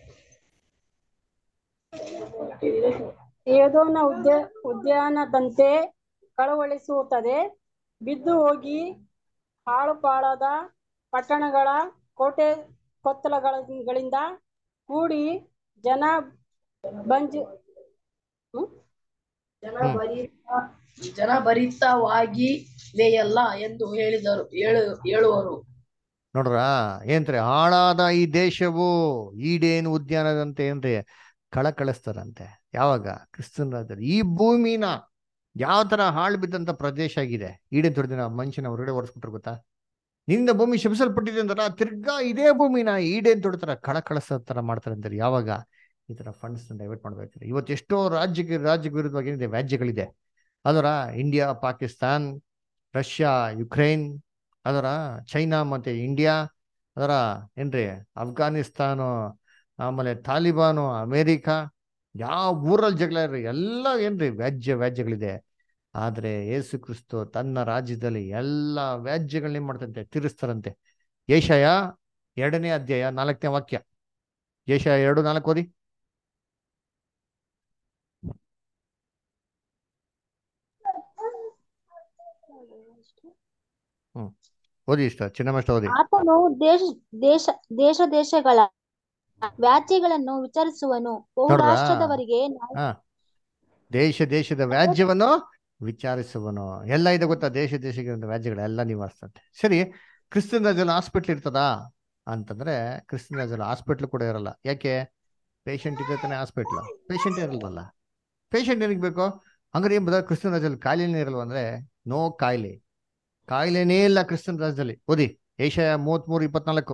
ಏದೋನ ಉದ್ಯ ಉದ್ಯಾನದಂತೆ ಕಳವಳಿಸುತ್ತದೆ ಬಿದ್ದು ಹೋಗಿ ಹಾಳುಪಾಳಾದ ಪಟ್ಟಣಗಳ ಕೋಟೆ ಕೊತ್ತಲಗಳಿಂದ ಕೂಡಿ ಜನ ಬಂಜ್ ಹ್ಮ್? ಜನ ಭರಿತವಾಗಿವೆಯಲ್ಲ ಎಂದು ಹೇಳಿದರು ಹೇಳು ಹೇಳುವರು ನೋಡ್ರ ಏನ್ರಿ ಹಾಳಾದ ಈ ದೇಶವು ಈಡೇನು ಉದ್ಯಾನದಂತೆ ಏನ್ರಿ ಕಳಕಳಿಸ್ತಾರಂತೆ ಯಾವಾಗ ಕ್ರಿಸ್ತನ್ ರಾಜ್ಯದಲ್ಲಿ ಈ ಭೂಮಿನ ಯಾವ ತರ ಹಾಳು ಬಿದ್ದಂತ ಪ್ರದೇಶ ಆಗಿದೆ ಈಡೇನ್ ತೊಡೆದಿನ ಮನುಷ್ಯನ ಹೊರಗಡೆ ಓಡಿಸ್ಬಿಟ್ರು ಗೊತ್ತಾ ನಿಂದ ಭೂಮಿ ಶಪಿಸಲ್ಪಟ್ಟಿದೆ ಅಂತಾರ ತಿರ್ಗಾ ಇದೇ ಭೂಮಿನ ಈಡೇನ್ ತೊಡ್ತಾರ ಕಳಕಳಿಸೋ ತರ ಮಾಡ್ತಾರೆ ಅಂತಾರೆ ಯಾವಾಗ ಈ ತರ ಫಂಡ್ಸ್ ಡೈವರ್ಟ್ ಮಾಡ್ಬೇಕಾದ್ರೆ ಇವತ್ತು ಎಷ್ಟೋ ರಾಜ್ಯಕ್ಕೆ ರಾಜ್ಯಕ್ಕೆ ವಿರುದ್ಧವಾಗಿ ಏನಿದೆ ವ್ಯಾಜ್ಯಗಳಿದೆ ಅದರ ಇಂಡಿಯಾ ಪಾಕಿಸ್ತಾನ್ ರಷ್ಯಾ ಯುಕ್ರೇನ್ ಅದರ ಚೈನಾ ಮತ್ತೆ ಇಂಡಿಯಾ ಅದರ ಏನ್ರಿ ಅಫ್ಘಾನಿಸ್ತಾನ ಆಮೇಲೆ ತಾಲಿಬಾನು ಅಮೇರಿಕಾ ಯಾವ ಊರಲ್ಲಿ ಜಗಳ ಇರ್ರಿ ಎಲ್ಲ ಏನ್ರಿ ವ್ಯಾಜ್ಯ ವ್ಯಾಜ್ಯಗಳಿದೆ ಆದ್ರೆ ಯೇಸು ಕ್ರಿಸ್ತು ತನ್ನ ರಾಜ್ಯದಲ್ಲಿ ಎಲ್ಲ ವ್ಯಾಜ್ಯಗಳನ್ನ ಏನ್ ಮಾಡ್ತಂತೆ ತೀರಿಸ್ತಾರಂತೆ ಏಷಯ ಎರಡನೇ ಅಧ್ಯಾಯ ನಾಲ್ಕನೇ ವಾಕ್ಯ ಏಷಯ ಎರಡು ನಾಲ್ಕು ಓದಿ ಹ್ಮ್ ಓದಿ ಇಷ್ಟ ಚಿನ್ನಮಷ್ಟ ಓದಿ ಆತನು ದೇಶ ದೇಶ ದೇಶ ದೇಶಗಳ ವ್ಯಾಜ್ಯಗಳನ್ನು ವಿಚಾರಿಸುವನು ಬಹು ನೋಡ್ರಾ? ರಾಷ್ಟ್ರದವರಿಗೆ ನ್ಯಾಯ- ಹಾ ದೇಶ ದೇಶದ ವ್ಯಾಜ್ಯವನ್ನು ವಿಚಾರಿಸುವನು ಎಲ್ಲ ಇದೆ ಗೊತ್ತಾ ದೇಶ ದೇಶಗಳ ವ್ಯಾಜ್ಯಗಳೆಲ್ಲ ನಿವಾರಿಸ್ತಂತೆ ಸರಿ ಕ್ರಿಸ್ತನ್ ರಾಜ್ಯದಲ್ಲಿ ಹಾಸ್ಪಿಟ್ಲ್ ಇರ್ತದಾ ಅಂತಂದ್ರೆ ಕ್ರಿಸ್ತನ್ ರಾಜ್ಯದಲ್ಲಿ ಹಾಸ್ಪಿಟ್ಲ್ ಕೂಡ ಇರಲ್ಲ ಯಾಕೆ ಪೇಷಂಟ್ ಇದೆ ತಾನೆ ಹಾಸ್ಪಿಟ್ಲ್ ಪೇಷಂಟ್ ಇರಲ್ವಲ್ಲ ಪೇಷಂಟ್ ಏನಿಗೆ ಬೇಕು ಹಂಗಾರೆ ಏನ್ ಬದ ಕ್ರಿಸ್ತನ್ ರಾಜ್ಯದಲ್ಲಿ ಕಾಯಿಲೆನೇ ಇರಲ್ವ ಅಂದ್ರೆ ನೋ ಕಾಯಿಲೆ ಕಾಯಿಲೆನೇ ಇಲ್ಲ ಕ್ರಿಸ್ತನ್ ರಾಜ್ಯದಲ್ಲಿ ಓದಿ ಏಷಯ ಮೂವತ್ಮೂರು ಇಪ್ಪತ್ನಾಲ್ಕು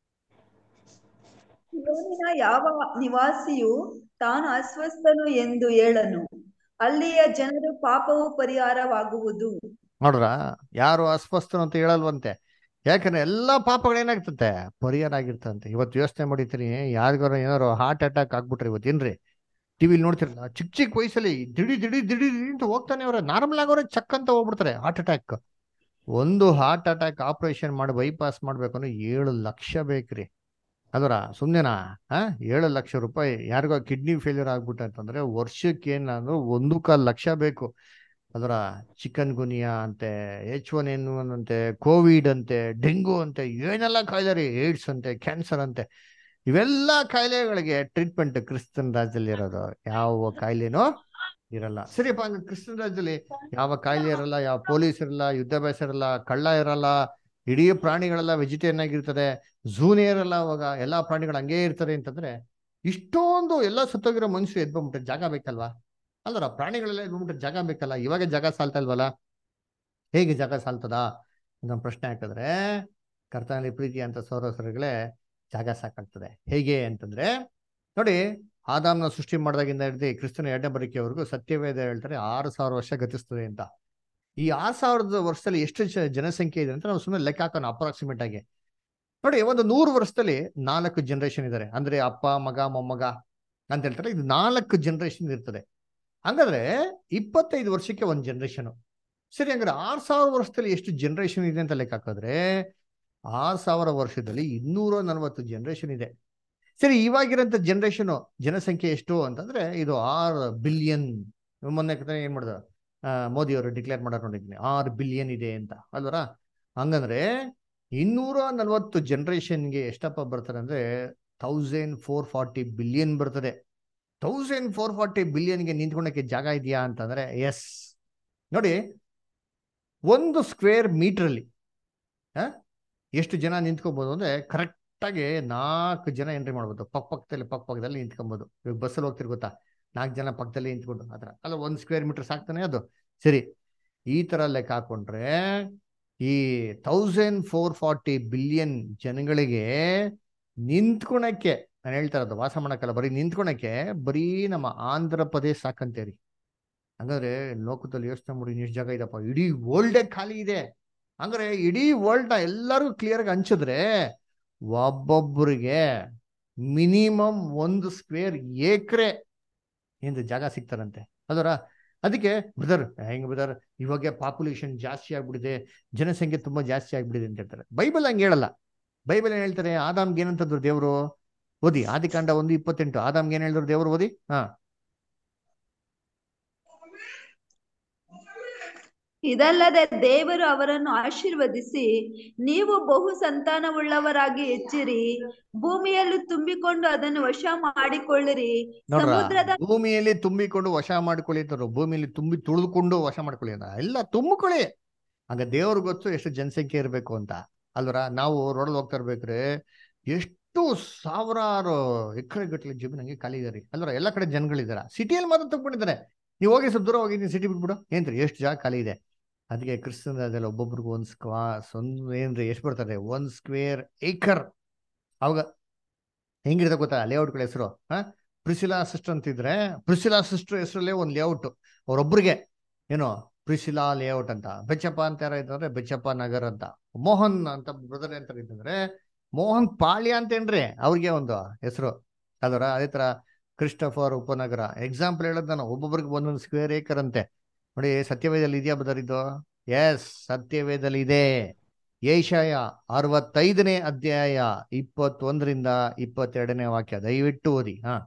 ಸಿಯೋನಿನ ಯಾವ ನಿವಾಸಿಯು ತಾನು ಅಸ್ವಸ್ಥನು ಎಂದು ಹೇಳನು ಅಲ್ಲಿಯ ಜನರು ಪಾಪವು ಪರಿಹಾರವಾಗುವುದು ನೋಡ್ರ ಯಾರು ಅಸ್ವಸ್ಥರು ಅಂತ ಹೇಳಲ್ವಂತೆ ಯಾಕಂದ್ರೆ ಎಲ್ಲಾ ಪಾಪಗಳೇನಾಗ್ತಂತೆ ಪರಿಹಾರ ಆಗಿರ್ತಂತೆ ಇವತ್ತು ಯೋಚನೆ ಮಾಡಿರ್ತೀನಿ ಯಾರಿಗಾರ ಏನಾರು ಹಾರ್ಟ್ ಅಟ್ಯಾಕ್ ಆಗ್ಬಿಟ್ರೆ ಇವತ್ತೇನ್ರಿ ಟಿವಿಲಿ ನೋಡ್ತಿರಲ್ಲ ಚಿಕ್ಕ ಚಿಕ್ಕ ವಯಸ್ಸಲ್ಲಿ ದಿಡಿ ದಿಡಿ ದಿಡಿ ದಿಡಿ ಅಂತ ಹೋಗ್ತಾನೆ ಅವ್ರ ನಾರ್ಮಲ್ ಆಗೋರೆ ಚಕ್ ಅಂತ ಹೋಗ್ಬಿಡ್ತಾರೆ ಹಾರ್ಟ್ ಅಟ್ಯಾಕ್ ಒಂದು ಹಾರ್ಟ್ ಅಟ್ಯಾಕ್ ಆಪರೇಷನ್ ಮಾಡಿ ಬೈಪಾಸ್ ಮಾಡ್ಬೇಕು ಅಂದ್ರೆ ಏಳು ಲಕ್ಷ ಬೇಕ್ರಿ ಅದರ ಸುಮ್ನೆನಾ ಆ ಏಳು ಲಕ್ಷ ರೂಪಾಯಿ ಯಾರಿಗೋ ಕಿಡ್ನಿ ಫೇಲ್ಯೂರ್ ಆಗ್ಬಿಟ್ಟೆ ಅಂತಂದ್ರೆ ವರ್ಷಕ್ಕೆ ಏನಾದ್ರು ಒಂದು ಕಾಲ್ ಲಕ್ಷ ಬೇಕು ಅದರ ಚಿಕನ್ ಗುನಿಯಾ ಅಂತೆ ಎಚ್ ಒನ್ ಎನ್ ಒನ್ ಅಂತೆ ಕೋವಿಡ್ ಅಂತೆ ಡೆಂಗು ಅಂತೆ ಏನೆಲ್ಲ ಕಾಯಿಲೆ ರೀ ಏಡ್ಸ್ ಅಂತೆ ಕ್ಯಾನ್ಸರ್ ಅಂತೆ ಇವೆಲ್ಲ ಕಾಯಿಲೆಗಳಿಗೆ ಟ್ರೀಟ್ಮೆಂಟ್ ಕ್ರಿಸ್ತನ್ ರಾಜ್ಯದಲ್ಲಿ ಇರೋದು ಯಾವ ಕಾಯಿಲೆನೂ ಇರಲ್ಲ ಸರಿಯಪ್ಪ ಹಂಗ ಕ್ರಿಸ್ತನ್ ರಾಜ್ಯದಲ್ಲಿ ಯಾವ ಕಾಯಿಲೆ ಇರಲ್ಲ ಯಾವ ಪೊಲೀಸ್ ಇರಲ್ಲ ಯುದ್ಧಾಭ್ಯಾಸ ಇರಲ್ಲ ಕಳ್ಳ ಇರಲ್ಲ ಇಡೀ ಪ್ರಾಣಿಗಳೆಲ್ಲ ವೆಜಿಟೇರಿಯನ್ ಆಗಿರ್ತದೆ ಝೂನೇ ಇರಲ್ಲ ಅವಾಗ ಎಲ್ಲಾ ಪ್ರಾಣಿಗಳು ಹಂಗೇ ಇರ್ತದೆ ಅಂತಂದ್ರೆ ಇಷ್ಟೊಂದು ಎಲ್ಲ ಸುತ್ತೋಗಿರೋ ಮನುಷ್ಯರು ಎದ್ದು ಬಂದ್ಬಿಟ್ರೆ ಜಾಗ ಬೇಕಲ್ವಾ ಅಲ್ಲರ ಪ್ರಾಣಿಗಳೆಲ್ಲ ಎದ್ದು ಬಂದ್ಬಿಟ್ರೆ ಜಾಗ ಬೇಕಲ್ಲ ಇವಾಗ ಜಾಗ ಸಾಲ್ತಾ ಇಲ್ವಲ್ಲ ಹೇಗೆ ಜಾಗ ಸಾಲ್ತದ ನಮ್ಮ ಪ್ರಶ್ನೆ ಹಾಕಿದ್ರೆ ಕರ್ತನಲ್ಲಿ ಪ್ರೀತಿ ಅಂತ ಸೌರಸರುಗಳೇ ಜಾಗ ಸಾಕಾಗ್ತದೆ ಹೇಗೆ ಅಂತಂದ್ರೆ ನೋಡಿ ಆದಾಮ್ನ ಸೃಷ್ಟಿ ಮಾಡಿದಾಗಿಂದ ಹಿಡಿದು ಕ್ರಿಸ್ತನ ಎರಡನೇ ಬರಿಕೆವರೆಗೂ ಸತ್ಯವೇದ ಹೇಳ್ತಾರೆ ಆರು ಸಾವಿರ ವರ್ಷ ಗತಿಸ್ತದೆ ಅಂತ ಈ ಆರು ಸಾವಿರದ ವರ್ಷದಲ್ಲಿ ಎಷ್ಟು ಜ- ಜನಸಂಖ್ಯೆ ಇದೆ ಅಂತ ನಾವು ಸುಮ್ಮನೆ ಲೆಕ್ಕ ಹಾಕೋಣ ಅಪ್ರಾಕ್ಸಿಮೇಟ್ ಆಗಿ ನೋಡಿ ಒಂದು ನೂರು ವರ್ಷದಲ್ಲಿ ನಾಲ್ಕು ಜನರೇಷನ್ ಇದ್ದಾರೆ ಅಂದ್ರೆ ಅಪ್ಪ ಮಗ ಮೊಮ್ಮಗ ಅಂತ ಹೇಳ್ತಾರೆ ಇದು ನಾಲ್ಕು ಜನರೇಷನ್ ಇರ್ತದೆ ಹಂಗಾದ್ರೆ ಇಪ್ಪತ್ತೈದು ವರ್ಷಕ್ಕೆ ಒಂದು ಜನರೇಷನ್ ಸರಿ ಹಂಗಾದ್ರೆ ಆರ್ ಸಾವಿರ ವರ್ಷದಲ್ಲಿ ಎಷ್ಟು ಜನರೇಷನ್ ಇದೆ ಅಂತ ಲೆಕ್ಕ ಹಾಕಿದ್ರೆ ಆರ್ ಸಾವಿರ ವರ್ಷದಲ್ಲಿ ಇನ್ನೂರ ನಲವತ್ತು ಜನರೇಷನ್ ಇದೆ ಸರಿ ಇವಾಗಿರೋಂಥ ಜನರೇಷನ್ ಜನಸಂಖ್ಯೆ ಎಷ್ಟು ಅಂತಂದ್ರೆ ಇದು ಆರು ಬಿಲಿಯನ್ ಮೊನ್ನೆ ಕತೆ ಏನ್ ಮಾಡಿದ ಮೋದಿ ಅವರು ಡಿಕ್ಲೇರ್ ಮಾಡಕ್ ನೋಡಿದ್ದೀನಿ ಆರು ಬಿಲಿಯನ್ ಇದೆ ಅಂತ ಅಲ್ವರ ಹಂಗಂದ್ರೆ ಇನ್ನೂರ ನಲವತ್ತು ಜನರೇಷನ್ಗೆ ಎಷ್ಟಪ್ಪ ಬರ್ತಾರೆ ಅಂದ್ರೆ ತೌಸಂಡ್ ಫೋರ್ ಫಾರ್ಟಿ ಬಿಲಿಯನ್ ಬರ್ತದೆ ತೌಸಂಡ್ ಫೋರ್ ಫಾರ್ಟಿ ಬಿಲಿಯನ್ಗೆ ನಿಂತ್ಕೊಳಕ್ಕೆ ಜಾಗ ಇದೆಯಾ ಅಂತಂದ್ರೆ ಎಸ್ ನೋಡಿ ಒಂದು ಸ್ಕ್ವೇರ್ ಮೀಟ್ರಲ್ಲಿ ಎಷ್ಟು ಜನ ನಿಂತ್ಕೊಬೋದು ಅಂದ್ರೆ ಕರೆಕ್ಟಾಗಿ ನಾಲ್ಕು ಜನ ಎಂಟ್ರಿ ಮಾಡ್ಬೋದು ಪಕ್ಕ ಪಕ್ಕದಲ್ಲಿ ಪಕ್ಕ ಪಕ್ಕದಲ್ಲಿ ನಿಂತ್ಕೊಬೋದು ಇವಾಗ ಬಸ್ಸಲ್ಲಿ ಹೋಗ್ತಿರ್ ಗೊತ್ತಾ ನಾಲ್ಕು ಜನ ಪಕ್ಕದಲ್ಲಿ ನಿಂತ್ಕೊಂಡು ಆ ಥರ ಅಲ್ಲ ಒಂದು ಸ್ಕ್ವೇರ್ ಮೀಟರ್ ಸಾಕ್ತಾನೆ ಅದು ಸರಿ ಈ ಥರ ಲೆಕ್ಕ ಹಾಕೊಂಡ್ರೆ ಈ ತೌಸಂಡ್ ಫೋರ್ ಫಾರ್ಟಿ ಬಿಲಿಯನ್ ಜನಗಳಿಗೆ ನಿಂತ್ಕೊಳಕ್ಕೆ ನಾನು ಹೇಳ್ತಾ ಇರೋದು ವಾಸ ಮಾಡಕ್ಕಲ್ಲ ಬರೀ ನಿಂತ್ಕೊಳಕ್ಕೆ ಬರೀ ನಮ್ಮ ಆಂಧ್ರ ಪ್ರದೇಶ ಸಾಕಂತೇರಿ ಹಂಗಾದ್ರೆ ಲೋಕದಲ್ಲಿ ಯೋಚನೆ ಮಾಡಿ ಎಷ್ಟು ಜಾಗ ಇದಪ್ಪ ಇಡೀ ವರ್ಲ್ಡೇ ಖಾಲಿ ಇದೆ ಹಂಗಾರೆ ಇಡೀ ವರ್ಲ್ಡ್ನ ಎಲ್ಲರಿಗೂ ಕ್ಲಿಯರ್ ಆಗಿ ಹಂಚಿದ್ರೆ ಒಬ್ಬೊಬ್ಬರಿಗೆ ಮಿನಿಮಮ್ ಒಂದು ಸ್ಕ್ವೇರ್ ಏಕ್ರೆ ಎಂದು ಜಾಗ ಸಿಗ್ತಾರಂತೆ ಅದರ ಅದಕ್ಕೆ ಬ್ರದರ್ ಹೆಂಗ್ ಬ್ರದರ್ ಇವಾಗ ಪಾಪ್ಯುಲೇಷನ್ ಜಾಸ್ತಿ ಆಗ್ಬಿಟ್ಟಿದೆ ಜನಸಂಖ್ಯೆ ತುಂಬಾ ಜಾಸ್ತಿ ಆಗ್ಬಿಟ್ಟಿದೆ ಅಂತ ಹೇಳ್ತಾರೆ ಬೈಬಲ್ ಹಂಗೆ ಹೇಳಲ್ಲ ಬೈಬಲ್ ಏನ್ ಹೇಳ್ತಾರೆ ಆದಾಮ್ಗೆ ಏನಂತಂದ್ರು ದೇವರು ಓದಿ ಆದಿಕಾಂಡ ಒಂದು ಇಪ್ಪತ್ತೆಂಟು ಆದಾಮ್ಗೆ ಏನ್ ಹೇಳಿದ್ರು ದೇವರು ಓದಿ ಹಾ ಇದಲ್ಲದೆ ದೇವರು ಅವರನ್ನು ಆಶೀರ್ವದಿಸಿ ನೀವು ಬಹು ಸಂತಾನವುಳ್ಳವರಾಗಿ ಹೆಚ್ಚಿರಿ ಭೂಮಿಯಲ್ಲಿ ತುಂಬಿಕೊಂಡು ಅದನ್ನು ವಶ ಮಾಡಿಕೊಳ್ಳಿರಿ ನೋಡ್ರ ಸಮುದ್ರದ ಭೂಮಿಯಲ್ಲಿ ತುಂಬಿಕೊಂಡು ವಶ ಮಾಡ್ಕೊಳ್ಳಿ ಅಂತಾರು ಭೂಮಿಯಲ್ಲಿ ತುಂಬಿ ತುಳಿದುಕೊಂಡು ವಶ ಮಾಡ್ಕೊಳ್ಳಿ ಅಂತ ಎಲ್ಲ ತುಂಬಿಕೊಳ್ಳಿ ಆಗ ದೇವ್ರ ಗೊತ್ತು ಎಷ್ಟು ಜನಸಂಖ್ಯೆ ಇರಬೇಕು ಅಂತ ಅಲ್ವರ ನಾವು ರೋಡಲ್ಲಿ ಹೋಗ್ತಾ ಇರ್ಬೇಕ್ರೆ ಎಷ್ಟು ಸಾವಿರಾರು ಎಕರೆ ಗಟ್ಟಲೆ ಜಮೀನು ಹಂಗೆ ಖಾಲಿ ಇದಾರೆ ಅಲ್ವರ ಎಲ್ಲ ಕಡೆ ಜನಗಳಿದಾರ ಸಿಟಿಯಲ್ಲಿ ಮಾತ್ರ ತುಂಬಿಕೊಂಡಿದ್ದಾರೆ ನೀವು ಹೋಗಿ ಸ್ವಲ್ಪ ದೂರ ಹೋಗಿ ನೀವು ಸಿಟಿ ಬಿಟ್ಬಿಡು ಏನ್ರಿ ಎಷ್ಟು ಜಾಗ ಖಾಲಿ ಇದೆ ಅದಕ್ಕೆ ಕ್ರಿಸ್ತನ ಅದೆಲ್ಲ ಒಬ್ಬೊಬ್ರಿಗೂ ಒಂದು ಸ್ಕ್ವಾಸ್ ಒಂದು ಏನ್ರಿ ಎಷ್ಟು ಬರ್ತಾರೆ ಒಂದ್ ಸ್ಕ್ವೇರ್ ಏಕರ್ ಅವಾಗ ಹೆಂಗಿರುತ್ತೆ ಗೊತ್ತಾ ಲೇಔಟ್ಗಳ ಹೆಸರು ಹಾ ಪ್ರಿಸಿಲಾ ಸಿಸ್ಟರ್ ಅಂತಿದ್ರೆ ಪ್ರಿಸಿಲಾ ಸಿಸ್ಟರ್ ಹೆಸರಲ್ಲೇ ಒಂದು ಲೇಔಟ್ ಅವ್ರೊಬ್ರಿಗೆ ಏನು ಪ್ರಿಸಿಲಾ ಲೇಔಟ್ ಅಂತ ಬೆಚ್ಚಪ್ಪ ಅಂತ ಯಾರ ಇದ್ದಾರೆ ಬೆಚ್ಚಪ್ಪ ನಗರ್ ಅಂತ ಮೋಹನ್ ಅಂತ ಬ್ರದರ್ ಅಂತ ಇದ್ದಂದ್ರೆ ಮೋಹನ್ ಪಾಳ್ಯ ಅಂತೇನ್ರಿ ಅವ್ರಿಗೆ ಒಂದು ಹೆಸರು ಅದರ ಅದೇ ತರ ಕ್ರಿಸ್ಟಫರ್ ಉಪನಗರ ಎಕ್ಸಾಂಪಲ್ ಹೇಳೋದು ನಾನು ಒಬ್ಬೊಬ್ರಿಗೆ ಒಂದೊಂದು ಸ್ಕ್ವೇರ್ ಏಕರ್ ಅಂತೆ ನೋಡಿ ಸತ್ಯವೇದಲ್ಲಿ ಇದೆಯಾ ಬದರ್ ಇದು ಎಸ್ ಸತ್ಯವೇದಲ್ಲಿ ಇದೆ ಏಷಾಯ ಅರವತ್ತೈದನೇ ಅಧ್ಯಾಯ ಇಪ್ಪತ್ತೊಂದರಿಂದ ಇಪ್ಪತ್ತೆರಡನೇ ವಾಕ್ಯ ದಯವಿಟ್ಟು ಓದಿ ಹಾ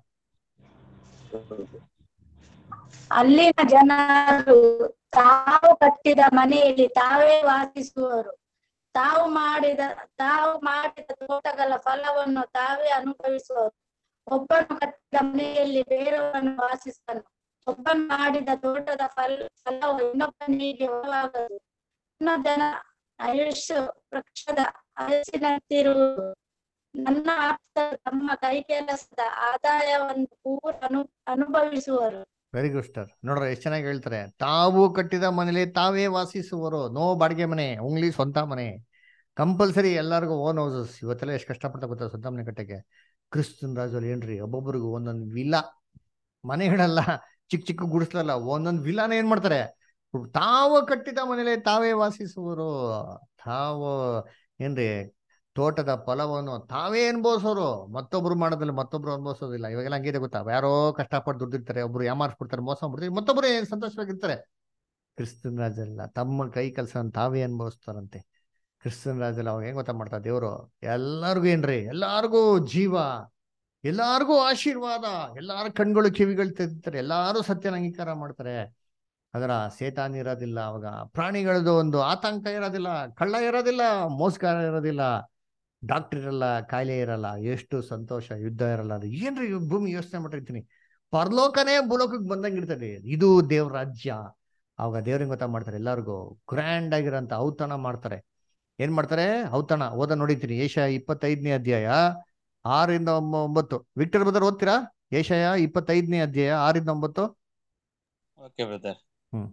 ಅಲ್ಲಿನ ಜನರು ತಾವು ಕಟ್ಟಿದ ಮನೆಯಲ್ಲಿ ತಾವೇ ವಾಸಿಸುವರು ತಾವು ಮಾಡಿದ ತಾವು ಮಾಡಿದ ತೋಟಗಳ ಫಲವನ್ನು ತಾವೇ ಅನುಭವಿಸುವರು ಒಬ್ಬನು ಕಟ್ಟಿದ ಮನೆಯಲ್ಲಿ ಬೇರೆಯವನು ವಾಸಿಸನು ಒಬ್ಬನು ಮಾಡಿದ ತೋಟದ ಫಲ ಫಲವು ಇನ್ನೊಬ್ಬನಿಗೆ ಹೊರವಾಗದು ನನ್ನ ಜನ ಆಯುಷ್ಯ ವೃಕ್ಷದ ಹಲಸಿನಂತಿರುವುದು ನನ್ನ ಆಪ್ತರು ತಮ್ಮ ಕೈ ಕೆಲಸದ ಆದಾಯವನ್ನು ಪೂರ ಅನು ಅನುಭವಿಸುವರು ವೆರಿ ಗುಡ್ ಸ್ಟಾರ್ ನೋಡ್ರ ಎಷ್ಟು ಚೆನ್ನಾಗಿ ಹೇಳ್ತಾರೆ ತಾವು ಕಟ್ಟಿದ ಮನೇಲಿ ತಾವೇ ವಾಸಿಸುವರು ನೋ ಬಾಡಿಗೆ ಮನೆ ಓನ್ಲಿ ಸ್ವಂತ ಮನೆ ಕಂಪಲ್ಸರಿ ಎಲ್ಲರಿಗೂ ಓನ್ ಹೌಸಸ್ ಇವತ್ತೆಲ್ಲ ಎಷ್ಟು ಕಷ್ಟಪಡ್ತಾ ಗೊತ್ತಾ ಸ್ವಂತ ಮನೆ ಕಟ್ಟಕ್ಕೆ ಕ್ರಿಸ್ತನ್ ರಾಜಲ್ಲಿ ಏನ್ರಿ ಒಬ್ಬೊಬ್ರಿಗೂ ಒಂದೊಂದು ವಿಲಾ ಮನೆಗಳಲ್ಲ ಚಿಕ್ಕ ಚಿಕ್ಕ ಗುಡಿಸ್ಲಲ್ಲ ಒಂದೊಂದು ವಿಲಾನ ಏನ್ ಮಾಡ್ತಾರೆ ತಾವು ಕಟ್ಟಿದ ಮನೇಲಿ ತಾವೇ ವಾಸಿಸುವರು ತಾವು ಏನ್ರಿ ತೋಟದ ಫಲವನ್ನು ತಾವೇ ಅನುಭವಿಸೋರು ಮತ್ತೊಬ್ರು ಮಾಡೋದಿಲ್ಲ ಮತ್ತೊಬ್ರು ಅನುಭವಿಸೋದಿಲ್ಲ ಇವಾಗೆಲ್ಲ ಹಂಗಿದೆ ಗೊತ್ತಾ ಯಾರೋ ಕಷ್ಟಪಟ್ಟು ದುಡ್ದಿರ್ತಾರೆ ಒಬ್ರು ಯಾಮಾರಿಸ್ಬಿಡ್ತಾರೆ ಮೋಸ ಮಾಡ್ಬಿಡ್ತಾರೆ ಮತ್ತೊಬ್ರು ಏನ್ ಸಂತೋಷವಾಗಿರ್ತಾರೆ ಕ್ರಿಸ್ತನ್ ರಾಜಲ್ಲ ತಮ್ಮ ಕೈ ಕೆಲಸ ತಾವೇ ಅನುಭವಿಸ್ತಾರಂತೆ ಕ್ರಿಸ್ತನ್ ರಾಜಲ್ಲ ಅವಾಗ ಹೆಂಗ್ ಗೊತ್ತಾ ಮಾಡ್ತಾರೆ ದೇವರು ಎಲ್ಲಾರ್ಗು ಏನ್ರಿ ಎಲ್ಲಾರ್ಗೂ ಜೀವ ಎಲ್ಲಾರ್ಗೂ ಆಶೀರ್ವಾದ ಎಲ್ಲಾರ ಕಣ್ಗಳು ಕಿವಿಗಳು ತೆಗಿತಾರೆ ಎಲ್ಲಾರು ಸತ್ಯನ ಅಂಗೀಕಾರ ಮಾಡ್ತಾರೆ ಅದರ ಸೇತಾನ್ ಇರೋದಿಲ್ಲ ಅವಾಗ ಪ್ರಾಣಿಗಳದ್ದು ಒಂದು ಆತಂಕ ಇರೋದಿಲ್ಲ ಕಳ್ಳ ಇರೋದಿಲ್ಲ ಮೋಸ್ಕಾರ ಇರೋದಿಲ್ಲ ಡಾಕ್ಟರ್ ಇರಲ್ಲ ಕಾಯಿಲೆ ಇರಲ್ಲ ಎಷ್ಟು ಸಂತೋಷ ಯುದ್ಧ ಇರಲ್ಲ ಅದು ಏನ್ರಿ ಈ ಭೂಮಿ ಯೋಚನೆ ಮಾಡಿರ್ತೀನಿ ಪರಲೋಕನೇ ಭೂಲೋಕಕ್ಕೆ ಬಂದಂಗೆ ಇರ್ತದೆ ಇದು ದೇವ್ರ ರಾಜ್ಯ ಅವಾಗ ದೇವ್ರಿಗೆ ಗೊತ್ತಾ ಮಾಡ್ತಾರೆ ಎಲ್ಲರಿಗೂ ಗ್ರ್ಯಾಂಡ್ ಆಗಿರೋಂಥ ಔತಣ ಮಾಡ್ತಾರೆ ಏನ್ ಮಾಡ್ತಾರೆ ಔತಣ ಓದ ನೋಡಿತೀನಿ ಏಷ್ಯಾ ಇಪ್ಪತ್ತೈದನೇ ಅಧ್ಯಾಯ ಆರಿಂದ ಒಂಬ- ಒಂಬತ್ತು ವಿಕ್ಟರ್ ಬದರ್ ಓದ್ತೀರಾ ಏಷಯ ಇಪ್ಪತ್ತೈದನೇ ಅಧ್ಯಾಯ ಆರಿಂದ ಒಂಬತ್ತು ಓಕೆ ಬ್ರದರ್ ಹ್ಮ್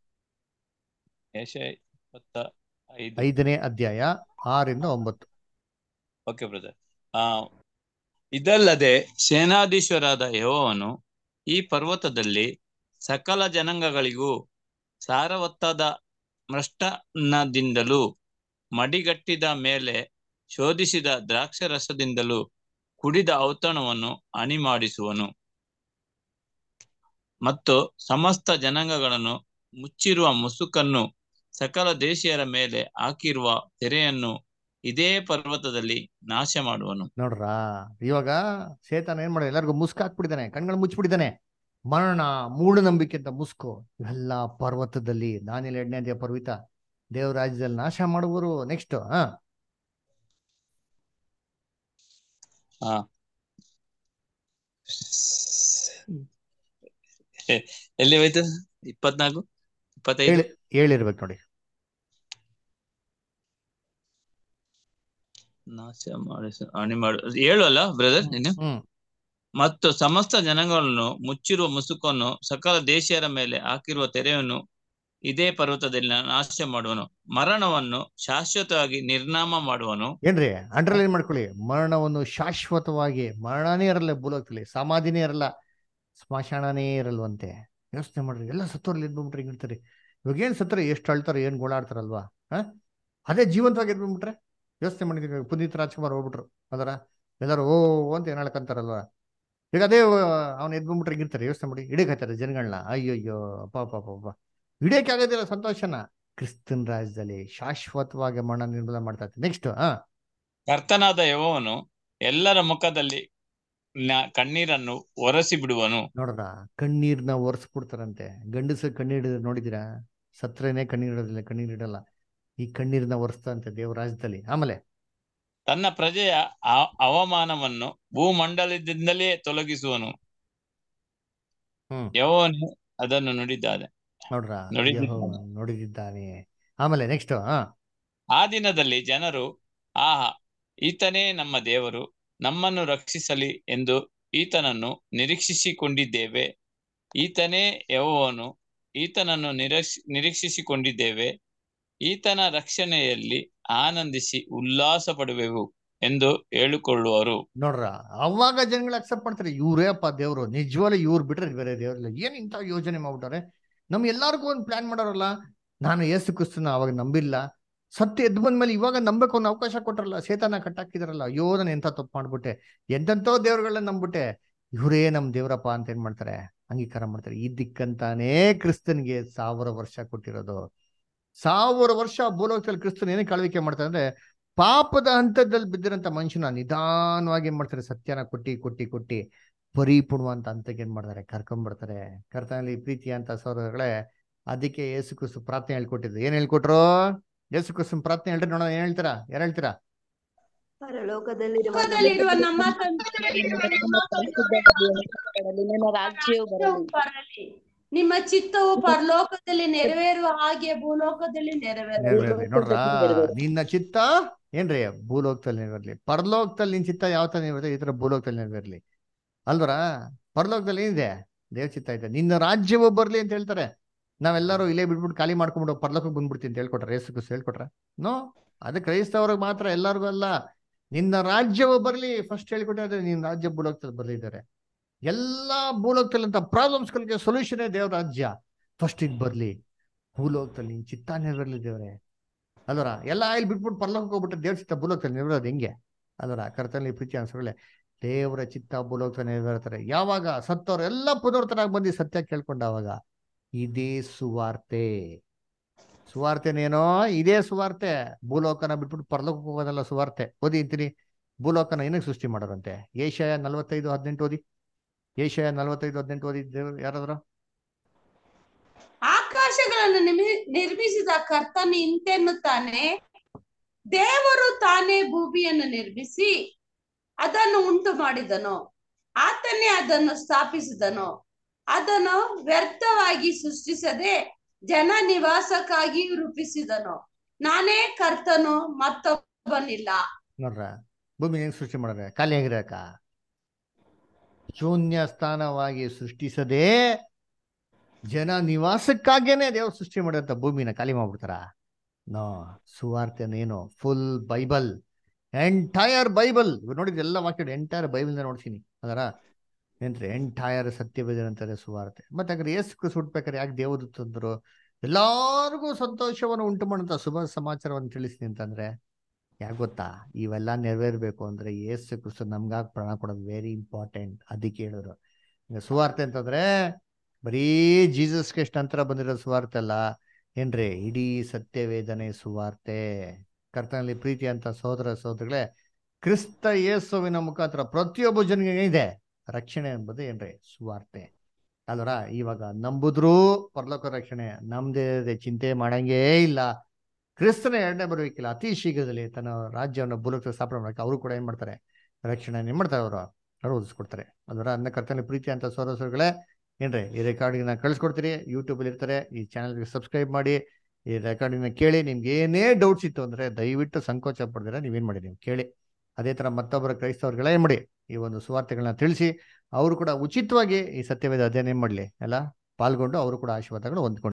ಏಷ್ಯಾ ಇಪ್ಪತ್ತ ಐದು ಐದನೇ ಅಧ್ಯಾಯ ಆರಿಂದ ಒಂಬತ್ತು ಓಕೆ ಬ್ರದರ್ ಆ ಇದಲ್ಲದೆ ಸೇನಾಧೀಶ್ವರಾದ ಯೆಹೋವನು ಈ ಪರ್ವತದಲ್ಲಿ ಸಕಲ ಜನಾಂಗಗಳಿಗೂ ಸಾರವತ್ತಾದ ಮೃಷ್ಟನ್ನದಿಂದಲೂ ಮಡಿಗಟ್ಟಿದ ಮೇಲೆ ಶೋಧಿಸಿದ ದ್ರಾಕ್ಷರಸದಿಂದಲೂ ಕುಡಿದ ಔತಣವನ್ನು ಅಣಿ ಮಾಡಿಸುವನು ಮತ್ತು ಸಮಸ್ತ ಜನಾಂಗಗಳನ್ನು ಮುಚ್ಚಿರುವ ಮುಸುಕನ್ನು ಸಕಲ ದೇಶೀಯರ ಮೇಲೆ ಹಾಕಿರುವ ತೆರೆಯನ್ನು ಇದೇ ಪರ್ವತದಲ್ಲಿ ನಾಶ ಮಾಡುವನು ನೋಡ್ರಾ ಇವಾಗ ಸೇತಾನ ಏನ್ ಮಾಡ ಎಲ್ಲರಿಗೂ ಮುಸ್ಕು ಹಾಕ್ಬಿಟ್ಟಿದ್ದಾನೆ ಕಣ್ಗಳು ಮುಚ್ಚಿಬಿಟ್ಟಿದ್ದಾನೆ ಮರಣ ಮೂಢನಂಬಿಕೆ ಅಂತ ಮುಸ್ಕು ಇವೆಲ್ಲ ಪರ್ವತದಲ್ಲಿ ನಾನಿಲ್ಲ ಎರಡನೇ ಅಧ್ಯಾಯ ಪರ್ವತ ದೇವ್ರ ರಾಜ್ಯದಲ್ಲಿ ನಾಶ ಮಾಡುವರು ನೆಕ್ಸ್ಟ್ ಹಾ ಆ ಎಲ್ಲಿ ಹೋಯ್ತು ಇಪ್ಪತ್ನಾಲ್ಕು ಇಪ್ಪತ್ತೈದು ಹೇಳಿ ಹೇಳಿರ್ಬೇಕು ನೋಡಿ ನಾಶ ಮಾಡಿಸ ಹಾನಿ ಮಾಡು ಏಳು ಅಲ್ಲ ಬ್ರದರ್ ನೀನು ಹ್ಮ್ ಮತ್ತು ಸಮಸ್ತ ಜನಗಳನ್ನು ಮುಚ್ಚಿರುವ ಮುಸುಕನ್ನು ಸಕಲ ದೇಶೀಯರ ಮೇಲೆ ಹಾಕಿರುವ ತೆರೆಯನ್ನು ಇದೇ ಪರ್ವತದಲ್ಲಿ ನಾಶ ಮಾಡುವನು ಮರಣವನ್ನು ಶಾಶ್ವತವಾಗಿ ನಿರ್ನಾಮ ಮಾಡುವನು ಏನ್ರಿ ಅಂಡರ್ಲೈನ್ ಮಾಡ್ಕೊಳ್ಳಿ ಮರಣವನ್ನು ಶಾಶ್ವತವಾಗಿ ಮರಣನೇ ಇರಲ್ಲ ಭೂಲೋಕದಲ್ಲಿ ಸಮಾಧಿನೇ ಇರಲ್ಲ ಸ್ಮಶಾನನೇ ಇರಲ್ವಂತೆ ಯೋಚನೆ ಮಾಡ್ರಿ ಎಲ್ಲ ಸತ್ತೋರ್ಲಿ ಎದ್ಬಿಟ್ರೆ ಹಿಂಗಿರ್ತಾರೆ ಇವಾಗ ಏನ್ ಸತ್ತರೆ ಎಷ್ಟು ಅಳ್ತಾರೆ ಏನ್ ಗೋಳಾಡ್ತಾರಲ್ವಾ ಹಾ ಅದೇ ಜೀವಂತವಾಗಿ ಎದ್ಬಿಟ್ರೆ ಯೋಚನೆ ಮಾಡಿದೀವಿ ಪುನೀತ್ ರಾಜ್ಕುಮಾರ್ ಹೋಗ್ಬಿಟ್ರು ಅದರ ಎಲ್ಲರೂ ಓ ಅಂತ ಏನ್ ಹೇಳ್ಕಂತಾರಲ್ವಾ ಈಗ ಅದೇ ಅವ್ನು ಎದ್ಬಿಟ್ರೆ ಹಿಂಗಿರ್ತಾರೆ ಯೋಚನೆ ಮಾಡಿ ಹಿಡಿಯಕತ್ತಾರೆ ಜನಗಳನ್ನ ಅಯ್ಯೋ ಅಯ್ಯೋ ಅಪ್ಪ ಅಪ್ಪ ಅಪ್ಪ ಅಪ್ಪ ಹಿಡಿಯಕ್ಕೆ ಆಗೋದಿಲ್ಲ ಸಂತೋಷನ ಕ್ರಿಸ್ತನ್ ರಾಜ್ಯದಲ್ಲಿ ಶಾಶ್ವತವಾಗಿ ಮರಣ ನಿರ್ಮೂಲ ಮಾಡ್ತಾ ಇರ್ತಾರೆ ನೆಕ್ಸ್ಟ್ ಹಾ ಕರ್ತನಾದ ಯೆಹೋವನು ಎಲ್ಲರ ಮುಖದಲ್ಲಿ ನ- ಕಣ್ಣೀರನ್ನು ಒರೆಸಿ ಬಿಡುವನು ನೋಡ್ರ ಕಣ್ಣೀರ್ನ ಒರೆಸ್ಬಿಡ್ತಾರಂತೆ ಗಂಡಸ ಕಣ್ಣೀರ್ ನೋಡಿದಿರಾ ಸತ್ರೇನೆ ಕಣ್ಣೀರಿಡೋದಿಲ್ಲ ಕಣ್ಣೀರಿಡಲ್ಲ ಈ ಕಣ್ಣೀರ್ನ ಒರೆಸ್ತಾರಂತೆ ದೇವ್ರ ರಾಜ್ಯದಲ್ಲಿ ಆಮೇಲೆ ತನ್ನ ಪ್ರಜೆಯ ಅ- ಅವಮಾನವನ್ನು ಭೂಮಂಡಲದಿಂದಲೇ ತೊಲಗಿಸುವನು ಹ್ಮ್ ಯೆಹೋವನು ಅದನ್ನು ನುಡಿದ್ದಾನೆ ನೋಡ್ರ ನುಡಿದಿದ್ದಾನೆ ಯೆಹೋವನು ನುಡಿದಿದ್ದಾನೆ ಆಮೇಲೆ ನೆಕ್ಸ್ಟ್ ಹಾ ಆ ದಿನದಲ್ಲಿ ಜನರು ಆಹಾ ಈತನೇ ನಮ್ಮ ದೇವರು ನಮ್ಮನ್ನು ರಕ್ಷಿಸಲಿ ಎಂದು ಈತನನ್ನು ನಿರೀಕ್ಷಿಸಿಕೊಂಡಿದ್ದೇವೆ ಈತನೇ ಯೆಹೋವನು ಈತನನ್ನು ನಿರೀಕ್ಷ ನಿರೀಕ್ಷಿಸಿಕೊಂಡಿದ್ದೇವೆ ಈತನ ರಕ್ಷಣೆಯಲ್ಲಿ ಆನಂದಿಸಿ ಉಲ್ಲಾಸ ಪಡುವೆವು ಎಂದು ಹೇಳಿಕೊಳ್ಳುವರು ನೋಡ್ರ ಅವಾಗ ಜನಗಳು ಅಕ್ಸೆಪ್ಟ್ ಮಾಡ್ತಾರೆ ಇವ್ರೇ ಅಪ್ಪ ದೇವ್ರು ನಿಜವಾಗ್ಲೂ ಇವ್ರು ಬಿಟ್ರೆ ಬೇರೆ ದೇವ್ರಿಲ್ಲ ಏನ್ ಇಂಥ ಯೋಜನೆ ಮಾಡ್ಬಿಟ್ಟಾರೆ ನಮ್ ಎಲ್ಲಾರ್ಗು ಒಂದ್ ಪ್ಲಾನ್ ಮಾಡೋರಲ್ಲ ನಾನು ಏಸು ಕ್ರಿಸ್ತನ ಅವಾಗ ನಂಬಿಲ್ಲ ಸತ್ಯ ಎದ್ದು ಬಂದ್ಮೇಲೆ ಇವಾಗ ನಂಬಕ್ಕೆ ಒಂದು ಅವಕಾಶ ಕೊಟ್ರಲ್ಲ ಸೇತಾನ ಕಟ್ಟಾಕಿದಾರಲ್ಲ ಅಯ್ಯೋ ನಾನು ಎಂತ ತಪ್ಪು ಮಾಡ್ಬಿಟ್ಟೆ ಎಂತೆಂತೋ ದೇವ್ರುಗಳನ್ನ ನಂಬಿಟ್ಟೆ ಇವರೇ ನಮ್ ದೇವ್ರಪ್ಪ ಅಂತ ಏನ್ ಮಾಡ್ತಾರೆ ಅಂಗೀಕಾರ ಮಾಡ್ತಾರೆ ಈ ದಿಕ್ಕಂತಾನೇ ಕ್ರಿಸ್ತನ್ಗೆ ಸಾವಿರ ವರ್ಷ ಕೊಟ್ಟಿರೋದು ಸಾವಿರ ವರ್ಷ ಭೂಲೋಕದಲ್ಲಿ ಕ್ರಿಸ್ತನ್ ಏನಕ್ಕೆ ಆಳ್ವಿಕೆ ಮಾಡ್ತಾರೆ ಅಂದ್ರೆ ಪಾಪದ ಹಂತದಲ್ಲಿ ಬಿದ್ದಿರಂತ ಮನುಷ್ಯನ ನಿಧಾನವಾಗಿ ಏನ್ ಮಾಡ್ತಾರೆ ಸತ್ಯನ ಕೊಟ್ಟಿ ಕೊಟ್ಟಿ ಕೊಟ್ಟಿ ಪರಿಪೂರ್ಣವಂತ ಹಂತಕ್ಕೆ ಏನ್ ಮಾಡ್ತಾರೆ ಕರ್ಕೊಂಡ್ಬಿಡ್ತಾರೆ ಕರ್ತನಲ್ಲಿ ಪ್ರೀತಿ ಅಂತ ಸಹೋದರಗಳೇ ಅದಕ್ಕೆ ಯೇಸು ಕ್ರಿಸ್ತು ಪ್ರಾರ್ಥನೆ ಹೇಳ್ಕೊಟ್ಟಿದ್ರು ಏನ್ ಹೇಳ್ಕೊಟ್ರು ಯೇಸು ಕ್ರಿಸ್ತನ್ ಪ್ರಾರ್ಥನೆ ಹೇಳ್ರಿ ನೋಡೋಣ ಏನ್ ಹೇಳ್ತೀರಾ ಯಾರು ಹೇಳ್ತೀರಾ ಪರಲೋಕದಲ್ಲಿರುವ ಲೋಕದಲ್ಲಿರುವ ನಮ್ಮ ತಂದೆ ನಿನ್ನ ರಾಜ್ಯವು ಬರಲಿ ಬರಲಿ ನಿಮ್ಮ ಚಿತ್ತವು ಪರಲೋಕದಲ್ಲಿ ನೆರವೇರುವ ಹಾಗೆ ಭೂಲೋಕದಲ್ಲಿ ನೆರವೇರಲಿ ನೆರವೇರ್ಲಿ ನೋಡ್ರ ನಿನ್ನ ಚಿತ್ತ ಏನ್ರಿ ಭೂಲೋಕದಲ್ಲಿ ನೆರವೇರ್ಲಿ ಪರಲೋಕದಲ್ಲಿ ನಿನ್ ಚಿತ್ತ ಯಾವ ತರ ನೆರವೇರ್ತದೆ ಈ ತರ ಭೂಲೋಕದಲ್ಲಿ ನೆರವೇರ್ಲಿ ಅಲ್ವರ ಪರಲೋಕದಲ್ಲಿ ಏನಿದೆ ದೇವ್ ಚಿತ್ತ ಇದೆ ನಿನ್ನ ರಾಜ್ಯವು ಬರ್ಲಿ ಅಂತ ಹೇಳ್ತಾರೆ ನಾವೆಲ್ಲರೂ ಇಲ್ಲೇ ಬಿಟ್ಬಿಟ್ಟು ಖಾಲಿ ಮಾಡ್ಕೊಂಡ್ಬಿಟ್ಟು ಪರಲೋಕಕ್ಕೆ ಬಂದ್ಬಿಡ್ತೀನಿ ಅಂತ ಹೇಳ್ಕೊಟ್ರೆ ಯೇಸು ಕ್ರಿಸ್ತು ಹೇಳ್ಕೊಟ್ರ ನೋ ಅದು ಕ್ರೈಸ್ತವ್ರಿಗೆ ಮಾತ್ರ ಎಲ್ಲರಿಗೂ ಅಲ್ಲ ನಿನ್ನ ರಾಜ್ಯವು ಬರ್ಲಿ ಫಸ್ಟ್ ಹೇಳ್ಕೊಟ್ರೆ ನಿನ್ನ ರಾಜ್ಯ ಭೂಲೋಕದಲ್ಲಿ ಬರ್ಲಿದ್ದಾರೆ ಎಲ್ಲಾ ಭೂಲೋಕದಲ್ಲಂತ ಪ್ರಾಬ್ಲಮ್ಸ್ಗಳಿಗೆ ಸೊಲ್ಯೂಷನ್ ದೇವ್ರ ರಾಜ್ಯ ಫಸ್ಟ್ ಇದು ಬರ್ಲಿ ಭೂಲೋಕದಲ್ಲಿ ನಿನ್ ಚಿತ್ತ ನೆರವೇರ್ಲಿ ದೇವ್ರೆ ಅಲ್ವರ ಎಲ್ಲ ಇಲ್ಲಿ ಬಿಟ್ಬಿಟ್ಟು ಪರಲೋಕಕ್ಕೆ ಹೋಗ್ಬಿಟ್ರೆ ದೇವ್ರ ಚಿತ್ತ ಭೂಲೋಕದಲ್ಲಿ ನೆರವೇರೋದು ಹೆಂಗೆ ಅಲ್ವರ ಕರ್ತನಲ್ಲಿ ಪ್ರೀತಿ ಅನ್ಸಗಳೇ ದೇವರ ಚಿತ್ತ ಭೂಲೋಕದಲ್ಲಿ ನೆರವೇರ್ತಾರೆ ಯಾವಾಗ ಸತ್ತವ್ರು ಎಲ್ಲ ಪುನರ್ತರಾಗಿ ಬಂದು ಸತ್ಯ ಕೇಳ್ಕೊಂಡಾವಾಗ ಇದೇ ಸುವಾರ್ತೆ ಸುವಾರ್ತೆನೇನೋ ಇದೇ ಸುವಾರ್ತೆ ಭೂಲೋಕನ ಬಿಟ್ಬಿಟ್ಟು ಪರಲೋಕಕ್ಕೆ ಹೋಗೋದಲ್ಲ ಸುವಾರ್ತೆ ಓದಿ ಅಂತೀನಿ ಭೂಲೋಕನ ಏನಕ್ಕೆ ಸೃಷ್ಟಿ ಮಾಡೋರಂತೆ ಏಷಯ ನಲವತ್ತೈದು ಹದಿನೆಂಟು ಓದಿ ಏಷಯ ನಲವತ್ತೈದು ಹದಿನೆಂಟು ಓದಿ ದೇವ್ರು ಯಾರಾದ್ರು ಆಕಾಶಗಳನ್ನು ನಿಮಿ- ನಿರ್ಮಿಸಿದ ಕರ್ತನು ಇಂತೆನ್ನುತ್ತಾನೆ ದೇವರು ತಾನೇ ಭೂಮಿಯನ್ನು ನಿರ್ಮಿಸಿ ಅದನ್ನು ಉಂಟು ಮಾಡಿದನು ಆತನೇ ಅದನ್ನು ಸ್ಥಾಪಿಸಿದನು ಅದನ್ನು ವ್ಯರ್ಥವಾಗಿ ಸೃಷ್ಟಿಸದೆ ಜನ ನಿವಾಸಕ್ಕಾಗಿ ರೂಪಿಸಿದನು ನಾನೇ ಕರ್ತನು ಮತ್ತೊಬ್ಬನಿಲ್ಲ ನೋಡ್ರ ಭೂಮಿ ಹೆಂಗ್ ಸೃಷ್ಟಿ ಮಾಡ್ರೆ ಖಾಲಿ ಆಗಿರಕ ಶೂನ್ಯ ಸ್ಥಾನವಾಗಿ ಸೃಷ್ಟಿಸದೆ ಜನ ನಿವಾಸಕ್ಕಾಗೇನೆ ದೇವ್ರು ಸೃಷ್ಟಿ ಮಾಡಿದಂತ ಭೂಮಿನ ಖಾಲಿ ಮಾಡ್ಬಿಡ್ತಾರ ನೋ ಸುವಾರ್ತೆನೇನು ಫುಲ್ ಬೈಬಲ್ ಎಂಟೈರ್ ಬೈಬಲ್ ಇವ್ ನೋಡಿದ್ರೆ ಎಲ್ಲ ವಾಕ್ಯ ಎಂಟೈರ್ ಬೈಬಲ್ ನೋಡ್ತೀನಿ ಅದರ ಏನ್ರಿ ಎಂಟೈರ್ ಸತ್ಯವೇದ ಅಂತಾರೆ ಸುವಾರ್ತೆ ಮತ್ತೆ ಹಾಗಾದ್ರೆ ಏಸು ಕ್ರಿಸ್ತು ಹುಟ್ಬೇಕಾದ್ರೆ ಯಾಕೆ ದೇವರು ತಂದ್ರು ಎಲ್ಲಾರ್ಗೂ ಸಂತೋಷವನ್ನು ಉಂಟು ಮಾಡುವಂತ ಶುಭ ಸಮಾಚಾರವನ್ನು ತಿಳಿಸ್ತೀನಿ ಅಂತಂದ್ರೆ ಯಾಕೆ ಗೊತ್ತಾ ಇವೆಲ್ಲ ನೆರವೇರ್ಬೇಕು ಅಂದ್ರೆ ಏಸು ಕ್ರಿಸ್ತು ನಮ್ಗಾಗಿ ಪ್ರಾಣ ಕೊಡೋದು ವೆರಿ ಇಂಪಾರ್ಟೆಂಟ್ ಅದಕ್ಕೆ ಹೇಳಿದ್ರು ಈಗ ಸುವಾರ್ತೆ ಅಂತಂದ್ರೆ ಬರೀ ಜೀಸಸ್ ಕ್ರಿಸ್ಟ್ ನಂತರ ಬಂದಿರೋ ಸುವಾರ್ತೆ ಅಲ್ಲ ಏನ್ರಿ ಇಡೀ ಸತ್ಯವೇದನೆ ಸುವಾರ್ತೆ ಕರ್ತನಲ್ಲಿ ಪ್ರೀತಿ ಅಂತ ಸಹೋದರ ಸಹೋದರಗಳೇ ಕ್ರಿಸ್ತ ಯೇಸುವಿನ ಮುಖಾಂತರ ಪ್ರತಿಯೊಬ್ಬ ಜನರಿಗೆ ಇದೆ ರಕ್ಷಣೆ ಎಂಬುದು ಏನ್ರಿ ಸುವಾರ್ತೆ ಅಲ್ವರ ಇವಾಗ ನಂಬುದ್ರೂ ಪರಲೋಕ ರಕ್ಷಣೆ ನಮ್ದೇ ಇದೆ, ಚಿಂತೆ ಮಾಡಂಗೇ ಇಲ್ಲ ಕ್ರಿಸ್ತನ ಎರಡನೇ ಬರಬೇಕಿಲ್ಲ ಅತಿ ಶೀಘ್ರದಲ್ಲಿ ತನ್ನ ರಾಜ್ಯವನ್ನು ಭೂಲೋಕ ಸ್ಥಾಪನೆ ಮಾಡಕ್ಕೆ ಅವರು ಕೂಡ ಏನ್ ಮಾಡ್ತಾರೆ ರಕ್ಷಣೆ ಏನ್ ಮಾಡ್ತಾರೆ ಅವರು ಅವರು ಒದಿಸ್ಕೊಡ್ತಾರೆ ಅದರ ಅನ್ನ ಕರ್ತನ ಪ್ರೀತಿ ಅಂತ ಸೋದರಗಳೇ ಏನ್ರಿ ಈ ರೆಕಾರ್ಡಿಂಗ್ನ ಕಳಿಸ್ಕೊಡ್ತೀರಿ ಯೂಟ್ಯೂಬಲ್ಲಿ ಇರ್ತಾರೆ ಈ ಚಾನಲ್ಗೆ ಸಬ್ಸ್ಕ್ರೈಬ್ ಮಾಡಿ ಈ ರೆಕಾರ್ಡಿಂಗ್ನ ಕೇಳಿ ನಿಮ್ಗೆ ಏನೇ ಡೌಟ್ಸ್ ಇತ್ತು ಅಂದರೆ ದಯವಿಟ್ಟು ಸಂಕೋಚ ಪಡ್ದಿರ ನೀವೇನು ಮಾಡಿ ನೀವು ಕೇಳಿ ಅದೇ ಥರ ಮತ್ತೊಬ್ಬರ ಕ್ರೈಸ್ತವ್ರಿಗೆಲ್ಲ ಏನು ಮಾಡಿ ಈ ಒಂದು ಸುವಾರ್ತೆಗಳನ್ನ ತಿಳಿಸಿ ಅವರು ಕೂಡ ಉಚಿತವಾಗಿ ಈ ಸತ್ಯವೇದ ಅಧ್ಯಯನ ಮಾಡಲಿ ಎಲ್ಲ ಪಾಲ್ಗೊಂಡು ಅವರು ಕೂಡ ಆಶೀರ್ವಾದಗಳು ಹೊಂದ್ಕೊಂಡು